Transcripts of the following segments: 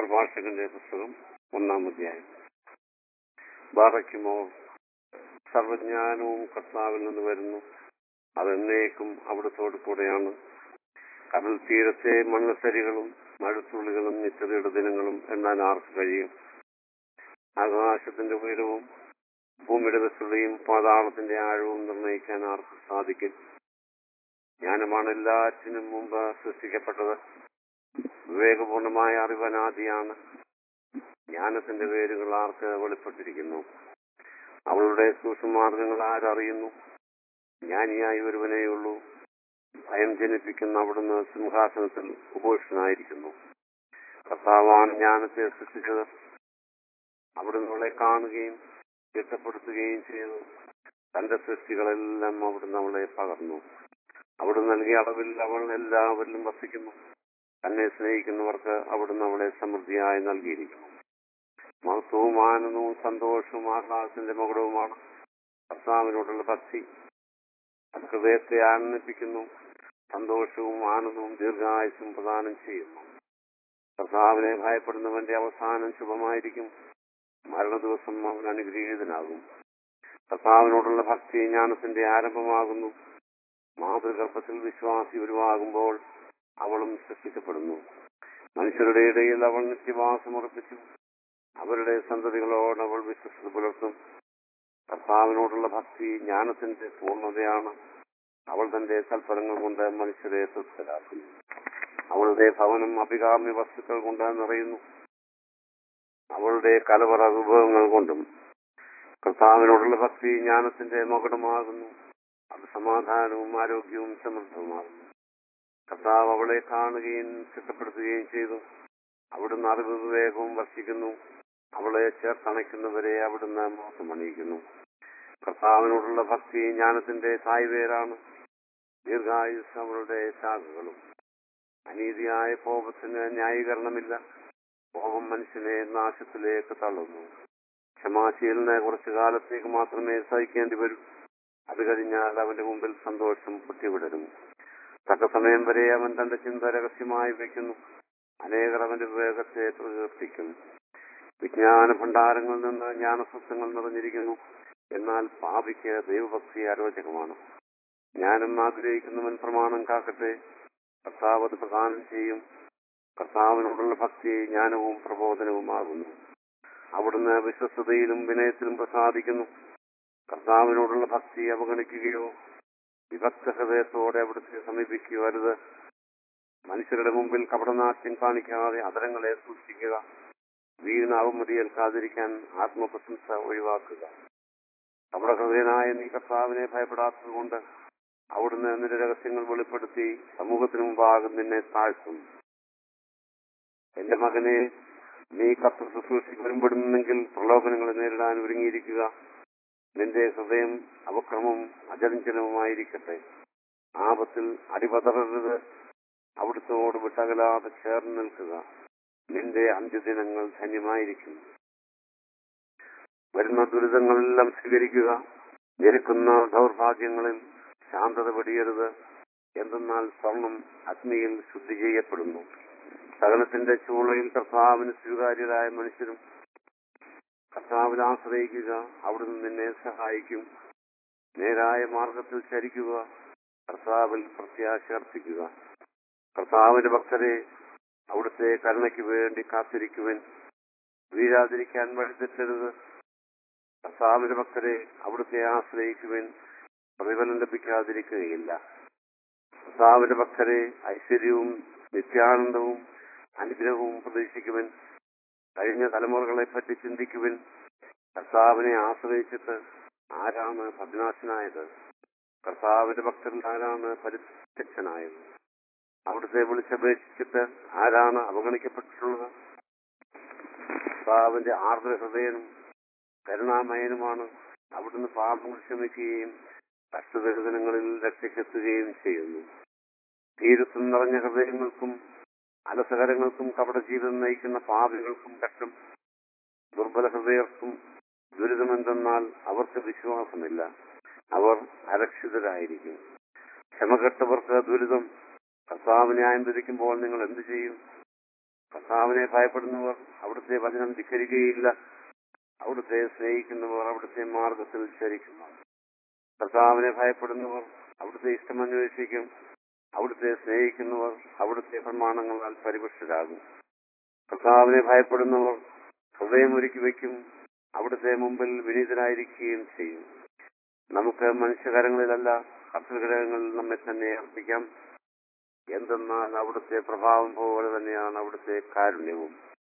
പ്രഭാഷകന്റെ പുസ്തകം ഒന്നാം അധ്യായം ബാറയ്ക്കുമോ സർവജ്ഞാനവും കർത്താവിൽ നിന്ന് വരുന്നു അതെന്നേക്കും അവിടത്തോട് കൂടെയാണ് കടൽ തീരത്തെ മണ്ണസരികളും മഴത്തുള്ളികളും നിത്യതയുടെ ദിനങ്ങളും എണ്ണാൻ ആർക്ക് കഴിയും ആകാശത്തിന്റെ ഉയരവും ഭൂമിയുടെ വിസ്തൃതിയും പാതാളത്തിന്റെ ആഴവും നിർണയിക്കാൻ ആർക്ക് സാധിക്കും ജ്ഞാനമാണ് എല്ലാറ്റിനും മുമ്പ് സൃഷ്ടിക്കപ്പെട്ടത് വിവേകപൂർണമായ അറിവനാദിയാണ് ജ്ഞാനത്തിന്റെ വേരുകൾ ആർക്ക് വെളിപ്പെട്ടിരിക്കുന്നു അവളുടെ സൂക്ഷ്മമാർഗങ്ങൾ ആരറിയുന്നു ജ്ഞാനിയായി ഒരുവനേയുള്ളൂ ഭയം ജനിപ്പിക്കുന്ന അവിടുന്ന് സിംഹാസനത്തിൽ ഉപോഷനായിരിക്കുന്നു കർത്താവാണ് ജ്ഞാനത്തെ സൃഷ്ടിച്ചത് അവിടുന്ന് അവളെ കാണുകയും ചിട്ടപ്പെടുത്തുകയും ചെയ്തു തന്റെ സൃഷ്ടികളെല്ലാം അവിടുന്ന് അവളെ പകർന്നു അവിടുന്ന് നൽകിയ അളവിൽ അവൾ എല്ലാവരിലും വസിക്കുന്നു തന്നെ സ്നേഹിക്കുന്നവർക്ക് അവിടുന്ന് അവളെ സമൃദ്ധിയായി നൽകിയിരിക്കുന്നു മഹത്വവും ആനന്ദവും സന്തോഷവും ആഹ്ലാദത്തിന്റെ മകുടവുമാണ് കർത്താവിനോടുള്ള ഭക്തി അത് ഹൃദയത്തെ ആനന്ദിപ്പിക്കുന്നു സന്തോഷവും ആനന്ദവും ദീർഘായുസും പ്രദാനം ചെയ്യുന്നു കർത്താവിനെ ഭയപ്പെടുന്നവന്റെ അവസാനം ശുഭമായിരിക്കും മരണ ദിവസം അവൻ അനുഗ്രഹീതനാകും കർത്താവിനോടുള്ള ഭക്തി ജ്ഞാനത്തിന്റെ ആരംഭമാകുന്നു മാതൃഗർഭത്തിൽ വിശ്വാസി ഉരുവാകുമ്പോൾ അവളും സൃഷ്ടിക്കപ്പെടുന്നു മനുഷ്യരുടെ ഇടയിൽ അവൾ നിത്യവാസം ഉറപ്പിച്ചു അവരുടെ സന്തതികളോട് അവൾ വിശ്വസത പുലർത്തും കർത്താവിനോടുള്ള ഭക്തി ജ്ഞാനത്തിന്റെ പൂർണ്ണതയാണ് അവൾ തന്റെ സൽഫലങ്ങൾ കൊണ്ട് മനുഷ്യരെ തൃപ്തരാക്കുന്നു അവളുടെ ഭവനം അഭികാമ്യ വസ്തുക്കൾ കൊണ്ട് നിറയുന്നു അവളുടെ കലവറ വിഭവങ്ങൾ കൊണ്ടും കർത്താവിനോടുള്ള ഭക്തി ജ്ഞാനത്തിന്റെ മകുടമാകുന്നു അത് സമാധാനവും ആരോഗ്യവും സമൃദ്ധവുമാകുന്നു കർത്താവ് അവളെ കാണുകയും ചിട്ടപ്പെടുത്തുകയും ചെയ്തു അവിടുന്ന് അറിവ് വിവേകവും വർഷിക്കുന്നു അവളെ ചേർത്തണയ്ക്കുന്നവരെ അവിടുന്ന് മോസമണിയിക്കുന്നു കർത്താവിനോടുള്ള ഭക്തി ജ്ഞാനത്തിന്റെ തായ്വേരാണ് ദീർഘായുസ് അവളുടെ ശാഖകളും അനീതിയായ കോപത്തിന് ന്യായീകരണമില്ല കോപം മനുഷ്യനെ നാശത്തിലേക്ക് തള്ളുന്നു ക്ഷമാശീലനെ കുറച്ചു കാലത്തേക്ക് മാത്രമേ സഹിക്കേണ്ടി വരൂ അത് കഴിഞ്ഞാൽ അവന്റെ മുമ്പിൽ സന്തോഷം പൊട്ടിവിടരും തക്ക സമയം വരെ അവൻ തന്റെ ചിന്ത രഹസ്യമായി വയ്ക്കുന്നു അനേകർ അവന്റെ വിവേകത്തെ പ്രകീർത്തിക്കും വിജ്ഞാന ഭണ്ഡാരങ്ങളിൽ നിന്ന് ജ്ഞാനസത്വങ്ങൾ നിറഞ്ഞിരിക്കുന്നു എന്നാൽ പാപിക്ക് ദൈവഭക്തി അരോചകമാണ് ജ്ഞാനം ആഗ്രഹിക്കുന്നവൻ പ്രമാണം കാക്കട്ടെ കർത്താവ് അത് പ്രദാനം ചെയ്യും കർത്താവിനോടുള്ള ഭക്തി ജ്ഞാനവും പ്രബോധനവുമാകുന്നു അവിടുന്ന് വിശ്വസ്തയിലും വിനയത്തിലും പ്രസാദിക്കുന്നു കർത്താവിനോടുള്ള ഭക്തി അവഗണിക്കുകയോ വിഭക്ത ഹൃദയത്തോടെ അവിടുത്തെ സമീപിക്കുകയോ അരുത് മനുഷ്യരുടെ മുമ്പിൽ കപടനാട്യം കാണിക്കാതെ അതരങ്ങളെ സൂക്ഷിക്കുക വീണ് അവമതിയേൽക്കാതിരിക്കാൻ ആത്മപ്രശംസ ഒഴിവാക്കുക കപടഹൃദയനായ നീ കർത്താവിനെ ഭയപ്പെടാത്തതുകൊണ്ട് അവിടുന്ന് നിന്റെ രഹസ്യങ്ങൾ വെളിപ്പെടുത്തി സമൂഹത്തിന് മുമ്പാകെ നിന്നെ താഴ്ത്തും എന്റെ മകനെ നീ കർത്തൃ ശുശ്രൂഷയ്ക്ക് വരുമ്പോഴുന്നെങ്കിൽ പ്രലോഭനങ്ങളെ നേരിടാൻ ഒരുങ്ങിയിരിക്കുക നിന്റെ ഹൃദയം അവക്രമവും അചഞ്ചലവുമായിരിക്കട്ടെ ആപത്തിൽ അടിപതറരുത് അവിടുത്തോട് വിട്ടകലാതെ ചേർന്ന് നിൽക്കുക നിന്റെ അന്ത്യദിനങ്ങൾ ധന്യമായിരിക്കും വരുന്ന ദുരിതങ്ങളെല്ലാം സ്വീകരിക്കുക ഞെരുക്കുന്ന ദൗർഭാഗ്യങ്ങളിൽ ശാന്തത വെടിയരുത് എന്തെന്നാൽ സ്വർണം അഗ്നിയിൽ ശുദ്ധി ചെയ്യപ്പെടുന്നു സകലത്തിന്റെ ചൂളയിൽ കർത്താവിന് സ്വീകാര്യരായ മനുഷ്യരും കർത്താവിൽ ആശ്രയിക്കുക അവിടുന്ന് നിന്നെ സഹായിക്കും നേരായ മാർഗത്തിൽ ചരിക്കുക കർത്താവിൽ പ്രത്യാശ അർപ്പിക്കുക കർത്താവിന്റെ ഭക്തരെ അവിടുത്തെ കരുണയ്ക്ക് വേണ്ടി കാത്തിരിക്കുവൻ വീഴാതിരിക്കാൻ വഴിതെറ്റരുത് കർത്താവിന്റെ ഭക്തരെ അവിടുത്തെ ആശ്രയിക്കുവൻ പ്രതിഫലം ലഭിക്കാതിരിക്കുകയില്ല കർത്താവിന്റെ ഭക്തരെ ഐശ്വര്യവും നിത്യാനന്ദവും അനുഗ്രഹവും പ്രതീക്ഷിക്കുവൻ കഴിഞ്ഞ തലമുറകളെ പറ്റി ചിന്തിക്കുവൻ കർത്താവിനെ ആശ്രയിച്ചിട്ട് ആരാണ് പതിനാശനായത് കർത്താവിന്റെ ഭക്തരിൽ ആരാണ് പരിത്യക്ഷനായത് അവിടുത്തെ വിളിച്ചപേക്ഷിച്ചിട്ട് ആരാണ് അവഗണിക്കപ്പെട്ടിട്ടുള്ളത് കർത്താവിന്റെ ആർദ്ര ഹൃദയനും കരുണാമയനുമാണ് അവിടുന്ന് പാപങ്ങൾ ക്ഷമിക്കുകയും കഷ്ടദരിദ്രങ്ങളിൽ രക്ഷയ്ക്കെത്തുകയും ചെയ്യുന്നു തീരത്തും നിറഞ്ഞ ഹൃദയങ്ങൾക്കും അലസകരങ്ങൾക്കും കപട ജീവിതം നയിക്കുന്ന പാപികൾക്കും കഷ്ടം ദുർബല ഹൃദയർക്കും ദുരിതമെന്തെന്നാൽ അവർക്ക് വിശ്വാസമില്ല അവർ അരക്ഷിതരായിരിക്കും ക്ഷമകെട്ടവർക്ക് ദുരിതം കർത്താവ് ന്യായം വിധിക്കുമ്പോൾ നിങ്ങൾ എന്തു ചെയ്യും കർത്താവിനെ ഭയപ്പെടുന്നവർ അവിടുത്തെ വചനം ധിക്കരിക്കുകയില്ല അവിടുത്തെ സ്നേഹിക്കുന്നവർ അവിടുത്തെ മാർഗത്തിൽ ചരിക്കുന്നു കർത്താവിനെ ഭയപ്പെടുന്നവർ അവിടുത്തെ ഇഷ്ടമന്വേഷിക്കും അവിടുത്തെ സ്നേഹിക്കുന്നവർ അവിടുത്തെ പ്രമാണങ്ങളാൽ പരിപുഷ്ടരാകും കർത്താവിനെ ഭയപ്പെടുന്നവർ ഹൃദയം ഒരുക്കി വയ്ക്കും അവിടുത്തെ മുമ്പിൽ വിനീതരായിരിക്കുകയും ചെയ്യും നമുക്ക് മനുഷ്യകരങ്ങളിലല്ല കർത്തൃഗ്രഹങ്ങളിൽ നമ്മെ തന്നെ അർപ്പിക്കാം എന്തെന്നാൽ അവിടുത്തെ പ്രഭാവം പോലെ തന്നെയാണ് അവിടുത്തെ കാരുണ്യവും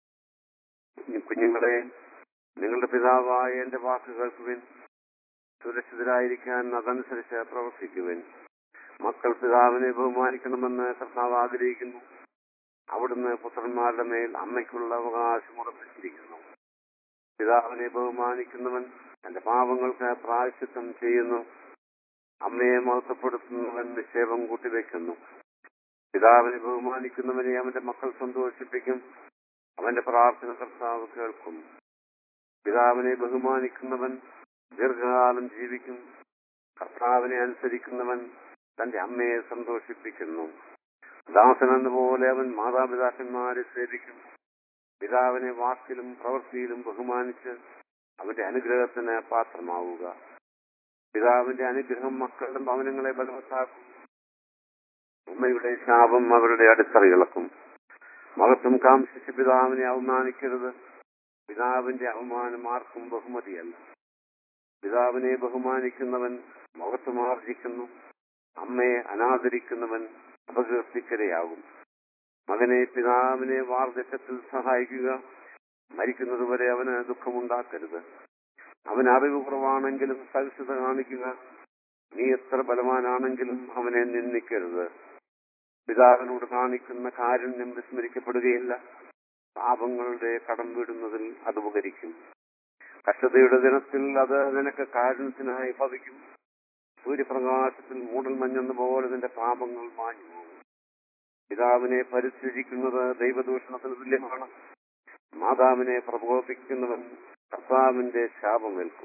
കുഞ്ഞുങ്ങളെ നിങ്ങളുടെ പിതാവായ എന്റെ വാക്ക് കേൾക്കുവിൻ സുരക്ഷിതരായിരിക്കാൻ അതനുസരിച്ച് പ്രവർത്തിക്കുവിൻ മക്കൾ പിതാവിനെ ബഹുമാനിക്കണമെന്ന് കർത്താവ് ആഗ്രഹിക്കുന്നു അവിടുന്ന് പുത്രന്മാരുടെ മേൽ അമ്മയ്ക്കുള്ള അവകാശം ഉറപ്പിച്ചിരിക്കുന്നു പിതാവിനെ ബഹുമാനിക്കുന്നവൻ തന്റെ പാപങ്ങൾക്ക് പ്രായശ്ചിത്തം ചെയ്യുന്നു അമ്മയെ മഹത്വപ്പെടുത്തുന്നവൻ നിക്ഷേപം കൂട്ടിവെക്കുന്നു പിതാവിനെ ബഹുമാനിക്കുന്നവനെ അവന്റെ മക്കൾ സന്തോഷിപ്പിക്കും അവന്റെ പ്രാർത്ഥന കർത്താവ് കേൾക്കും പിതാവിനെ ബഹുമാനിക്കുന്നവൻ ദീർഘകാലം ജീവിക്കും കർത്താവിനെ അനുസരിക്കുന്നവൻ തന്റെ അമ്മയെ സന്തോഷിപ്പിക്കുന്നു ദാസനെന്ന പോലെ അവൻ മാതാപിതാക്കന്മാരെ സേവിക്കും പിതാവിനെ വാക്കിലും പ്രവൃത്തിയിലും ബഹുമാനിച്ച് അവന്റെ അനുഗ്രഹത്തിന് പാത്രമാവുക പിതാവിന്റെ അനുഗ്രഹം മക്കളുടെ ഭവനങ്ങളെ ബലവത്താക്കും ഉമ്മയുടെ ശാപം അവരുടെ അടിത്തറയിളക്കും മഹത്വം കാംക്ഷിച്ച് പിതാവിനെ അവമാനിക്കരുത് പിതാവിന്റെ അവമാനം ആർക്കും ബഹുമതിയല്ല പിതാവിനെ ബഹുമാനിക്കുന്നവൻ മഹത്വം ആർജിക്കുന്നു അമ്മയെ അനാദരിക്കുന്നവൻ അപകീർത്തിക്കരയാകും മകനെ പിതാവിനെ വാർദ്ധക്യത്തിൽ സഹായിക്കുക മരിക്കുന്നതുവരെ അവന് ദുഃഖമുണ്ടാക്കരുത് അവന് അറിവ് കുറവാണെങ്കിലും സഹിഷ്ണുത കാണിക്കുക നീ എത്ര ബലവാനാണെങ്കിലും അവനെ നിന്ദിക്കരുത് പിതാവിനോട് കാണിക്കുന്ന കാരുണ്യം വിസ്മരിക്കപ്പെടുകയില്ല പാപങ്ങളുടെ കടം വീടുന്നതിൽ അത് ഉപകരിക്കും കഷ്ടതയുടെ ദിനത്തിൽ അത് നിനക്ക് കാരുണ്യത്തിനായി ഭവിക്കും സൂര്യപ്രകാശത്തിൽ മൂടൽ മഞ്ഞെന്ന പോലെ നിന്റെ പാപങ്ങൾ മാഞ്ഞു പോകും പിതാവിനെ പരിത്യജിക്കുന്നത് ദൈവദൂഷണത്തിന് തുല്യമാണ് മാതാവിനെ പ്രകോപിക്കുന്നവൻ കർത്താവിന്റെ ശാപമേൽക്കും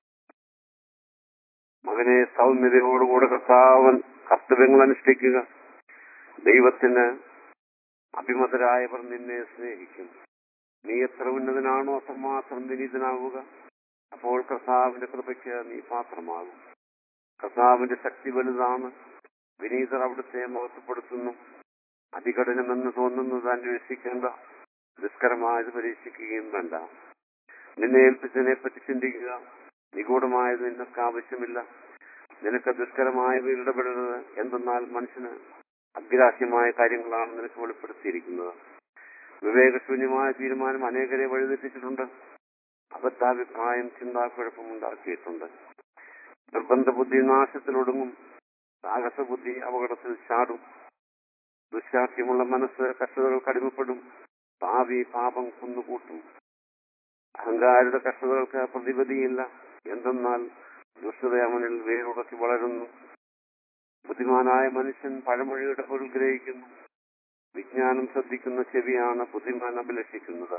മകനെ സൗമ്യതയോടുകൂടെ കർത്താവൻ കർത്തവ്യങ്ങൾ അനുഷ്ഠിക്കുക ദൈവത്തിന് അഭിമതരായവർ നിന്നെ സ്നേഹിക്കും നീ എത്ര ഉന്നതനാണോ അത്രമാത്രം വിനീതനാവുക അപ്പോൾ കർത്താവിന്റെ കൃപയ്ക്ക് നീ പാത്രമാകും കർത്താവിന്റെ ശക്തി വലുതാണ് വിനീതർ അവിടുത്തെ മഹത്വപ്പെടുത്തുന്നു അതികഠിനമെന്ന് തോന്നുന്നത് അന്വേഷിക്കേണ്ട ദുഷ്കരമായത് പരീക്ഷിക്കുകയും വേണ്ട നിന്നെ ഏൽപ്പിച്ചതിനെ പറ്റി ചിന്തിക്കുക നിഗൂഢമായത് നിനക്ക് ആവശ്യമില്ല നിനക്ക് ദുഷ്കരമായവ ഇടപെടരുത് എന്തെന്നാൽ മനുഷ്യന് അഗ്രാഹ്യമായ കാര്യങ്ങളാണ് നിനക്ക് വെളിപ്പെടുത്തിയിരിക്കുന്നത് വിവേകശൂന്യമായ തീരുമാനം അനേകരെ വഴിതെറ്റിച്ചിട്ടുണ്ട് അബദ്ധാഭിപ്രായം ചിന്താക്കുഴപ്പമുണ്ടാക്കിയിട്ടുണ്ട് നിർബന്ധ ബുദ്ധി നാശത്തിലൊടുങ്ങും സാഹസ ബുദ്ധി അപകടത്തിൽ ചാടും ദുശാസ്യമുള്ള മനസ്സ് കഷ്ടതകൾക്ക് അടിമപ്പെടും ഭാവി പാപം കുന്നുകൂട്ടും അഹങ്കാരുടെ കഷ്ടതകൾക്ക് പ്രതിപതിയില്ല എന്തെന്നാൽ ദുഷ്ടത അവനിൽ വേരുടക്കി വളരുന്നു ബുദ്ധിമാനായ മനുഷ്യൻ പഴമൊഴിയുടെ പൊരുൾ ഗ്രഹിക്കുന്നു വിജ്ഞാനം ശ്രദ്ധിക്കുന്ന ചെവിയാണ് ബുദ്ധിമാൻ അഭിലഷിക്കുന്നത്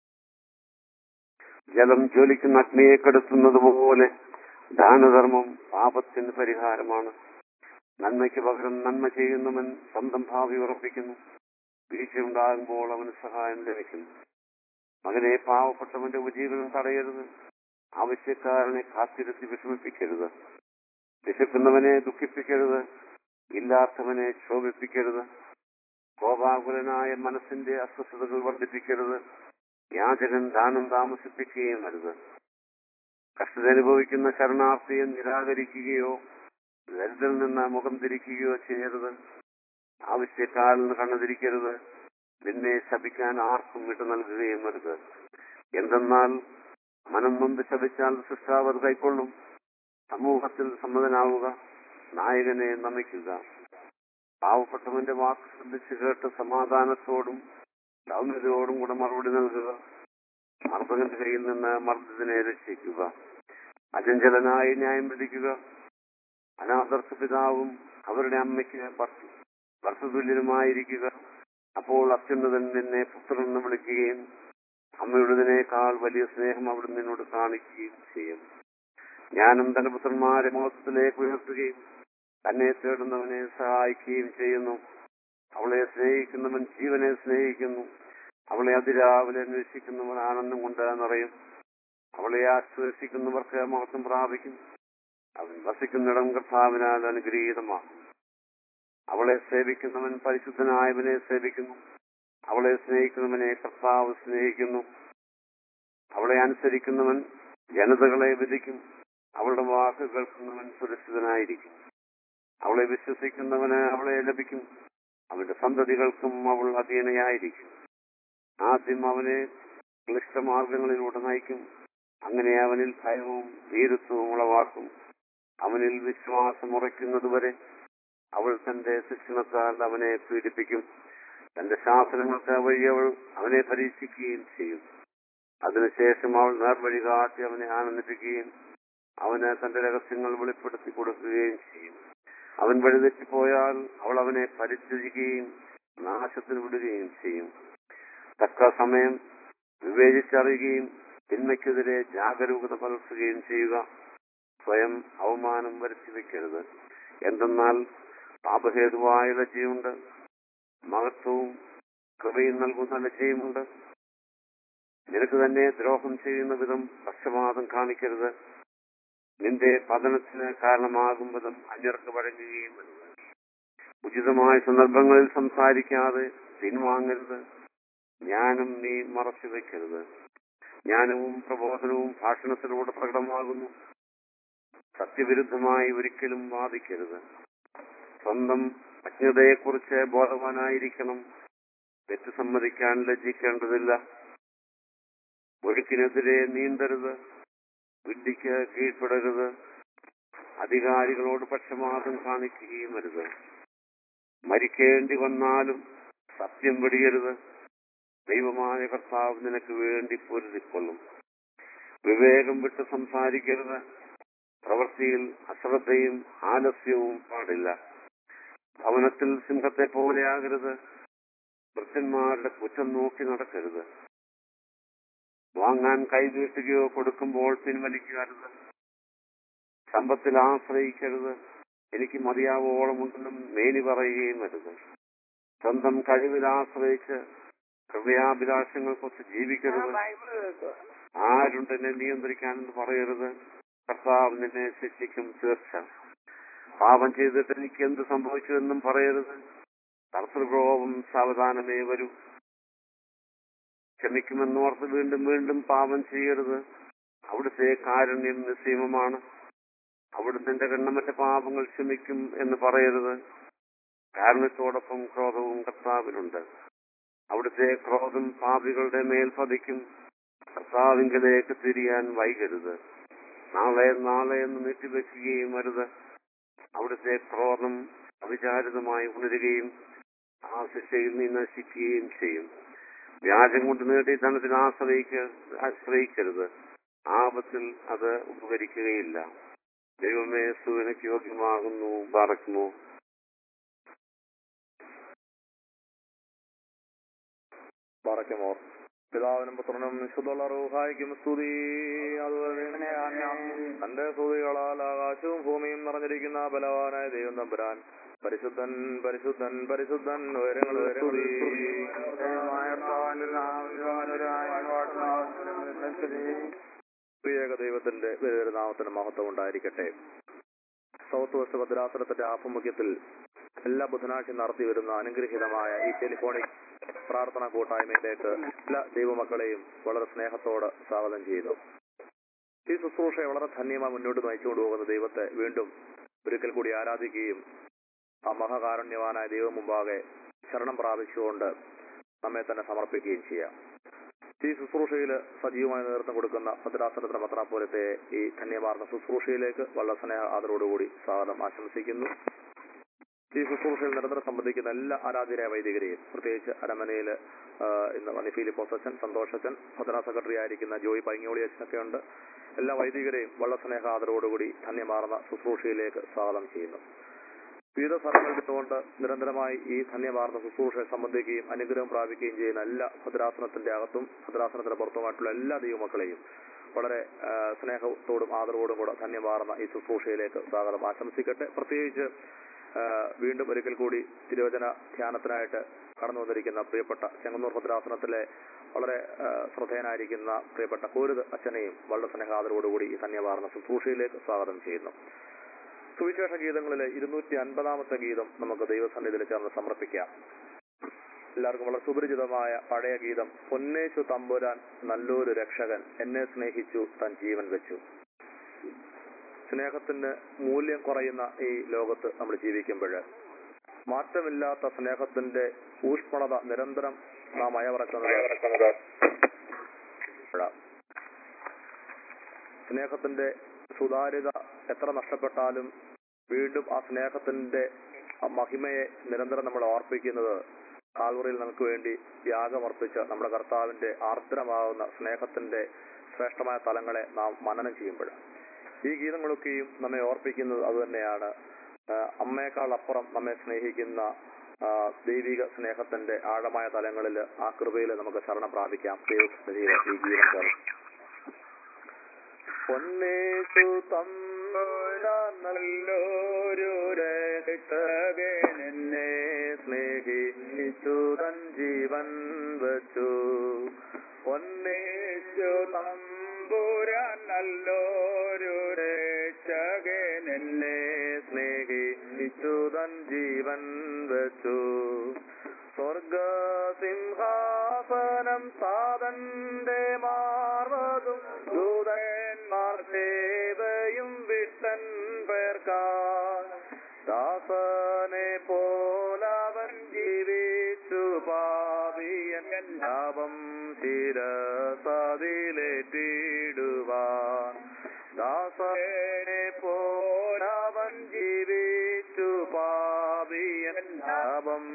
ജലം ജ്വലിക്കുന്ന അഗ്നിയെ കെടുത്തുന്നത് പോലെ ദാനധർമ്മം പാപത്തിന് പരിഹാരമാണ് നന്മയ്ക്ക് പകരം നന്മ ചെയ്യുന്നവൻ സ്വന്തം ഭാവി ഉറപ്പിക്കുന്നു വീഴ്ചയുണ്ടാകുമ്പോൾ അവന് സഹായം ലഭിക്കുന്നു മകനെ പാവപ്പെട്ടവന്റെ ഉപജീവനം തടയരുത് ആവശ്യക്കാരനെ കാത്തിരുത്തി വിഷമിപ്പിക്കരുത് വിശക്കുന്നവനെ ദുഃഖിപ്പിക്കരുത് ഇല്ലാത്തവനെ ക്ഷോഭിപ്പിക്കരുത് കോപാകുലനായ മനസ്സിന്റെ അസ്വസ്ഥതകൾ വർദ്ധിപ്പിക്കരുത് യാചകൻ ദാനം താമസിപ്പിക്കുകയും അരുത് കഷ്ടത അനുഭവിക്കുന്ന ശരണാർത്ഥിയെ നിരാകരിക്കുകയോ ദരിദ്രനിൽ നിന്ന് മുഖം തിരിക്കുകയോ ചെയ്യരുത് ആവശ്യക്കാരിൽ നിന്ന് കണ്ണുതിരിക്കരുത് നിന്നെ ശപിക്കാൻ ആർക്കും വിട്ടു നൽകുകയും അരുത് എന്തെന്നാൽ മനം നൊന്ത് ശപിച്ചാൽ സൃഷ്ടാവ് അത് കൈക്കൊള്ളും സമൂഹത്തിൽ സമ്മതനാവുക നായകനെ നമിക്കുക പാവപ്പെട്ടവന്റെ വാക്ക് ശ്രദ്ധിച്ചു കേട്ട് സമാധാനത്തോടും സൗമ്യതയോടും കൂടെ മറുപടി നൽകുക മർദ്ദകന്റെ കയ്യിൽ നിന്ന് മർദ്ദത്തിനെ രക്ഷിക്കുക അചഞ്ചലനായി ന്യായം വിധിക്കുക അനാദർശ പിതാവും അവരുടെ അമ്മയ്ക്ക് വർഷതുല്യനുമായിരിക്കുക അപ്പോൾ അത്യുന്നതൻ നിന്നെ പുത്രനെന്ന് വിളിക്കുകയും അമ്മയുടേതിനേക്കാൾ വലിയ സ്നേഹം അവിടെ നിന്നോട് കാണിക്കുകയും ചെയ്യും ഞാനും തന്റെ പുത്രന്മാരെ മോഹത്തിലേക്ക് ഉയർത്തുകയും തന്നെ തേടുന്നവനെ സഹായിക്കുകയും ചെയ്യുന്നു അവളെ സ്നേഹിക്കുന്നവൻ ജീവനെ സ്നേഹിക്കുന്നു അവളെ അതിരാവിലെ അന്വേഷിക്കുന്നവർ ആനന്ദം കൊണ്ട് നിറയും അവളെ ആശ്വസിക്കുന്നവർക്ക് മഹത്വം പ്രാപിക്കും അവൻ വസിക്കുന്നിടം കർത്താവിനാൽ അനുഗ്രഹീതമാകും അവളെ സേവിക്കുന്നവൻ പരിശുദ്ധനായവനെ സേവിക്കുന്നു അവളെ സ്നേഹിക്കുന്നവനെ കർത്താവ് സ്നേഹിക്കുന്നു അവളെ അനുസരിക്കുന്നവൻ ജനതകളെ വിധിക്കും അവളുടെ വാക്ക് കേൾക്കുന്നവൻ സുരക്ഷിതനായിരിക്കും അവളെ വിശ്വസിക്കുന്നവന് അവളെ ലഭിക്കും അവന്റെ സന്തതികൾക്കും അവൾ അധീനയായിരിക്കും ആദ്യം അവനെ ക്ലിഷ്ടമാർഗങ്ങളിലൂടെ നയിക്കും അങ്ങനെ അവനിൽ ഭയവും ധീരത്വവും ഉളവാക്കും അവനിൽ വിശ്വാസം ഉറയ്ക്കുന്നതുവരെ അവൾ തന്റെ ശിക്ഷണത്താൽ അവനെ പീഡിപ്പിക്കും തന്റെ ശാസനങ്ങൾക്ക് വഴി അവൾ അവനെ പരീക്ഷിക്കുകയും ചെയ്യും അതിനുശേഷം അവൾ നേർവഴി കാട്ടി അവനെ ആനന്ദിപ്പിക്കുകയും അവന് തന്റെ രഹസ്യങ്ങൾ വെളിപ്പെടുത്തി കൊടുക്കുകയും ചെയ്യും അവൻ വഴിതെറ്റിപ്പോയാൽ അവൾ അവനെ പരിത്യജിക്കുകയും നാശത്തിന് വിടുകയും ചെയ്യും തക്ക സമയം വിവേചിച്ചറിയുകയും തിന്മയ്ക്കെതിരെ ജാഗരൂകത പുലർത്തുകയും ചെയ്യുക സ്വയം അവമാനം വരുത്തി വെക്കരുത് എന്തെന്നാൽ പാപഹേതുവായ ലജ്ജയുണ്ട് മഹത്വവും കൃപയും നൽകുന്ന ലജ്ജയുമുണ്ട് നിനക്ക് തന്നെ ദ്രോഹം ചെയ്യുന്ന വിധം പക്ഷപാതം കാണിക്കരുത് നിന്റെ പതനത്തിന് കാരണമാകും വിധം അന്യർക്ക് വഴങ്ങുകയും വരുത് ഉചിതമായ സന്ദർഭങ്ങളിൽ സംസാരിക്കാതെ പിൻവാങ്ങരുത് ജ്ഞാനം നീ മറച്ചു വെക്കരുത് ജ്ഞാനവും പ്രബോധനവും ഭാഷണത്തിലൂടെ പ്രകടമാകുന്നു സത്യവിരുദ്ധമായി ഒരിക്കലും വാദിക്കരുത് സ്വന്തം അജ്ഞതയെക്കുറിച്ച് ബോധവാനായിരിക്കണം തെറ്റ് സമ്മതിക്കാൻ ലജ്ജിക്കേണ്ടതില്ല ഒഴുക്കിനെതിരെ നീന്തരുത് വിഡ്ഢിക്ക് കീഴ്പ്പെടരുത് അധികാരികളോട് പക്ഷപാതം കാണിക്കുകയും അരുത് മരിക്കേണ്ടി വന്നാലും സത്യം വെടിയരുത് ദൈവമായ കർത്താവ് നിനക്ക് വേണ്ടി പൊരുതിക്കൊള്ളും വിവേകം വിട്ട് സംസാരിക്കരുത് പ്രവൃത്തിയിൽ അശ്രദ്ധയും ആലസ്യവും പാടില്ല ഭവനത്തിൽ സിംഹത്തെ പോലെയാകരുത് വൃദ്ധന്മാരുടെ കുറ്റം നോക്കി നടക്കരുത് വാങ്ങാൻ കൈനീട്ടുകയോ കൊടുക്കുമ്പോൾ പിൻവലിക്കരുത് സമ്പത്തിൽ ആശ്രയിക്കരുത് എനിക്ക് മതിയാവോളമുണ്ടെന്നും മേനി പറയുകയും അരുത് സ്വന്തം കഴിവിൽ ആശ്രയിച്ച് ഹൃദയാഭിലാഷങ്ങൾക്കൊത്ത് ജീവിക്കരുത് ആരുണ്ട് എന്നെ നിയന്ത്രിക്കാനെന്ന് പറയരുത് കർത്താവ് നിന്നെ ശിക്ഷിക്കും തീർച്ച പാപം ചെയ്തിട്ട് എനിക്ക് എന്ത് സംഭവിച്ചു എന്നും പറയരുത് കർത്തൃകോപം സാവധാനമേ വരൂ ക്ഷമിക്കുമെന്നോർത്ത് വീണ്ടും വീണ്ടും പാപം ചെയ്യരുത് അവിടുത്തെ കാരുണ്യം നിസ്സീമമാണ് അവിടുന്ന് എന്റെ കണ്ണമറ്റ പാപങ്ങൾ ക്ഷമിക്കും എന്ന് പറയരുത് കാരുണ്യത്തോടൊപ്പം ക്രോധവും കർത്താവിനുണ്ട് അവിടുത്തെ ക്രോധം പാപികളുടെ മേൽ പതിക്കും കർത്താവിങ്കലേക്ക് തിരിയാൻ വൈകരുത് നാളെ നാളെ എന്ന് നീട്ടിവെക്കുകയും അരുത് അവിടുത്തെ ക്രോധം അവിചാരിതമായി ഉണരുകയും ആ ശിക്ഷയിൽ നീ നശിക്കുകയും ചെയ്യും വ്യാജം കൊണ്ട് നേടി ധനത്തിന് ആശ്രയിക്ക ആശ്രയിക്കരുത് ആപത്തിൽ അത് ഉപകരിക്കുകയില്ല ദൈവമേ സൂര്യനക്ക് യോഗ്യമാകുന്നു പറക്കുന്നു പറയ്ക്കുമോർ പിതാവിനും പുത്രനും വിശുദ്ധുള്ള റൂഹായിക്കും സ്തുതി അതുപോലെ തന്റെ സ്തുതികളാൽ ആകാശവും ഭൂമിയും നിറഞ്ഞിരിക്കുന്ന ബലവാനായ ദൈവം തമ്പുരാൻ പരിശുദ്ധൻ പരിശുദ്ധൻ പരിശുദ്ധൻ ഉയരങ്ങൾ സ്തുതി പ്രിയേക ദൈവത്തിന്റെ വലിയൊരു നാമത്തിന് മഹത്വം ഉണ്ടായിരിക്കട്ടെ സൗത്ത് വെസ്റ്റ് ഭദ്രാസനത്തിന്റെ ആഭിമുഖ്യത്തിൽ എല്ലാ ബുധനാഴ്ചയും നടത്തി വരുന്ന അനുഗ്രഹീതമായ ഈ ടെലിഫോണിക് പ്രാർത്ഥനാ കൂട്ടായ്മയിലേക്ക് എല്ലാ ദൈവമക്കളെയും വളരെ സ്നേഹത്തോടെ സ്വാഗതം ചെയ്യുന്നു ഈ ശുശ്രൂഷയെ വളരെ ധന്യമായി മുന്നോട്ട് നയിച്ചുകൊണ്ട് പോകുന്ന ദൈവത്തെ വീണ്ടും ഒരിക്കൽ കൂടി ആരാധിക്കുകയും ആ മഹാകാരുണ്യവാനായ ദൈവം മുമ്പാകെ ശരണം പ്രാപിച്ചുകൊണ്ട് നമ്മെ തന്നെ സമർപ്പിക്കുകയും ചെയ്യാം ഈ ശുശ്രൂഷയിൽ സജീവമായി നേതൃത്വം കൊടുക്കുന്ന ഭദ്രാസനത്തിന് പത്രാപൂരത്തെ ഈ ധന്യമാർന്ന ശുശ്രൂഷയിലേക്ക് വളരെ സ്നേഹ ആദരവോടുകൂടി സ്വാഗതം ആശംസിക്കുന്നു ഈ ശുശ്രൂഷയിൽ നിരന്തരം സംബന്ധിക്കുന്ന എല്ലാ ആരാധനയ വൈദികരെയും പ്രത്യേകിച്ച് അരമനയിൽ ഇന്ന് വന്നി ഫിലിപ്പോസ് അച്ഛൻ സന്തോഷ് അച്ഛൻ ഭദ്രാ സെക്രട്ടറി ആയിരിക്കുന്ന ജോയി പൈങ്ങോളി അച്ഛനൊക്കെ ഉണ്ട് എല്ലാ വൈദികരെയും വളരെ സ്നേഹ ആദരവോടുകൂടി ധന്യമാർന്ന ശുശ്രൂഷയിലേക്ക് സ്വാഗതം ചെയ്യുന്നു വിവിധ സ്ഥലങ്ങളിൽ നിന്നുകൊണ്ട് നിരന്തരമായി ഈ ധന്യമാർന്ന ശുശ്രൂഷയെ സംബന്ധിക്കുകയും അനുഗ്രഹം പ്രാപിക്കുകയും ചെയ്യുന്ന എല്ലാ ഭദ്രാസനത്തിന്റെ അകത്തും ഭദ്രാസനത്തിന് പുറത്തുമായിട്ടുള്ള എല്ലാ ദൈവമക്കളെയും വളരെ ആ, സ്നേഹത്തോടും ആദരവോടും കൂടെ ധന്യമാർന്ന ഈ ശുശ്രൂഷയിലേക്ക് സ്വാഗതം ആശംസിക്കട്ടെ പ്രത്യേകിച്ച് ആ, വീണ്ടും ഒരിക്കൽ കൂടി തിരുവചന ധ്യാനത്തിനായിട്ട് കടന്നു വന്നിരിക്കുന്ന പ്രിയപ്പെട്ട ചെങ്ങന്നൂർ ഭദ്രാസനത്തിലെ വളരെ ആ, ശ്രദ്ധേയനായിരിക്കുന്ന പ്രിയപ്പെട്ട കോരുത് അച്ഛനെയും വളരെ സ്നേഹാദരോടുകൂടി ഈ ധന്യവാർന്ന ശുശ്രൂഷയിലേക്ക് സ്വാഗതം ചെയ്യുന്നു സുവിശേഷ ഗീതങ്ങളിലെ ഇരുന്നൂറ്റി അൻപതാമത്തെ ഗീതം നമുക്ക് ദൈവസന്നിധിയിൽ ചേർന്ന് സമർപ്പിക്കാം എല്ലാവർക്കും വളരെ സുപരിചിതമായ പഴയ ഗീതം പൊന്നേശു തമ്പുരാൻ നല്ലൊരു രക്ഷകൻ എന്നെ സ്നേഹിച്ചു തൻ ജീവൻ വെച്ചു സ്നേഹത്തിന് മൂല്യം കുറയുന്ന ഈ ലോകത്ത് നമ്മൾ ജീവിക്കുമ്പോൾ മാറ്റമില്ലാത്ത സ്നേഹത്തിന്റെ ഊഷ്മളത നിരന്തരം നാം അയവിറക്കുന്നത് ഇപ്പോഴാണ്. സ്നേഹത്തിന്റെ സുതാര്യത എത്ര നഷ്ടപ്പെട്ടാലും വീണ്ടും ആ സ്നേഹത്തിന്റെ ആ മഹിമയെ നിരന്തരം നമ്മൾ ഓർപ്പിക്കുന്നത് കാൽവറിയിൽ നമുക്ക് വേണ്ടി യാഗമർപ്പിച്ച നമ്മുടെ കർത്താവിന്റെ ആർദ്രമാകുന്ന സ്നേഹത്തിന്റെ ശ്രേഷ്ഠമായ തലങ്ങളെ നാം മനനം ചെയ്യുമ്പോൾ ഈ ഗീതങ്ങളൊക്കെയും നമ്മെ ഓർപ്പിക്കുന്നത് അതുതന്നെയാണ് ആ, അമ്മയേക്കാൾ അപ്പുറം നമ്മെ സ്നേഹിക്കുന്ന ആ, ദൈവിക സ്നേഹത്തിന്റെ ആഴമായ തലങ്ങളിൽ ആ കൃപയിൽ നമുക്ക് ശരണം പ്രാപിക്കാം ദൈവസന്നിധിയിൽ ഈ ഗീതം ചേർന്ന് പൊന്നേശു തമ്പുരാൻ നല്ലൊരു രക്ഷകൻ എന്നെ സ്നേഹിച്ചു തൻ ജീവൻ വച്ചു പൊന്നേശു തമ്പുരാൻ നല്ലൊരു രക്ഷകൻ എന്നെ സ്നേഹിച്ചു തൻ ജീവൻ വച്ചു സ്വർഗസിംഹാസനം സാതന്റെ മാർവതും ദൂതന്മാർ സേവയും വിട്ടൻ പേർക്കാൻ ദാസനെ പോലവൻ ജീവിച്ചു പാവിയൻ ശാപം ശിരസതിലേറ്റിടുവാൻ ദാസനെ പോലവൻ ജീവിച്ചു പാവിയൻ ശാപം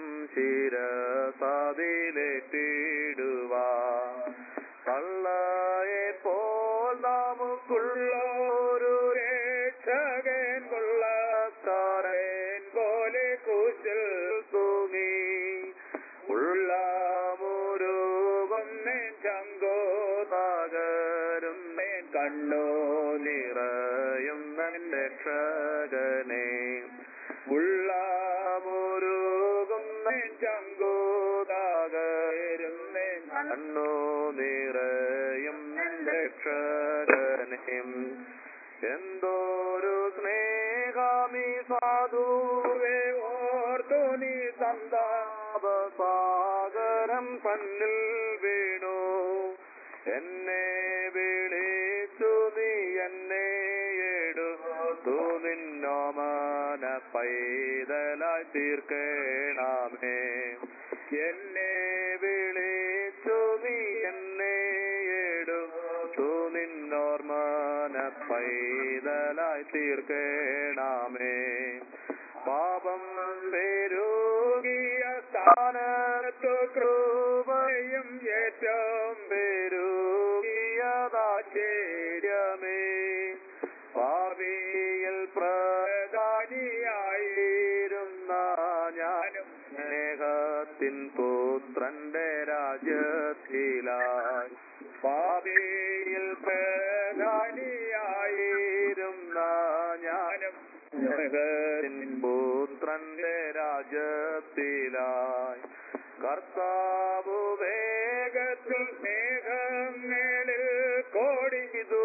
ശിരസതിലേറ്റിടുവാൻ കള്ളയെ പോൽ നമുക്കുള്ളൊരു രക്ഷകൻ കൊള്ളക്കാരൻ പോലെ കുശൽ തൂങ്ങി ഉള്ള മുരുകം നേൻ ചങ്കോ തകരും നേൻ കണ്ണോ നിറയും നൻ രക്ഷകനെ ഉള്ള മുരുകം നേൻ ചങ്കോ തകരും നേൻ കണ്ണോ നിറയും നൻ രക്ഷകനെ എന്തോരു സ്നേഹാമി സാധുവേ ഓർത്തു നീ സന്താപസാഗരം പന്നിൽ വീണു എന്നെ വിളിച്ചു നീ എന്നെ എടുത്തു നിന്നോമന പൈതലായി തീർക്കേണമേ എന്നെ വിളിച്ചു നീ എന്നെ എടുത്തു നിന്നോർമന പൈതലായി തീർക്കേണമേ പാപം പെരുകിയ സ്ഥാനത്തു കൃപയും ഏറ്റവും പെരുകിയതാശ്ചര്യമേ ഭാവിയിൽ പ്രധാനിയായിരുന്ന ഞാനും സ്നേഹത്തിൻ പുത്രന്റെ രാജ്യത്തിലായി ഭാവിയിൽ പ്രധാനിയായിരുന്ന ഞാനും സ്നേഹത്തിൻ പുത്രന്റെ രാജ്യത്തിലായി കർത്താവു വേഗത്തിൽ മേഘങ്ങളിൽ കോടി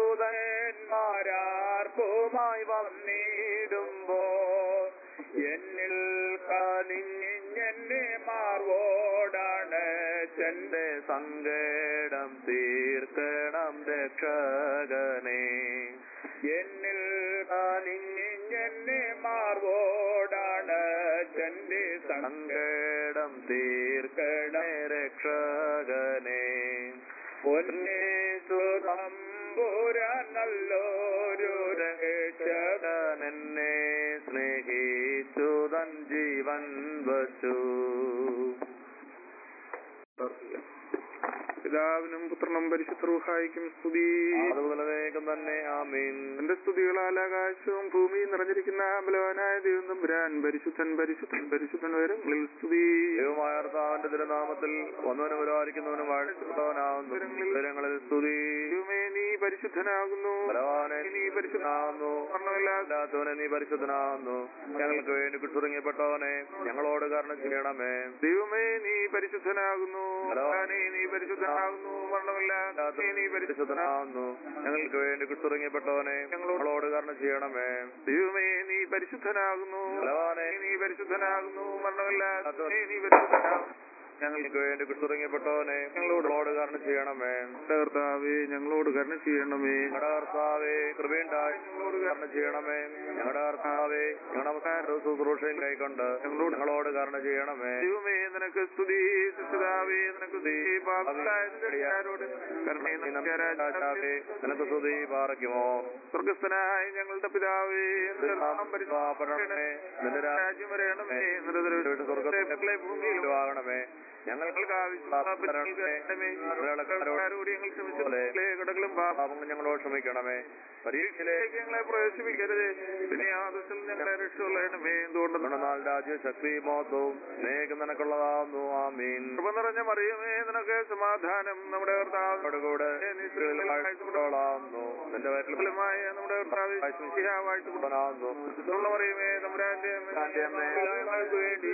ദൂതന്മാരാർക്കുമായി വന്നിടുമ്പോ എന്നിൽ കനിഞ്ഞെന്നെ മാർവോടാണ് ചെന്റെ സങ്കടം തീർക്കണം രക്ഷകനെ എന്നിൽ കനിഞ്ഞെന്നെ മാർവോടാണ് ചെന്റെ സങ്കടം തീർക്കണേ രക്ഷകനെ പൊന്നേശു തമ്പുരാൻ നല്ലൊരു രക്ഷകൻ എന്നെ സ്നേഹിച്ചു തൻ ജീവൻ വച്ചു പിതാവിനും പുത്രനും പരിശുദ്ധ റൂഹായിക്കും സ്തുതി അതുപോലെവേഗം തന്നെ ആമീൻ എന്റെ സ്തുതികളാൽ ആകാശവും ഭൂമിയും നിറഞ്ഞിരിക്കുന്ന ബലവാനായ ദൈവം തമ്പുരാൻ പരിശുദ്ധൻ പരിശുദ്ധൻ പരിശുദ്ധൻ ഉയരങ്ങളിൽ സ്തുതി ദൈവമായ കർത്താവിന്റെ തിരുനാമത്തിൽ വന്നവനും പുരാരിക്കുന്നവനും വാഴ്ചപ്പെട്ടവനാവുന്നു വിവരങ്ങളിൽ സ്തുതി ദൈവമേ നീ പരിശുദ്ധനാകുന്നു ബലവാനെ നീ പരിശുദ്ധനാകുന്നു പരിശുദ്ധനാകുന്നു അല്ലാത്തവനെ നീ പരിശുദ്ധനാകുന്നു ഞങ്ങൾക്ക് വേണ്ടി കുത്തുറങ്ങിയപ്പെട്ടവനെ ഞങ്ങളോട് കാരണം ചെയ്യണമേ ദൈവമേ നീ പരിശുദ്ധനാകുന്നു ബലവാനെ നീ പരിശുദ്ധനാകുന്നു മരണമില്ലാത്ത നീ പരിശുദ്ധനാകുന്നു പരിശുദ്ധനാകുന്നു ഞങ്ങൾക്ക് വേണ്ടി കുത്തുറങ്ങിയപ്പെട്ടവനെ ഞങ്ങളോട് കാരണം ചെയ്യണമേ ദൈവമേ നീ പരിശുദ്ധനാകുന്നു ബലവാനെ നീ പരിശുദ്ധനാകുന്നു മരണമില്ലാത്ത നീ പരിശുദ്ധനാകുന്നു ഞങ്ങൾക്ക് വേണ്ടി കുത്തുറങ്ങിയപ്പെട്ടവനെ ഞങ്ങളോട് കാരണം ചെയ്യണമേ ഞങ്ങളുടെ കർത്താവേ ഞങ്ങളോട് കരുണ ചെയ്യണമേ ഞങ്ങളുടെ കർത്താവേ കൃപയുണ്ടായി ഞങ്ങളോട് കാരണം ചെയ്യണമേ ഞങ്ങളുടെ കർത്താവേ ഞങ്ങളുടെ അവസാന ശുശ്രൂഷയിൽ കൈക്കൊണ്ട് ഞങ്ങളോട് ഞങ്ങളോട് കാരണം ചെയ്യണമേ ദൈവമേ നിനക്ക് സ്തുതി സുഷിതാവേ നിനക്ക് സ്തുതി പാപികളായവരോട് കരുണയും രാജാവേ നിനക്ക് സ്തുതി പാറയ്ക്കുമോ സ്വർഗസ്ഥനായ ഞങ്ങളുടെ പിതാവേ നിന്റെ നാമം പാപരണമേ നിന്റെ രാജ്യം വരയണമേ നിന്റെ ദൃഷ്ടി സ്വർഗ്ഗത്തിലെ ഭൂമിയിലും ആകണമേ ഞങ്ങൾക്ക് ഞങ്ങൾക്ക് ആവശ്യമുള്ളവരോട് ഞങ്ങൾ ക്ഷമിച്ചതുപോലെ കടകളും പാപങ്ങൾ ഞങ്ങളോട് ക്ഷമിക്കണമേ പരീക്ഷയിലേക്ക് പാപത്തിലേക്ക് ഞങ്ങളെ പ്രവേശിപ്പിക്കരുത് പിന്നെ ആ ദിവസം ഞങ്ങളെ രക്ഷയുള്ളണമേ എന്തുകൊണ്ട് നാൾ രാജ്യ ശക്തി മോത്തവും നേകം നിനക്കുള്ളതാവുന്നു ആമീൻ കൃപ നിറഞ്ഞ മറിയമേ നിനക്ക് സമാധാനം നമ്മുടെ കർത്താവിനോട് കൂടെ നിന്റെ വയറ്റിൽ ഫലമായ നമ്മുടെ കർത്താവ് ശിഹാവായിട്ട് പുത്രനാവുന്നു. ഉള്ള മറിയമേ നമ്മുടെ ഞങ്ങൾക്ക് വേണ്ടി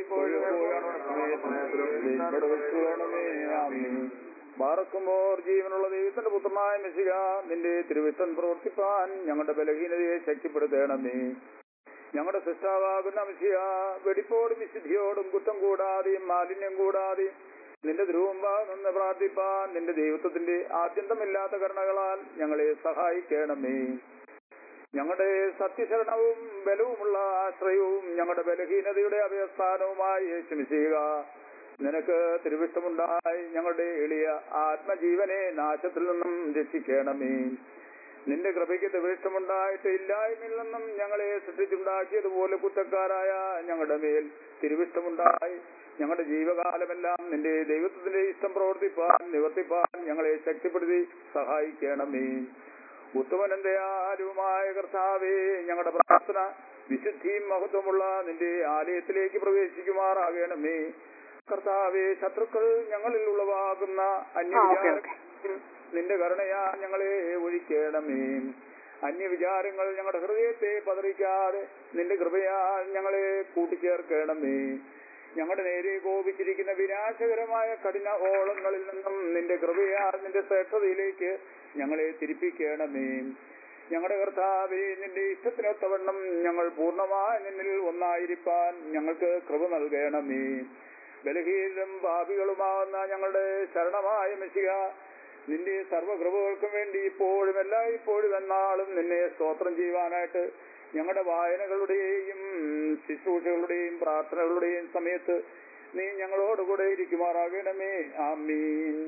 ബാറക്കുമ്പോൾ ജീവനുള്ള ദൈവത്തിന്റെ പുത്രനായ മെസ്സിക നിന്റെ തിരുവിഷ്ടം പ്രവർത്തിപ്പാൻ ഞങ്ങളുടെ ബലഹീനതയെ ശക്തിപ്പെടുത്തണമേ ഞങ്ങളുടെ സൃഷ്ടാവാകുന്ന മെസ്സിക വെടിപ്പോടും വിശുദ്ധിയോടും കുറ്റം കൂടാതെയും മാലിന്യം കൂടാതെയും നിന്റെ ധ്രുവമ്പാൽ നിന്ന് പ്രാർത്ഥിപ്പാൻ നിന്റെ ദൈവത്വത്തിന്റെ ആദ്യന്തമില്ലാത്ത കരുണകളാൽ ഞങ്ങളെ സഹായിക്കണമേ ഞങ്ങളുടെ സത്യശരണവും ബലവുമുള്ള ആശ്രയവും ഞങ്ങളുടെ ബലഹീനതയുടെ അഭയസ്ഥാനവുമായി യേശുമിശിക നിനക്ക് തിരുവിഷ്ടമുണ്ടായി ഞങ്ങളുടെ എളിയ ആത്മജീവനെ നാശത്തിൽ നിന്നും രക്ഷിക്കണമേ നിന്റെ കൃപയ്ക്ക് തിരുവിഷ്ടമുണ്ടായിട്ട് ഇല്ലായ്മയിൽ നിന്നും ഞങ്ങളെ സൃഷ്ടിച്ചുണ്ടാക്കിയതുപോലെ കുറ്റക്കാരായ ഞങ്ങളുടെ മേൽ തിരുവിഷ്ടമുണ്ടായി ഞങ്ങളുടെ ജീവകാലമെല്ലാം നിന്റെ ദൈവത്തിന്റെ ഇഷ്ടം പ്രവർത്തിപ്പാൻ നിവർത്തിപ്പാൻ ഞങ്ങളെ ശക്തിപ്പെടുത്തി സഹായിക്കണമേ ഉത്തമനന്തയാലുമായ കർത്താവേ ഞങ്ങളുടെ പ്രാർത്ഥന വിശുദ്ധിയും മഹത്വമുള്ള നിന്റെ ആലയത്തിലേക്ക് പ്രവേശിക്കുമാറാകണമേ കർത്താവെ ശത്രുക്കൾ ഞങ്ങളിൽ ഉളവാകുന്ന അന്യവിചാര നിന്റെ കരുണയാ ഞങ്ങളെ ഒഴിക്കണമേ അന്യവിചാരങ്ങൾ ഞങ്ങളുടെ ഹൃദയത്തെ പതറിക്കാതെ നിന്റെ കൃപയാൽ ഞങ്ങളെ കൂട്ടിച്ചേർക്കണമേ ഞങ്ങളുടെ നേരെ കോപിച്ചിരിക്കുന്ന വിനാശകരമായ കഠിന ഓളങ്ങളിൽ നിന്നും നിന്റെ കൃപയാൽ നിന്റെ ശ്രേഷ്ഠതയിലേക്ക് ഞങ്ങളെ തിരിപ്പിക്കണമേ ഞങ്ങളുടെ കർത്താവെ നിന്റെ ഇഷ്ടത്തിനൊത്തവണ്ണം ഞങ്ങൾ പൂർണ്ണമായി നിന്നിൽ ഒന്നായിരിക്കാൻ ഞങ്ങൾക്ക് കൃപ നൽകണമേ ബലഹീനം പാപികളുമാവുന്ന ഞങ്ങളുടെ ശരണമായ മെസ്സിക നിന്റെ സർവ്വകൃപകൾക്കും വേണ്ടി ഇപ്പോഴും എല്ലായ്പ്പോഴും എന്നാളും നിന്നെ സ്തോത്രം ചെയ്യുവാനായിട്ട് ഞങ്ങളുടെ വായനകളുടെയും ശുശ്രൂഷകളുടെയും പ്രാർത്ഥനകളുടെയും സമയത്ത് നീ ഞങ്ങളോടുകൂടെ ഇരിക്കുമാറാകണമേ ആമീൻ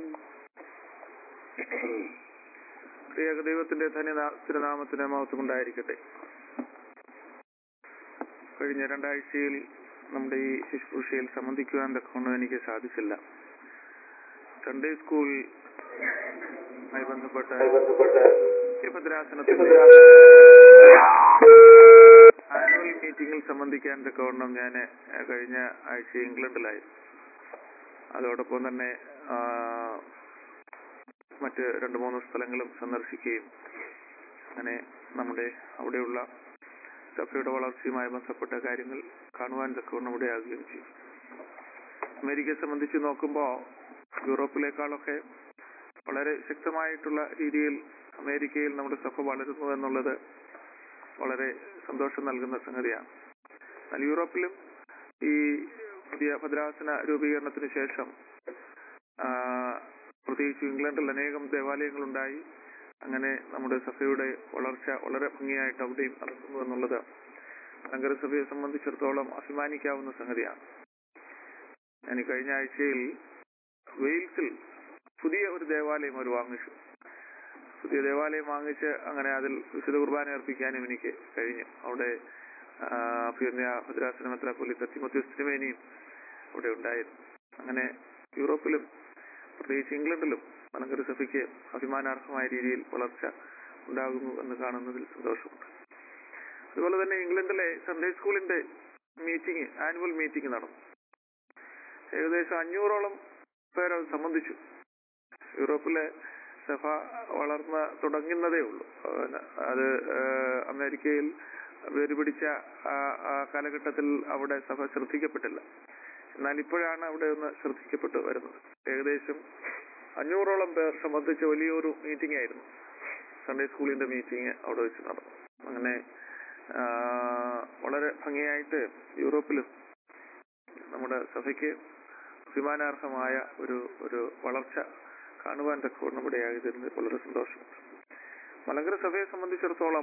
പ്രിയ ദൈവത്തിന്റെ ധന്യ തിരുനാമത്തിന് മഹത്വം ഉണ്ടായിരിക്കട്ടെ കഴിഞ്ഞ രണ്ടാഴ്ചയിൽ നമ്മുടെ ഈ ശുശ്രൂഷയിൽ സംബന്ധിക്കുവാൻ തക്കൊണ്ട് എനിക്ക് സാധിച്ചില്ല സൺഡേ സ്കൂൾ മായി ബന്ധപ്പെട്ട ഭദ്രാസനത്തിന്റെ ആനുവൽ മീറ്റിംഗിൽ സംബന്ധിക്കാൻ തക്കവണ്ണം ഞാൻ കഴിഞ്ഞ ആഴ്ച ഇംഗ്ലണ്ടിലായിരുന്നു അതോടൊപ്പം തന്നെ ആ, മറ്റ് രണ്ട് മൂന്ന് സ്ഥലങ്ങളും സന്ദർശിക്കുകയും അങ്ങനെ നമ്മുടെ അവിടെയുള്ള സഭയുടെ വളർച്ചയുമായി ബന്ധപ്പെട്ട കാര്യങ്ങൾ കാണുവാൻ തക്കവണ്ണം ഇവിടെയാകുകയും ചെയ്തു അമേരിക്കയെ സംബന്ധിച്ച് നോക്കുമ്പോൾ യൂറോപ്പിലേക്കാളൊക്കെ വളരെ ശക്തമായിട്ടുള്ള രീതിയിൽ അമേരിക്കയിൽ നമ്മുടെ സഭ വളരുന്നു എന്നുള്ളത് വളരെ സന്തോഷം നൽകുന്ന സംഗതിയാണ് എന്നാൽ യൂറോപ്പിലും ഈ പുതിയ ഭദ്രാസന രൂപീകരണത്തിന് ശേഷം ആ, പ്രത്യേകിച്ച് ഇംഗ്ലണ്ടിൽ അനേകം ദേവാലയങ്ങളുണ്ടായി അങ്ങനെ നമ്മുടെ സഭയുടെ വളർച്ച വളരെ ഭംഗിയായിട്ട് അവിടെയും നടക്കുന്നു എന്നുള്ളത് നഗര സഭയെ സംബന്ധിച്ചിടത്തോളം അഭിമാനിക്കാവുന്ന സംഗതിയാണ് ഞാൻ ഈ കഴിഞ്ഞ ആഴ്ചയിൽ വെയിൽസിൽ പുതിയ ഒരു ദേവാലയം അവർ വാങ്ങിച്ചു പുതിയ ദേവാലയം വാങ്ങിച്ച് അങ്ങനെ അതിൽ വിശുദ്ധ കുർബാന അർപ്പിക്കാനും എനിക്ക് കഴിഞ്ഞു അവിടെ അഭ്യുന്നയ ഭദ്രാസന മെത്രാപ്പൊലി തിമത്യുസ്തിമേനിയും അവിടെ ഉണ്ടായിരുന്നു അങ്ങനെ യൂറോപ്പിലും പ്രത്യേകിച്ച് ഇംഗ്ലണ്ടിലും മലങ്കര സഭയ്ക്ക് അഭിമാനാർഹമായ രീതിയിൽ വളർച്ച ഉണ്ടാകുന്നു എന്ന് കാണുന്നതിൽ സന്തോഷമുണ്ട് അതുപോലെ തന്നെ ഇംഗ്ലണ്ടിലെ സൺഡേ സ്കൂളിന്റെ മീറ്റിംഗ് ആനുവൽ മീറ്റിംഗ് നടന്നു ഏകദേശം അഞ്ഞൂറോളം പേർ അത് സംബന്ധിച്ചു യൂറോപ്പിലെ സഭ വളർന്ന് തുടങ്ങുന്നതേ ഉള്ളൂ അതിന് അത് ഏഹ്, അമേരിക്കയിൽ വേരുപിടിച്ച ആ ആ കാലഘട്ടത്തിൽ അവിടെ സഭ ശ്രദ്ധിക്കപ്പെട്ടില്ല എന്നാൽ ഇപ്പോഴാണ് അവിടെ ഒന്ന് ശ്രദ്ധിക്കപ്പെട്ടു വരുന്നത് ഏകദേശം അഞ്ഞൂറോളം പേർ സംബന്ധിച്ച വലിയൊരു മീറ്റിംഗ് ആയിരുന്നു സൺഡേ സ്കൂളിന്റെ മീറ്റിംഗ് അവിടെ വെച്ച് നടന്നു അങ്ങനെ ആ, വളരെ ഭംഗിയായിട്ട് യൂറോപ്പിലും നമ്മുടെ സഭയ്ക്ക് അഭിമാനാർഹമായ ഒരു ഒരു വളർച്ച കാണുവാൻ തക്കവണ്ണം ഇടയായതിന് വളരെ സന്തോഷമുണ്ട് മലങ്കര സഭയെ സംബന്ധിച്ചിടത്തോളം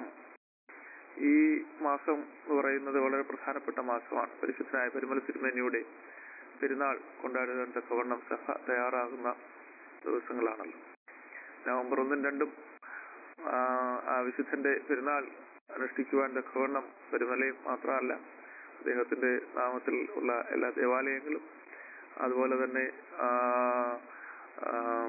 ഈ മാസം എന്ന് പറയുന്നത് വളരെ പ്രധാനപ്പെട്ട മാസമാണ് പരിശുദ്ധനായ പരിമല തിരുമേനിയുടെ പെരുന്നാൾ കൊണ്ടാടുവാൻ തക്കവണ്ണം സഭ തയ്യാറാകുന്ന ദിവസങ്ങളാണല്ലോ നവംബർ ഒന്നും രണ്ടും ആ, ആ വിശുദ്ധന്റെ പെരുന്നാൾ അനുഷ്ഠിക്കുവാൻ തക്കവണ്ണം പെരുമലയും മാത്രമല്ല അദ്ദേഹത്തിന്റെ നാമത്തിൽ ഉള്ള എല്ലാ ദേവാലയങ്ങളും അതുപോലെ തന്നെ ആ, ആ,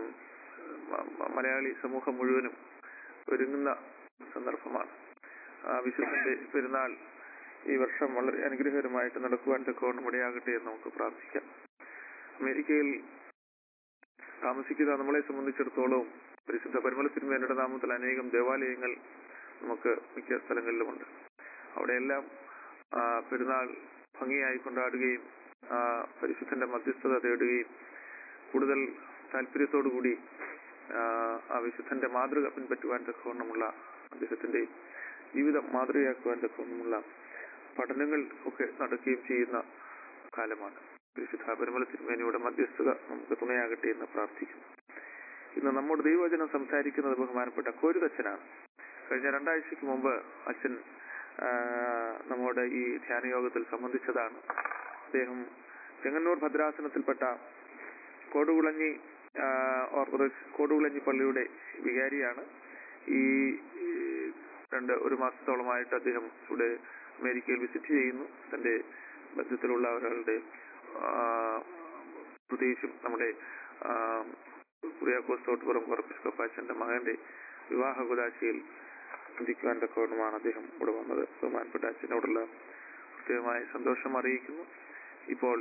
മ- മ- മലയാളി സമൂഹം മുഴുവനും ഒരുങ്ങുന്ന സന്ദർഭമാണ് ആ വിശുദ്ധന്റെ പെരുന്നാൾ ഈ വർഷം വളരെ അനുഗ്രഹകരമായിട്ട് നടക്കുവാൻ തക്കവണ്ണം ഇടയാകട്ടെ എന്ന് നമുക്ക് പ്രാർത്ഥിക്കാം അമേരിക്കയിൽ താമസിക്കുന്ന നമ്മളെ സംബന്ധിച്ചിടത്തോളം പരിശുദ്ധ പരിമല തിരുമേനയുടെ നാമത്തിൽ അനേകം ദേവാലയങ്ങൾ നമുക്ക് മിക്ക സ്ഥലങ്ങളിലുമുണ്ട് അവിടെയെല്ലാം ആ, പെരുന്നാൾ ഭംഗിയായി കൊണ്ടാടുകയും ആ, പരിശുദ്ധന്റെ മധ്യസ്ഥത തേടുകയും കൂടുതൽ താല്പര്യത്തോടുകൂടി ആ, ആ വിശുദ്ധന്റെ മാതൃക പിൻപറ്റുവാൻ തക്കവണ്ണമുള്ള അദ്ദേഹത്തിന്റെ ജീവിതം മാതൃകയാക്കുവാൻ തക്കവണ്ണമുള്ള പഠനങ്ങൾ ഒക്കെ നടക്കുകയും ചെയ്യുന്ന കാലമാണ് പരിശുദ്ധ പരിമല തിരുമേനിയുടെ മധ്യസ്ഥത നമുക്ക് തുണയാകട്ടെ എന്ന് പ്രാർത്ഥിക്കുന്നു ഇന്ന് നമ്മുടെ ദൈവവചനം സംസാരിക്കുന്നത് ബഹുമാനപ്പെട്ട കോരുതച്ഛനാണ് കഴിഞ്ഞ രണ്ടാഴ്ചക്ക് മുമ്പ് അച്ഛൻ ആ, നമ്മുടെ ഈ ധ്യാനയോഗത്തിൽ സംബന്ധിച്ചതാണ് അദ്ദേഹം ചെങ്ങന്നൂർ ഭദ്രാസനത്തിൽപ്പെട്ട കോടുകുളഞ്ഞി ആ, ഓർത്തഡോക്സ് കോടുകുളഞ്ഞി പള്ളിയുടെ വികാരിയാണ് ഈ ഈ രണ്ട് ഒരു മാസത്തോളമായിട്ട് അദ്ദേഹം ഇവിടെ അമേരിക്കയിൽ വിസിറ്റ് ചെയ്യുന്നു തന്റെ ബന്ധത്തിലുള്ള ഒരാളുടെ ആ, പ്രത്യേകിച്ചും നമ്മുടെ ആ, കുറിയാക്കോസ് തോട്ടുപുറം കുറപ്പിസ്കോപ്പാച്ചന്റെ മകന്റെ വിവാഹ കുലാശയിൽ ചിന്തിക്കുവാൻ തക്കവണ്ണമാണ് അദ്ദേഹം ഇവിടെ വന്നത് ബഹുമാനപ്പെട്ട അച്ഛനോടുള്ള പ്രത്യേകമായ സന്തോഷം അറിയിക്കുന്നു ഇപ്പോൾ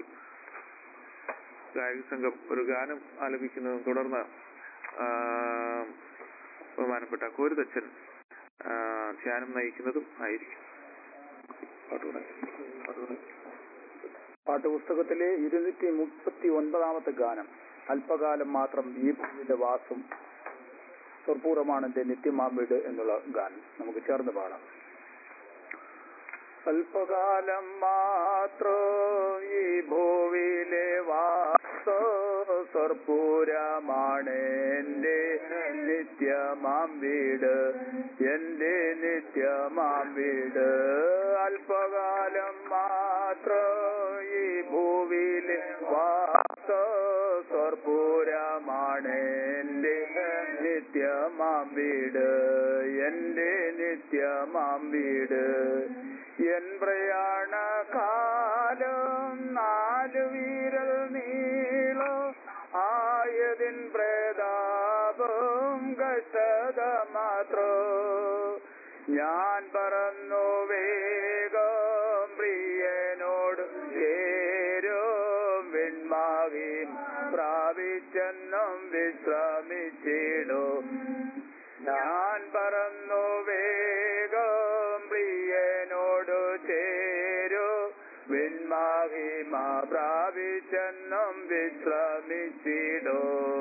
ഗായക സംഘം ഒരു ഗാനം ആലപിക്കുന്നതും തുടർന്ന് ആ, ബഹുമാനപ്പെട്ട കോരുതച്ഛൻ ആ, ധ്യാനം നയിക്കുന്നതും ആയിരിക്കും പാട്ടുകൂടെ പാട്ടുകൂടെ പാഠപുസ്തകത്തിലെ ഇരുന്നൂറ്റി മുപ്പത്തി ഒൻപതാമത്തെ ഗാനം അല്പകാലം മാത്രം ഈ ഭൂമിയുടെ വാസം സ്വർപൂർവമാണ് എന്റെ നിത്യമാമ്പീട് എന്നുള്ള ഗാനം നമുക്ക് ചേർന്ന് പാടാം അല്പകാലം മാത്രം ഈ ഭൂവിലെ വാസോ സ്വർപൂരമാണ് എന്റെ നിത്യമാം വീട് എന്റെ നിത്യമാം വീട് അല്പകാലം മാത്രം ഈ ഭൂവിലെ വാസോ സ്വർപൂരമാണ് എന്റെ നിത്യമാം വീട് എന്റെ നിത്യമാം വീട് എൻ പ്രയാണ കാലം നാല് വീരൽ നീളോ ആയതിൻ പ്രതാപം കഷ്ടത മാത്രോ ഞാൻ പറന്നു വേഗം പ്രിയനോട് ചേരും വെൺമാവിൻ പ്രാപിച്ചെന്നും വിശ്രമിച്ചിടും ഞാൻ പറന്നു വേഗം പ്രിയനോടു ചേരു വെൺമാഹിമ പ്രാപിച്ചെന്നും വിശ്രമിച്ചിടോ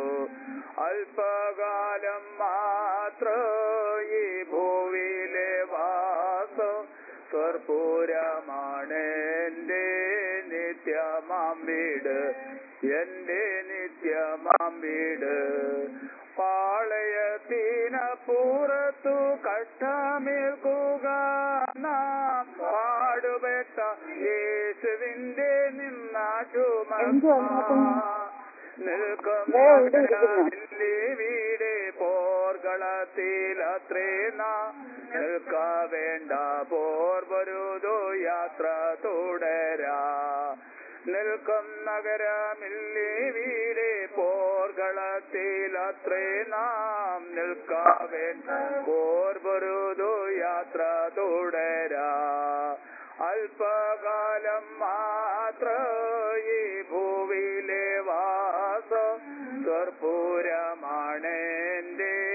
അല്പകാലം മാത്രം ഈ ഭൂവിലെ വാസം സ്വർപൂരമാണ് എന്റെ നിത്യമാം വീട് എന്റെ നിത്യമാം വീട് പാളയത്തിന പുറത്തു കഷ്ടമേൽക്കുക നാം പാടുപെട്ട യേശുവിന്റെ നിന്ന വീടെ പോർകളത്തിൽ അത്രേ നാം നിൽക്ക വേണ്ട പോർ വരുതോ യാത്ര തുടരാ നിൽക്കും നഗരമില്ലേ വീടെ പോർകളത്തിൽ അത്രേ നാം നിൽക്കാവേ പോർ പൊരുതു യാത്ര തുടരാ അല്പകാലം മാത്ര ഈ ഭൂവിലെ വാസം സ്വർപൂരമാണ് എന്റെ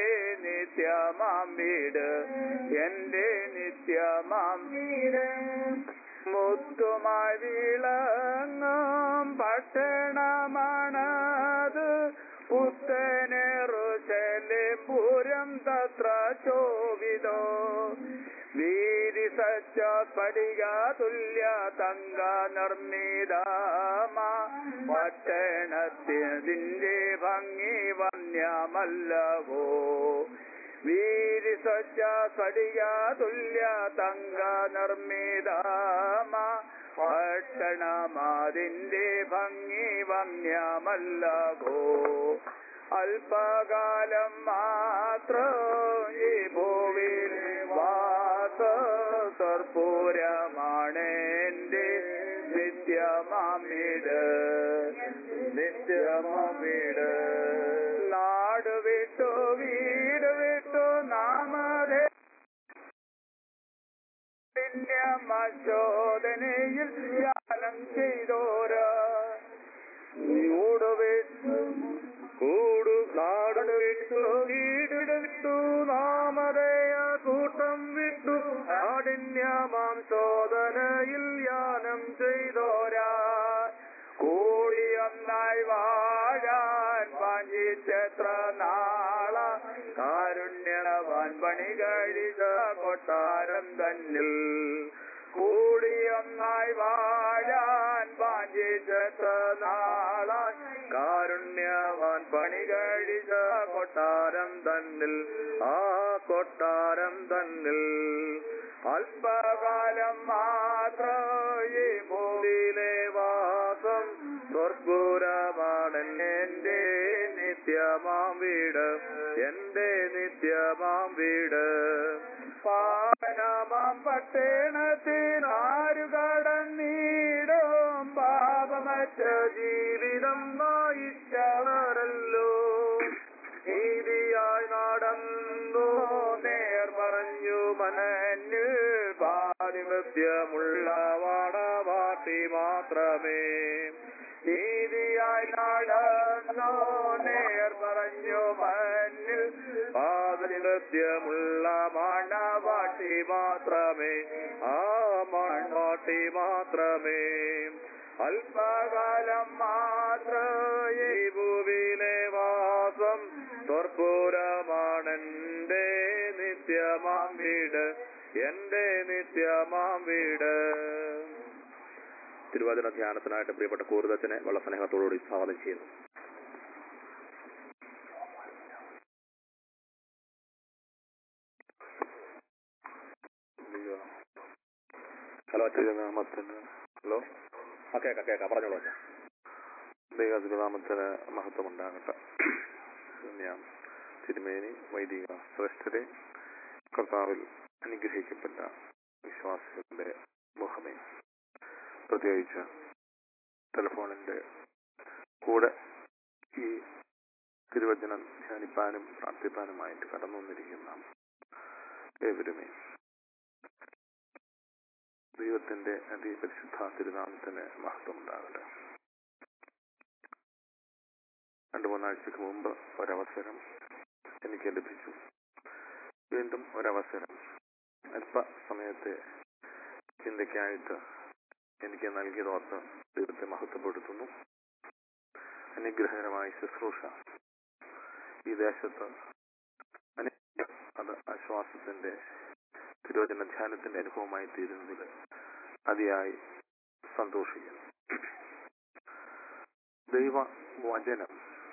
നിത്യമാം വീട് എന്റെ നിത്യമാം വീട് മുത്തുമായി വിളങ്ങും പട്ടണമാണത് പുത്തനെറുശലേം പുരം തത്ര ശോഭിതോ വീരി സച്ച സ്ഫടിക തുല്യ തങ്ക നിർമ്മിതമ പട്ടണത്തിന്റെ ഭംഗി വന്യമല്ലവോ വീരി സച്ച സ്ഫടിക തുല്യ തങ്ക നിർമ്മിതമ പട്ടണമാതിന്റെ ഭംഗി വന്യമല്ലവോ അല്പകാലം മാത്രം ഈ ഭൂവിൽ വാസ കർപ്പൂരമാണ് എന്റെ നിത്യമാമിട് നിത്യമാമിട് നാട് വിട്ടു വീട് വിട്ടു നാമതേ മശോധനയിൽ ധ്യാനം ചെയ്തോര നീട് വിട്ടു കൂടു നാട് വിട്ടു വീട് വിട്ടു നാമതയ കൂട്ടം വിട്ടു കാഠിന്യമാം ശോധനയിൽ യാനം ചെയ്തോരാ കൂടി ഒന്നായി വാഴാൻ വാഞ്ചിച്ചെത്ര നാള കാരുണ്യവാൻ പണി കഴിച്ച കൊട്ടാരം തന്നിൽ കൂടി ഒന്നായി വാഴാൻ വാഞ്ചിച്ചെത്ര നാള കാരുണ്യവാൻ പണി കഴിച്ച കൊട്ടാരം തന്നിൽ ആ കൊട്ടാരം തന്നിൽ അല്പകാലം മാത്രം ഈ ഭൂമിയിലെ വാസം സ്വർഗുരമാണ് എന്റെ നിത്യമാം വീട് എന്റെ നിത്യമാം വീട് പാനമാം പട്ടണത്തിനാരു കടന്നീടും പാപമറ്റ ജീവിതം നയിച്ചവരല്ലോ നീതിയായി നടന്നു നേർ പറഞ്ഞു മനഞ്ഞ് പാതിമൃത്യമുള്ള വാടവാട്ടി മാത്രമേ നീതിയായി നടന്നു നേർ പറഞ്ഞു മഞ്ഞിൽ പാതിമൃത്യമുള്ള മണവാട്ടി മാത്രമേ ആ മൺവാട്ടി മാത്രമേ അല്പകാലം മാത്രം ഈ ഭൂവിലെ വാസം സ്വർപ്പൂരമാണെന്റെ നിത്യമാം വീട് എന്റെ നിത്യമാം വീട് തിരുവാതിര ധ്യാനത്തിനായിട്ട് പ്രിയപ്പെട്ട കൂറുദത്തിനെ വളരെ സ്നേഹത്തോടുകൂടി സ്വാഗതം ചെയ്യുന്നു ഹലോ നാമത്തിന് ഹലോ ആ കേക്കാം കേക്കാം പറഞ്ഞോളൂ അച്ഛാ. ദൈവനാമത്തിന് മഹത്വം ഉണ്ടാകട്ടെ ഞാൻ തിരുമേനി വൈദിക ശ്രേഷ്ഠരെ കർത്താവിൽ അനുഗ്രഹിക്കപ്പെട്ട വിശ്വാസികളുടെ മുഖമേ പ്രത്യേകിച്ച് ടെലിഫോണിന്റെ കൂടെ ഈ തിരുവചനം ധ്യാനിപ്പാനും പ്രാർത്ഥിപ്പാനുമായിട്ട് കടന്നു വന്നിരിക്കുന്ന ഏവരുമേ ദൈവത്തിന്റെ അതിപരിശുദ്ധ തിരുനാമത്തിന് മഹത്വം ഉണ്ടാകട്ടെ രണ്ടു മൂന്നാഴ്ചക്ക് മുമ്പ് ഒരവസരം എനിക്ക് ലഭിച്ചു വീണ്ടും ഒരവസരം അല്പ സമയത്തെ ചിന്തയ്ക്കായിട്ട് എനിക്ക് നൽകിയതോർത്ത് ദൈവത്തെ മഹത്വപ്പെടുത്തുന്നു അനുഗ്രഹകരമായ ശുശ്രൂഷ ഈ ദേശത്ത് അനേകം അത് ആശ്വാസത്തിന്റെ തിരോചന ധ്യാനത്തിന്റെ അനുഭവമായി തീരുന്നതിൽ അതിയായി സന്തോഷിക്കുന്നു ദൈവ വചനം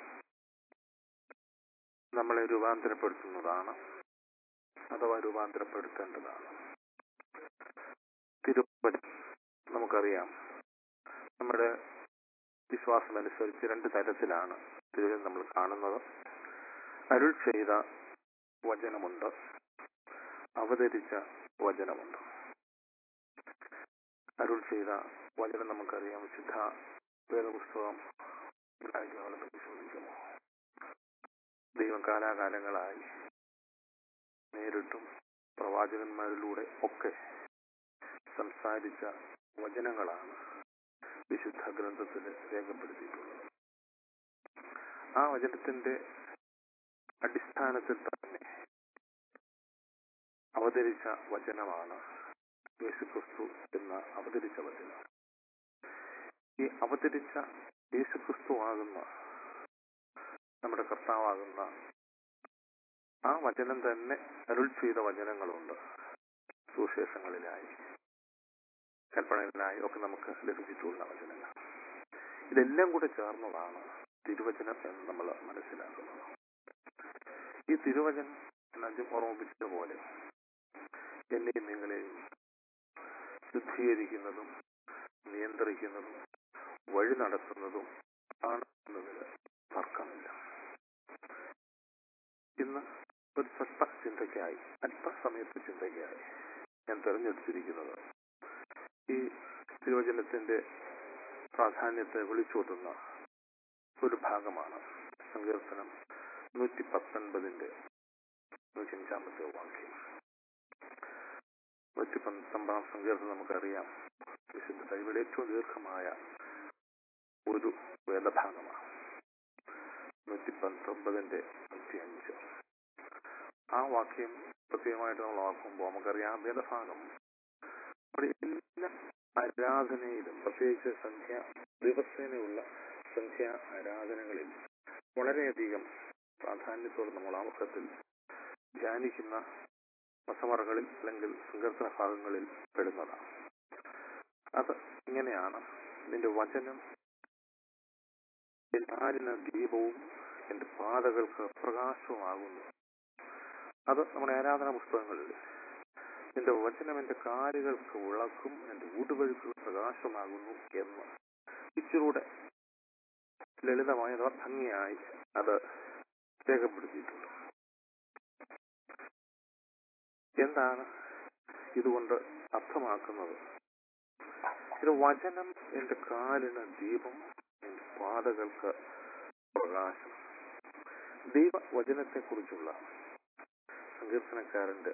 നമ്മളെ രൂപാന്തരപ്പെടുത്തുന്നതാണ് അഥവാ രൂപാന്തരപ്പെടുത്തേണ്ടതാണ് തിരുവചനം നമുക്കറിയാം നമ്മുടെ വിശ്വാസമനുസരിച്ച് രണ്ട് തരത്തിലാണ് തിരുവചനം നമ്മൾ കാണുന്നത് അരുൾ ചെയ്ത വചനമുണ്ട് അവതരിച്ച വചനമുണ്ട് അരുൾ ചെയ്ത വചനം നമുക്കറിയാം വിശുദ്ധ വേദപുസ്തകം വായിക്കാനുള്ള പരിശോധിക്കുമോ ദൈവം കാലാകാലങ്ങളായി നേരിട്ടും പ്രവാചകന്മാരിലൂടെ ഒക്കെ സംസാരിച്ച വചനങ്ങളാണ് വിശുദ്ധ ഗ്രന്ഥത്തിൽ രേഖപ്പെടുത്തിയിട്ടുള്ളത് ആ വചനത്തിന്റെ അടിസ്ഥാനത്തിൽ തന്നെ അവതരിച്ച വചനമാണ് യേശുക്രിസ്തു എന്ന അവതരിച്ച വചനം ഈ അവതരിച്ച യേശുക്രിസ്തു ആകുന്ന നമ്മുടെ കർത്താവാകുന്ന ആ വചനം തന്നെ അരുൾ ചെയ്ത വചനങ്ങളുണ്ട് സുവിശേഷങ്ങളിലായി കൽപ്പനകളിലായി ഒക്കെ നമുക്ക് ലഭിച്ചിട്ടുള്ള വചനങ്ങൾ ഇതെല്ലാം കൂടെ ചേർന്നതാണ് തിരുവചനം എന്ന് നമ്മൾ മനസ്സിലാക്കുന്നത് ഈ തിരുവചനം എന്നാദ്യം ഓർമ്മിപ്പിച്ചതുപോലെ എന്നെയും നിങ്ങളെയും ശുദ്ധീകരിക്കുന്നതും നിയന്ത്രിക്കുന്നതും വഴി നടത്തുന്നതും ആണ് എന്നതിൽ തർക്കമില്ല ഇന്ന് ഒരു സ്വസ്ഥ ചിന്തയ്ക്കായി അല്പസമയത്തെ ചിന്തയ്ക്കായി ഞാൻ തെരഞ്ഞെടുത്തിരിക്കുന്നത് ഈ തിരുവചനത്തിന്റെ പ്രാധാന്യത്തെ വിളിച്ചോതുന്ന ഒരു ഭാഗമാണ് സങ്കീർത്തനം നൂറ്റി പത്തൊൻപതിന്റെ നൂറ്റഞ്ചാമത്തെ വാക്യം നൂറ്റി പത്തൊമ്പതാം സങ്കീർത്തനം നമുക്കറിയാം വിശുദ്ധ ബൈബിളിലെ ഏറ്റവും ദീർഘമായ ഒരു വേദഭാഗമാണ് നൂറ്റി പത്തൊമ്പതിന്റെ നൂറ്റി അഞ്ച് ആ വാക്യം പ്രത്യേകമായിട്ട് നമ്മൾ ഓർക്കുമ്പോൾ നമുക്കറിയാം ആ വേദഭാഗം അവിടെ എല്ലാ ആരാധനയിലും പ്രത്യേകിച്ച് സന്ധ്യ ദിവസേനയുള്ള സന്ധ്യ ആരാധനകളിൽ വളരെയധികം പ്രാധാന്യത്തോടെ നമ്മൾ ആമുഖത്തിൽ ധ്യാനിക്കുന്ന വസമറകളിൽ അല്ലെങ്കിൽ സങ്കീർത്തന ഭാഗങ്ങളിൽ പെടുന്നതാണ് അത് ഇങ്ങനെയാണ് നിന്റെ വചനം എല്ലാരിന ദീപവും എന്റെ പാതകൾക്ക് പ്രകാശവുമാകുന്നു അത് നമ്മുടെ ആരാധനാ പുസ്തകങ്ങളിൽ നിന്റെ വചനം എന്റെ കാലുകൾക്ക് വിളക്കും എന്റെ ഊടുവഴുക്ക് പ്രകാശമാകുന്നു എന്ന് ഇച്ചിലൂടെ ലളിതമായി അഥവാ ഭംഗിയായി അത് രേഖപ്പെടുത്തിയിട്ടുണ്ട് എന്താണ് ഇതുകൊണ്ട് അർത്ഥമാക്കുന്നത് ഇത് വചനം എന്റെ കാലിന് ദീപം എന്റെ പാതകൾക്ക് പ്രകാശം ദൈവവചനത്തെ കുറിച്ചുള്ള സങ്കീർത്തനക്കാരന്റെ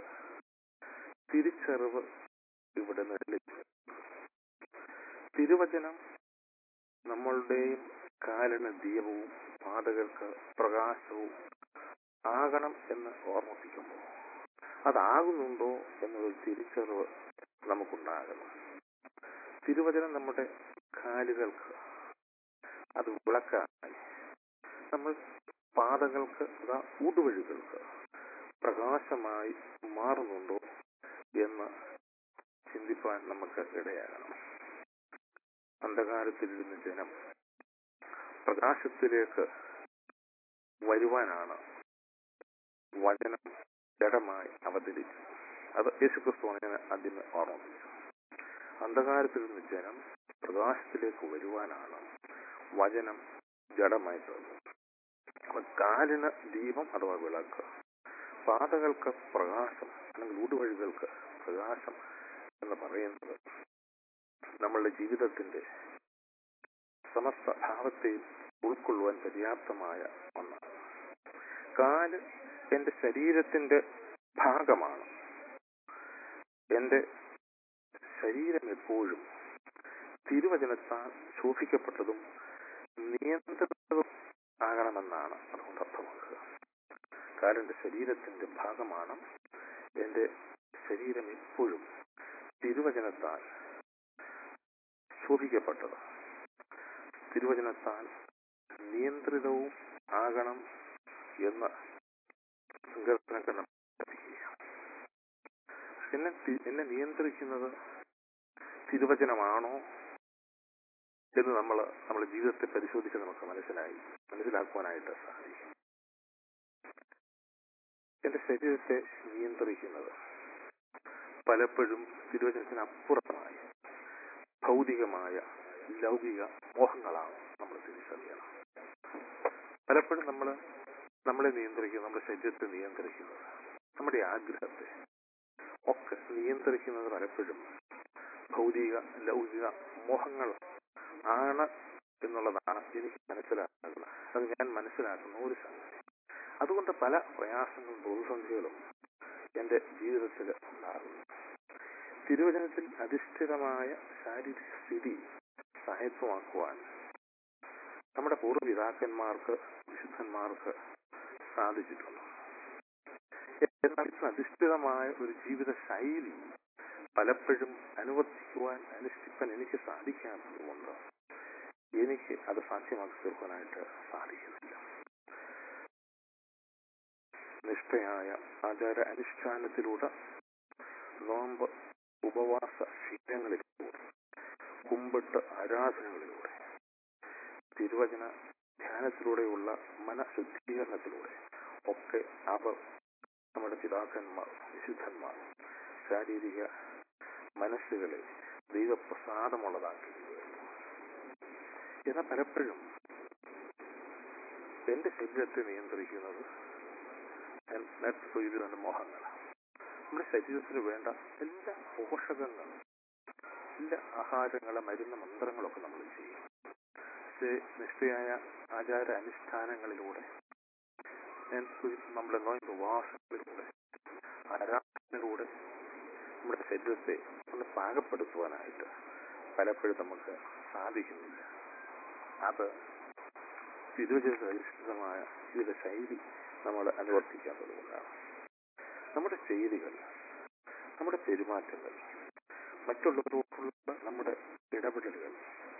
തിരിച്ചറിവ് ഇവിടെ നിലനിൽക്കും തിരുവചനം നമ്മളുടെയും കാലിന് ദീപവും പാതകൾക്ക് പ്രകാശവും ആകണം എന്ന് ഓർമ്മിപ്പിക്കുമ്പോൾ അതാകുന്നുണ്ടോ എന്നൊരു തിരിച്ചറിവ് നമുക്കുണ്ടാകണം തിരുവചനം നമ്മുടെ കാലുകൾക്ക് അത് വിളക്കായി നമ്മൾ പാതകൾക്ക് അതാ ഊടുവഴികൾക്ക് പ്രകാശമായി മാറുന്നുണ്ടോ എന്ന് ചിന്തിപ്പാൻ നമുക്ക് ഇടയാകണം അന്ധകാരത്തിലിരുന്ന ജനം പ്രകാശത്തിലേക്ക് വരുവാനാണ് വചനം ജഡമായി അവതരിച്ചത് അത് യേശുക്രിസ്തു അങ്ങനെ ആദ്യമേ ഓർമ്മിപ്പിച്ചു അന്ധകാരത്തിൽ നിന്ന് ജനം പ്രകാശത്തിലേക്ക് വരുവാനാണ് വചനം ജഡമായി തീർന്നത് അപ്പൊ കാലിന് ദീപം അഥവാ വിളക്ക് പാതകൾക്ക് പ്രകാശം അല്ലെങ്കിൽ ഊടുവഴികൾക്ക് പ്രകാശം എന്ന് പറയുന്നത് നമ്മളുടെ ജീവിതത്തിന്റെ സമസ്ത ഭാവത്തെയും ഉൾക്കൊള്ളുവാൻ പര്യാപ്തമായ ഒന്നാണ് കാല് എന്റെ ശരീരത്തിന്റെ ഭാഗമാണ് എന്റെ ശരീരം എപ്പോഴും തിരുവചനത്താൽ ശോഭിക്കപ്പെട്ടതും നിയന്ത്രിതവും ആകണമെന്നാണ് അതുകൊണ്ട് അർത്ഥമാക്കുക കാലിന്റെ ശരീരത്തിന്റെ ഭാഗമാണ് എന്റെ ശരീരം എപ്പോഴും തിരുവചനത്താൽ ശോഭിക്കപ്പെട്ടത് തിരുവചനത്താൽ നിയന്ത്രിതവും ആകണം എന്ന് സങ്കല്പനം എന്നെ തി- എന്നെ നിയന്ത്രിക്കുന്നത് തിരുവചനമാണോ എന്ന് നമ്മൾ നമ്മുടെ ജീവിതത്തെ പരിശോധിച്ച് നമുക്ക് മനസ്സിലായി മനസ്സിലാക്കുവാനായിട്ട് സാധിക്കും എന്റെ ശരീരത്തെ നിയന്ത്രിക്കുന്നത് പലപ്പോഴും തിരുവചനത്തിന് അപ്പുറമായി ഭൗതികമായ ലൗകിക മോഹങ്ങളാണ് നമ്മൾ തിരിച്ചറിയണം പലപ്പോഴും നമ്മൾ നമ്മളെ നിയന്ത്രിക്കുന്നത് നമ്മുടെ ശരീരത്തെ നിയന്ത്രിക്കുന്നത് നമ്മുടെ ആഗ്രഹത്തെ ഒക്കെ നിയന്ത്രിക്കുന്നത് പലപ്പോഴും ഭൗതിക ലൗകിക മോഹങ്ങൾ ആണ് എന്നുള്ളതാണ് എനിക്ക് മനസ്സിലാക്കുന്നത് അത് ഞാൻ മനസ്സിലാക്കുന്ന ഒരു സംഗതി അതുകൊണ്ട് പല പ്രയാസങ്ങളും പ്രതിസന്ധികളും എന്റെ ജീവിതത്തിൽ ഉണ്ടാകുന്നു തിരുവചനത്തിൽ അധിഷ്ഠിതമായ ശാരീരിക സ്ഥിതി സായത്വമാക്കുവാൻ നമ്മുടെ പൂർവ്വപിതാക്കന്മാർക്ക് വിശുദ്ധന്മാർക്ക് സാധിച്ചിട്ടുണ്ട് എന്നാൽ ഇതിന് അധിഷ്ഠിതമായ ഒരു ജീവിത ശൈലി പലപ്പോഴും അനുവർത്തിക്കുവാൻ അനുഷ്ഠിക്കാൻ എനിക്ക് സാധിക്കാത്തതുകൊണ്ട് എനിക്ക് അത് സാധ്യമാക്കി തീർക്കാനായിട്ട് സാധിക്കുന്നില്ല നിഷ്ഠയായ ആചാര അനുഷ്ഠാനത്തിലൂടെ നോമ്പ് ഉപവാസ ശീലങ്ങളിലൂടെ കുമ്പിട്ട് ആരാധനകളിലൂടെ തിരുവചന ധ്യാനത്തിലൂടെയുള്ള മനഃശുദ്ധീകരണത്തിലൂടെ ഒക്കെ അവർ നമ്മുടെ പിതാക്കന്മാർ വിശുദ്ധന്മാർ ശാരീരിക മനസ്സുകളെ ദൈവപ്രസാദമുള്ളതാക്കി എന്നാൽ പലപ്പോഴും എന്റെ ശരീരത്തെ നിയന്ത്രിക്കുന്നത് ഞാൻ നേരത്തെ സൂചിപ്പിച്ച മോഹങ്ങളാണ് നമ്മുടെ ശരീരത്തിന് വേണ്ട എല്ലാ പോഷകങ്ങളും എല്ലാ ആഹാരങ്ങളും മരുന്ന് മന്ത്രങ്ങളൊക്കെ നമ്മൾ ചെയ്യും പക്ഷേ നിഷ്ഠയായ ആചാര അനുഷ്ഠാനങ്ങളിലൂടെ ഞാൻ സൂചി- നമ്മുടെ നോയമ്പ് ഉപവാസങ്ങളിലൂടെ ആരാധനയിലൂടെ നമ്മുടെ ശരീരത്തെ ഒന്ന് പാകപ്പെടുത്തുവാനായിട്ട് പലപ്പോഴും നമുക്ക് സാധിക്കുന്നില്ല അത് തിരുവചന അധിഷ്ഠിതമായ ജീവിത ശൈലി നമ്മൾ അനുവർത്തിക്കാത്തത് കൊണ്ടാണ് നമ്മുടെ ചെയ്തികൾ നമ്മുടെ പെരുമാറ്റങ്ങൾ മറ്റുള്ളവരോടുള്ള നമ്മുടെ ഇടപെടലുകൾ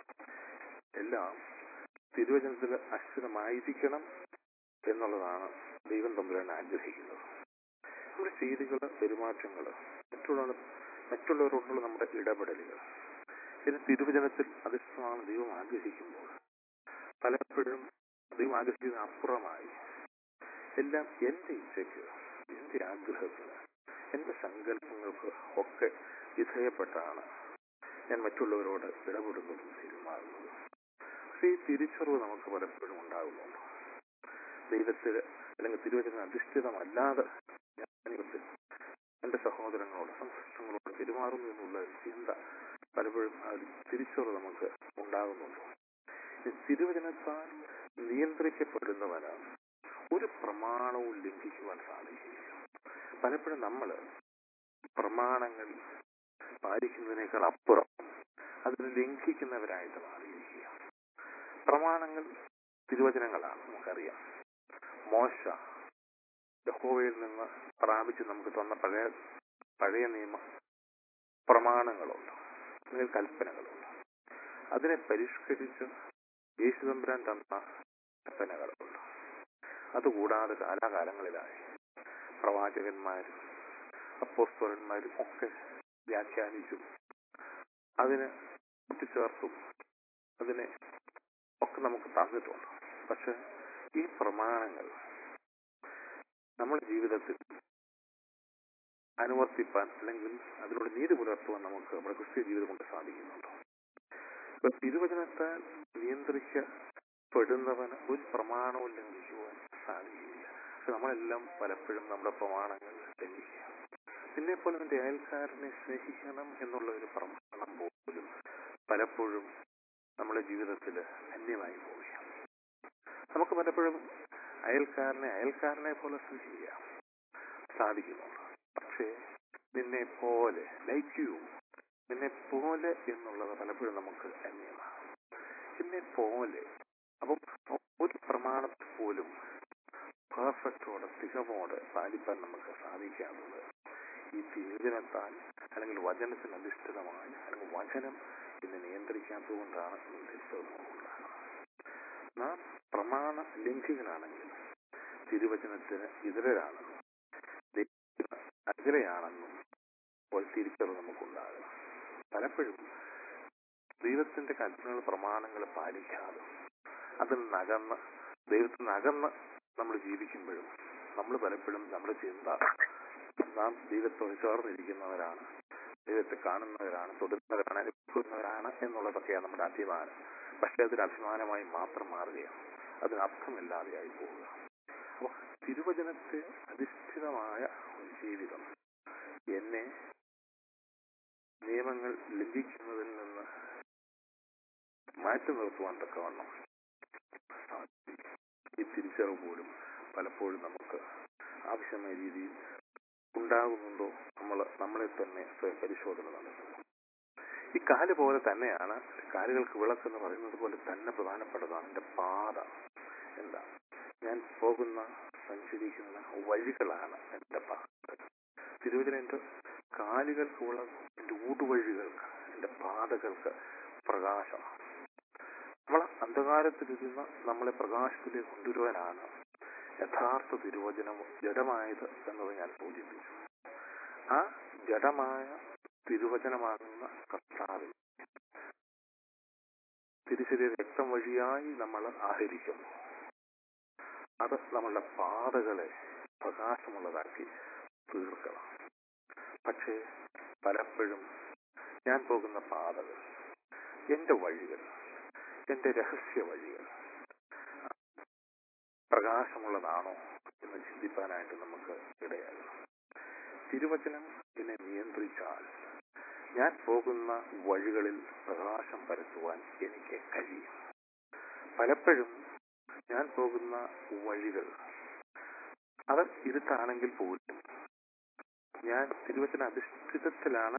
എല്ലാം തിരുവചനത്തിൽ അശ്രിതമായിരിക്കണം എന്നുള്ളതാണ് ദൈവം തമ്പുരാൻ ആഗ്രഹിക്കുന്നത് നമ്മുടെ ചെയ്തികൾ പെരുമാറ്റങ്ങൾ മറ്റുള്ള മറ്റുള്ളവരോടുള്ള നമ്മുടെ ഇടപെടലുകൾ ഇത് തിരുവചനത്തിൽ അധിഷ്ഠിതമാണ് ദൈവം ആഗ്രഹിക്കുമ്പോൾ പലപ്പോഴും ദൈവം ആഗ്രഹിക്കുന്ന അപ്പുറമായി എല്ലാം എന്റെ ഇച്ഛയ്ക്ക് എന്റെ ആഗ്രഹത്തിന് എന്റെ സങ്കല്പങ്ങൾക്ക് ഒക്കെ വിധേയപ്പെട്ടാണ് ഞാൻ മറ്റുള്ളവരോട് ഇടപെടുന്നതും പെരുമാറുന്നതും പക്ഷേ ഈ തിരിച്ചറിവ് നമുക്ക് പലപ്പോഴും ഉണ്ടാകുന്നുണ്ട് ദൈവത്തിൽ അല്ലെങ്കിൽ തിരുവചന അധിഷ്ഠിതമല്ലാതെ ഞാൻ ദൈവത്തിൽ എന്റെ സഹോദരങ്ങളോട് സംഘർഷങ്ങളോട് പെരുമാറുന്നു എന്നുള്ള ഒരു ചിന്ത പലപ്പോഴും ആ ഒരു തിരിച്ചറിവ് നമുക്ക് ഉണ്ടാകുന്നുണ്ട് ഈ തിരുവചനത്താൽ നിയന്ത്രിക്കപ്പെടുന്നവനാണ് ഒരു പ്രമാണവും ലംഘിക്കുവാൻ സാധിക്കില്ല പലപ്പോഴും നമ്മൾ പ്രമാണങ്ങൾ പാലിക്കുന്നതിനേക്കാൾ അപ്പുറം അതിന് ലംഘിക്കുന്നവരായിട്ട് മാറിയിരിക്കുക പ്രമാണങ്ങൾ തിരുവചനങ്ങളാണ് നമുക്കറിയാം മോശ യഹോവയിൽ നിന്ന് പ്രാപിച്ച് നമുക്ക് തന്ന പഴയ പഴയ നിയമ പ്രമാണങ്ങളുണ്ട് അല്ലെങ്കിൽ കൽപ്പനകളുണ്ട് അതിനെ പരിഷ്കരിച്ച് യേശുദമ്പുരാൻ തന്ന കൽപ്പനകളുണ്ട് അതുകൂടാതെ കാലാകാലങ്ങളിലായി പ്രവാചകന്മാരും അപ്പോസ്തോലന്മാരും ഒക്കെ വ്യാഖ്യാനിച്ചും അതിന് കൂട്ടിച്ചേർത്തും അതിനെ ഒക്കെ നമുക്ക് തന്നിട്ടുണ്ട് പക്ഷെ ഈ പ്രമാണങ്ങൾ നമ്മുടെ ജീവിതത്തിൽ അനുവർത്തിപ്പാൻ അല്ലെങ്കിൽ അതിലൂടെ നീതി പുലർത്തുവാൻ നമുക്ക് നമ്മുടെ ക്രിസ്ത്യ ജീവിതം കൊണ്ട് സാധിക്കുന്നുണ്ടോ ഇപ്പൊ തിരുവചനത്താൽ നിയന്ത്രിക്കപ്പെടുന്നവന് ഒരു പ്രമാണവും ലംഘിക്കുവാൻ സാധിക്കില്ല പക്ഷെ നമ്മളെല്ലാം പലപ്പോഴും നമ്മുടെ പ്രമാണങ്ങൾ ലംഘിക്കുക പിന്നെ പോലെ എന്റെ അയൽക്കാരനെ സ്നേഹിക്കണം എന്നുള്ള ഒരു പ്രമാണം പോലും പലപ്പോഴും നമ്മുടെ ജീവിതത്തിൽ അന്യമായി പോവുകയാണ് നമുക്ക് പലപ്പോഴും അയൽക്കാരനെ അയൽക്കാരനെ പോലെ സ്നേഹിക്കാം സാധിക്കുന്നുണ്ട് പക്ഷേ നിന്നെ പോലെ ലൈക്ക് യു നിന്നെ പോലെ എന്നുള്ളത് പലപ്പോഴും നമുക്ക് അന്യമാണ് നിന്നെ പോലെ അപ്പം ഒരു പ്രമാണത്തിൽ പോലും പെർഫെക്റ്റോടെ തികവോടെ പാലിപ്പാൻ നമുക്ക് സാധിക്കാത്തത് ഈ തിരുവചനത്താൽ അല്ലെങ്കിൽ വചനത്തിന് അധിഷ്ഠിതമായി അല്ലെങ്കിൽ വചനം ഇന്ന് നിയന്ത്രിക്കാത്തത് കൊണ്ടാണ് തിരിച്ചറിവുണ്ടാകുന്നത് നാം പ്രമാണ ലംഘികളാണെങ്കിൽ തിരുവചനത്തിന് ഇതരരാണെന്നും ദൈവത്തിന് അഗ്രയാണെന്നും ഒരു തിരിച്ചറിവ് നമുക്കുണ്ടാകും പലപ്പോഴും ദൈവത്തിന്റെ കൽപ്പനകൾ പ്രമാണങ്ങൾ പാലിക്കാതെ അതിൽ നകന്ന് ദൈവത്തിൽ നിന്ന് അകന്ന് നമ്മൾ ജീവിക്കുമ്പോഴും നമ്മൾ പലപ്പോഴും നമ്മുടെ ചിന്ത നാം ദൈവത്തോട് ചേർന്നിരിക്കുന്നവരാണ് ദൈവത്തെ കാണുന്നവരാണ് തൊടുന്നവരാണ് അനുഭവിക്കുന്നവരാണ് എന്നുള്ളതൊക്കെയാണ് നമ്മുടെ അഭിമാനം പക്ഷെ അതൊരു അഭിമാനമായി മാത്രം മാറുകയാണ് അതിന് അർത്ഥമില്ലാതെയായി പോവുക അപ്പൊ തിരുവചനത്തെ അധിഷ്ഠിതമായ ഒരു ജീവിതം എന്നെ നിയമങ്ങൾ ലംഘിക്കുന്നതിൽ നിന്ന് മാറ്റി നിർത്തുവാൻ തക്കവണ്ണം സാധിക്കും. ഈ തിരിച്ചറിവ് പോലും പലപ്പോഴും നമുക്ക് ആവശ്യമായ രീതിയിൽ ഉണ്ടാകുന്നുണ്ടോ നമ്മൾ നമ്മളെ തന്നെ സ്വയം പരിശോധന നടത്തുന്നു ഈ കാല് പോലെ തന്നെയാണ് കാലുകൾക്ക് വിളക്കെന്ന് പറയുന്നത് പോലെ തന്നെ പ്രധാനപ്പെട്ടതാണ് എന്റെ പാത എന്താ ഞാൻ പോകുന്ന സഞ്ചരിക്കുന്ന വഴികളാണ് എന്റെ പാത തിരുവചനം എൻ്റെ കാലുകൾക്കുള്ള എൻ്റെ ഊടുവഴികൾക്ക് എൻ്റെ പാതകൾക്ക് പ്രകാശം നമ്മൾ അന്ധകാരത്തിലിരുന്ന നമ്മളെ പ്രകാശത്തിലേക്ക് കൊണ്ടുവരുവാനാണ് യഥാർത്ഥ തിരുവചനം ജഡമായത് എന്നത് ഞാൻ സൂചിപ്പിച്ചു ആ ജഡമായ തിരുവചനമാകുന്ന കർത്താവിൽ തിരിച്ചറിയ രക്തം വഴിയായി നമ്മൾ ആഹരിക്കുന്നു അത് നമ്മളുടെ പാതകളെ പ്രകാശമുള്ളതാക്കി തീർക്കണം പക്ഷേ പലപ്പോഴും ഞാൻ പോകുന്ന പാതകൾ എന്റെ വഴികൾ എന്റെ രഹസ്യ വഴികൾ പ്രകാശമുള്ളതാണോ എന്ന് ചിന്തിപ്പാനായിട്ട് നമുക്ക് ഇടയാകണം തിരുവചനം എന്നെ നിയന്ത്രിച്ചാൽ ഞാൻ പോകുന്ന വഴികളിൽ പ്രകാശം പരത്തുവാൻ എനിക്ക് കഴിയും പലപ്പോഴും ഞാൻ പോകുന്ന വഴികൾ അത് ഇരുട്ടാണെങ്കിൽ പോലും ഞാൻ തിരുവചന അധിഷ്ഠിതത്തിലാണ്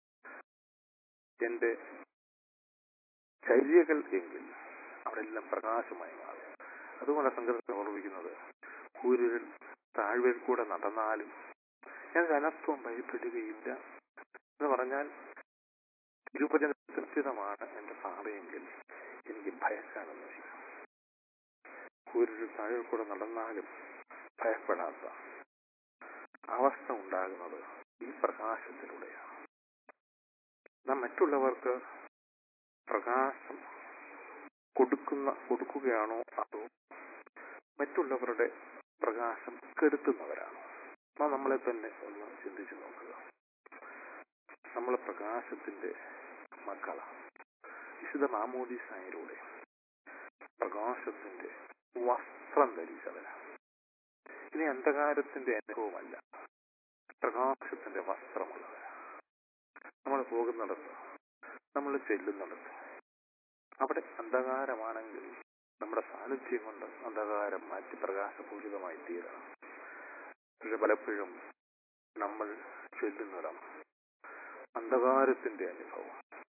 എന്റെ ചര്യകൾ എങ്കിൽ അവിടെ എല്ലാം പ്രകാശമായി മാറും അതുകൊണ്ട് സംഘടന ഓർമ്മിക്കുന്നത് കൂരിൽ താഴ്വയിൽ കൂടെ നടന്നാലും ഞാൻ അനർത്ഥവും ഭയപ്പെടുകയില്ല എന്ന് പറഞ്ഞാൽ തിരുവചന കൃത്യതമാണ് എന്റെ പാതയെങ്കിൽ എനിക്ക് ഭയക്കാനൊന്നുമില്ല കൂരിൽ താഴ്വയിൽ കൂടെ നടന്നാലും ഭയപ്പെടാത്ത അവസ്ഥ ഉണ്ടാകുന്നത് ഈ പ്രകാശത്തിലൂടെയാണ് നാം മറ്റുള്ളവർക്ക് പ്രകാശം കൊടുക്കുന്ന കൊടുക്കുകയാണോ അതോ മറ്റുള്ളവരുടെ പ്രകാശം കെടുത്തുന്നവരാണോ നാം നമ്മളെ തന്നെ ഒന്ന് ചിന്തിച്ചു നോക്കുക നമ്മൾ പ്രകാശത്തിന്റെ മക്കളാണ് വിശുദ്ധ മാമോദിസായിലൂടെ പ്രകാശത്തിന്റെ വസ്ത്രം ധരിച്ചവരാണ് ഇനി അന്ധകാരത്തിന്റെ അനുഭവമല്ല പ്രകാശത്തിന്റെ വസ്ത്രമുള്ളവരാണ് നമ്മൾ പോകുന്നിടത്ത് നമ്മൾ ചെല്ലുന്നിടത്ത് അവിടെ അന്ധകാരമാണെങ്കിൽ നമ്മുടെ സാന്നിധ്യം കൊണ്ട് അന്ധകാരം മാറ്റി പ്രകാശപൂരിതമായി തീരണം പക്ഷെ പലപ്പോഴും നമ്മൾ ചെല്ലുന്നിടം അന്ധകാരത്തിന്റെ അനുഭവം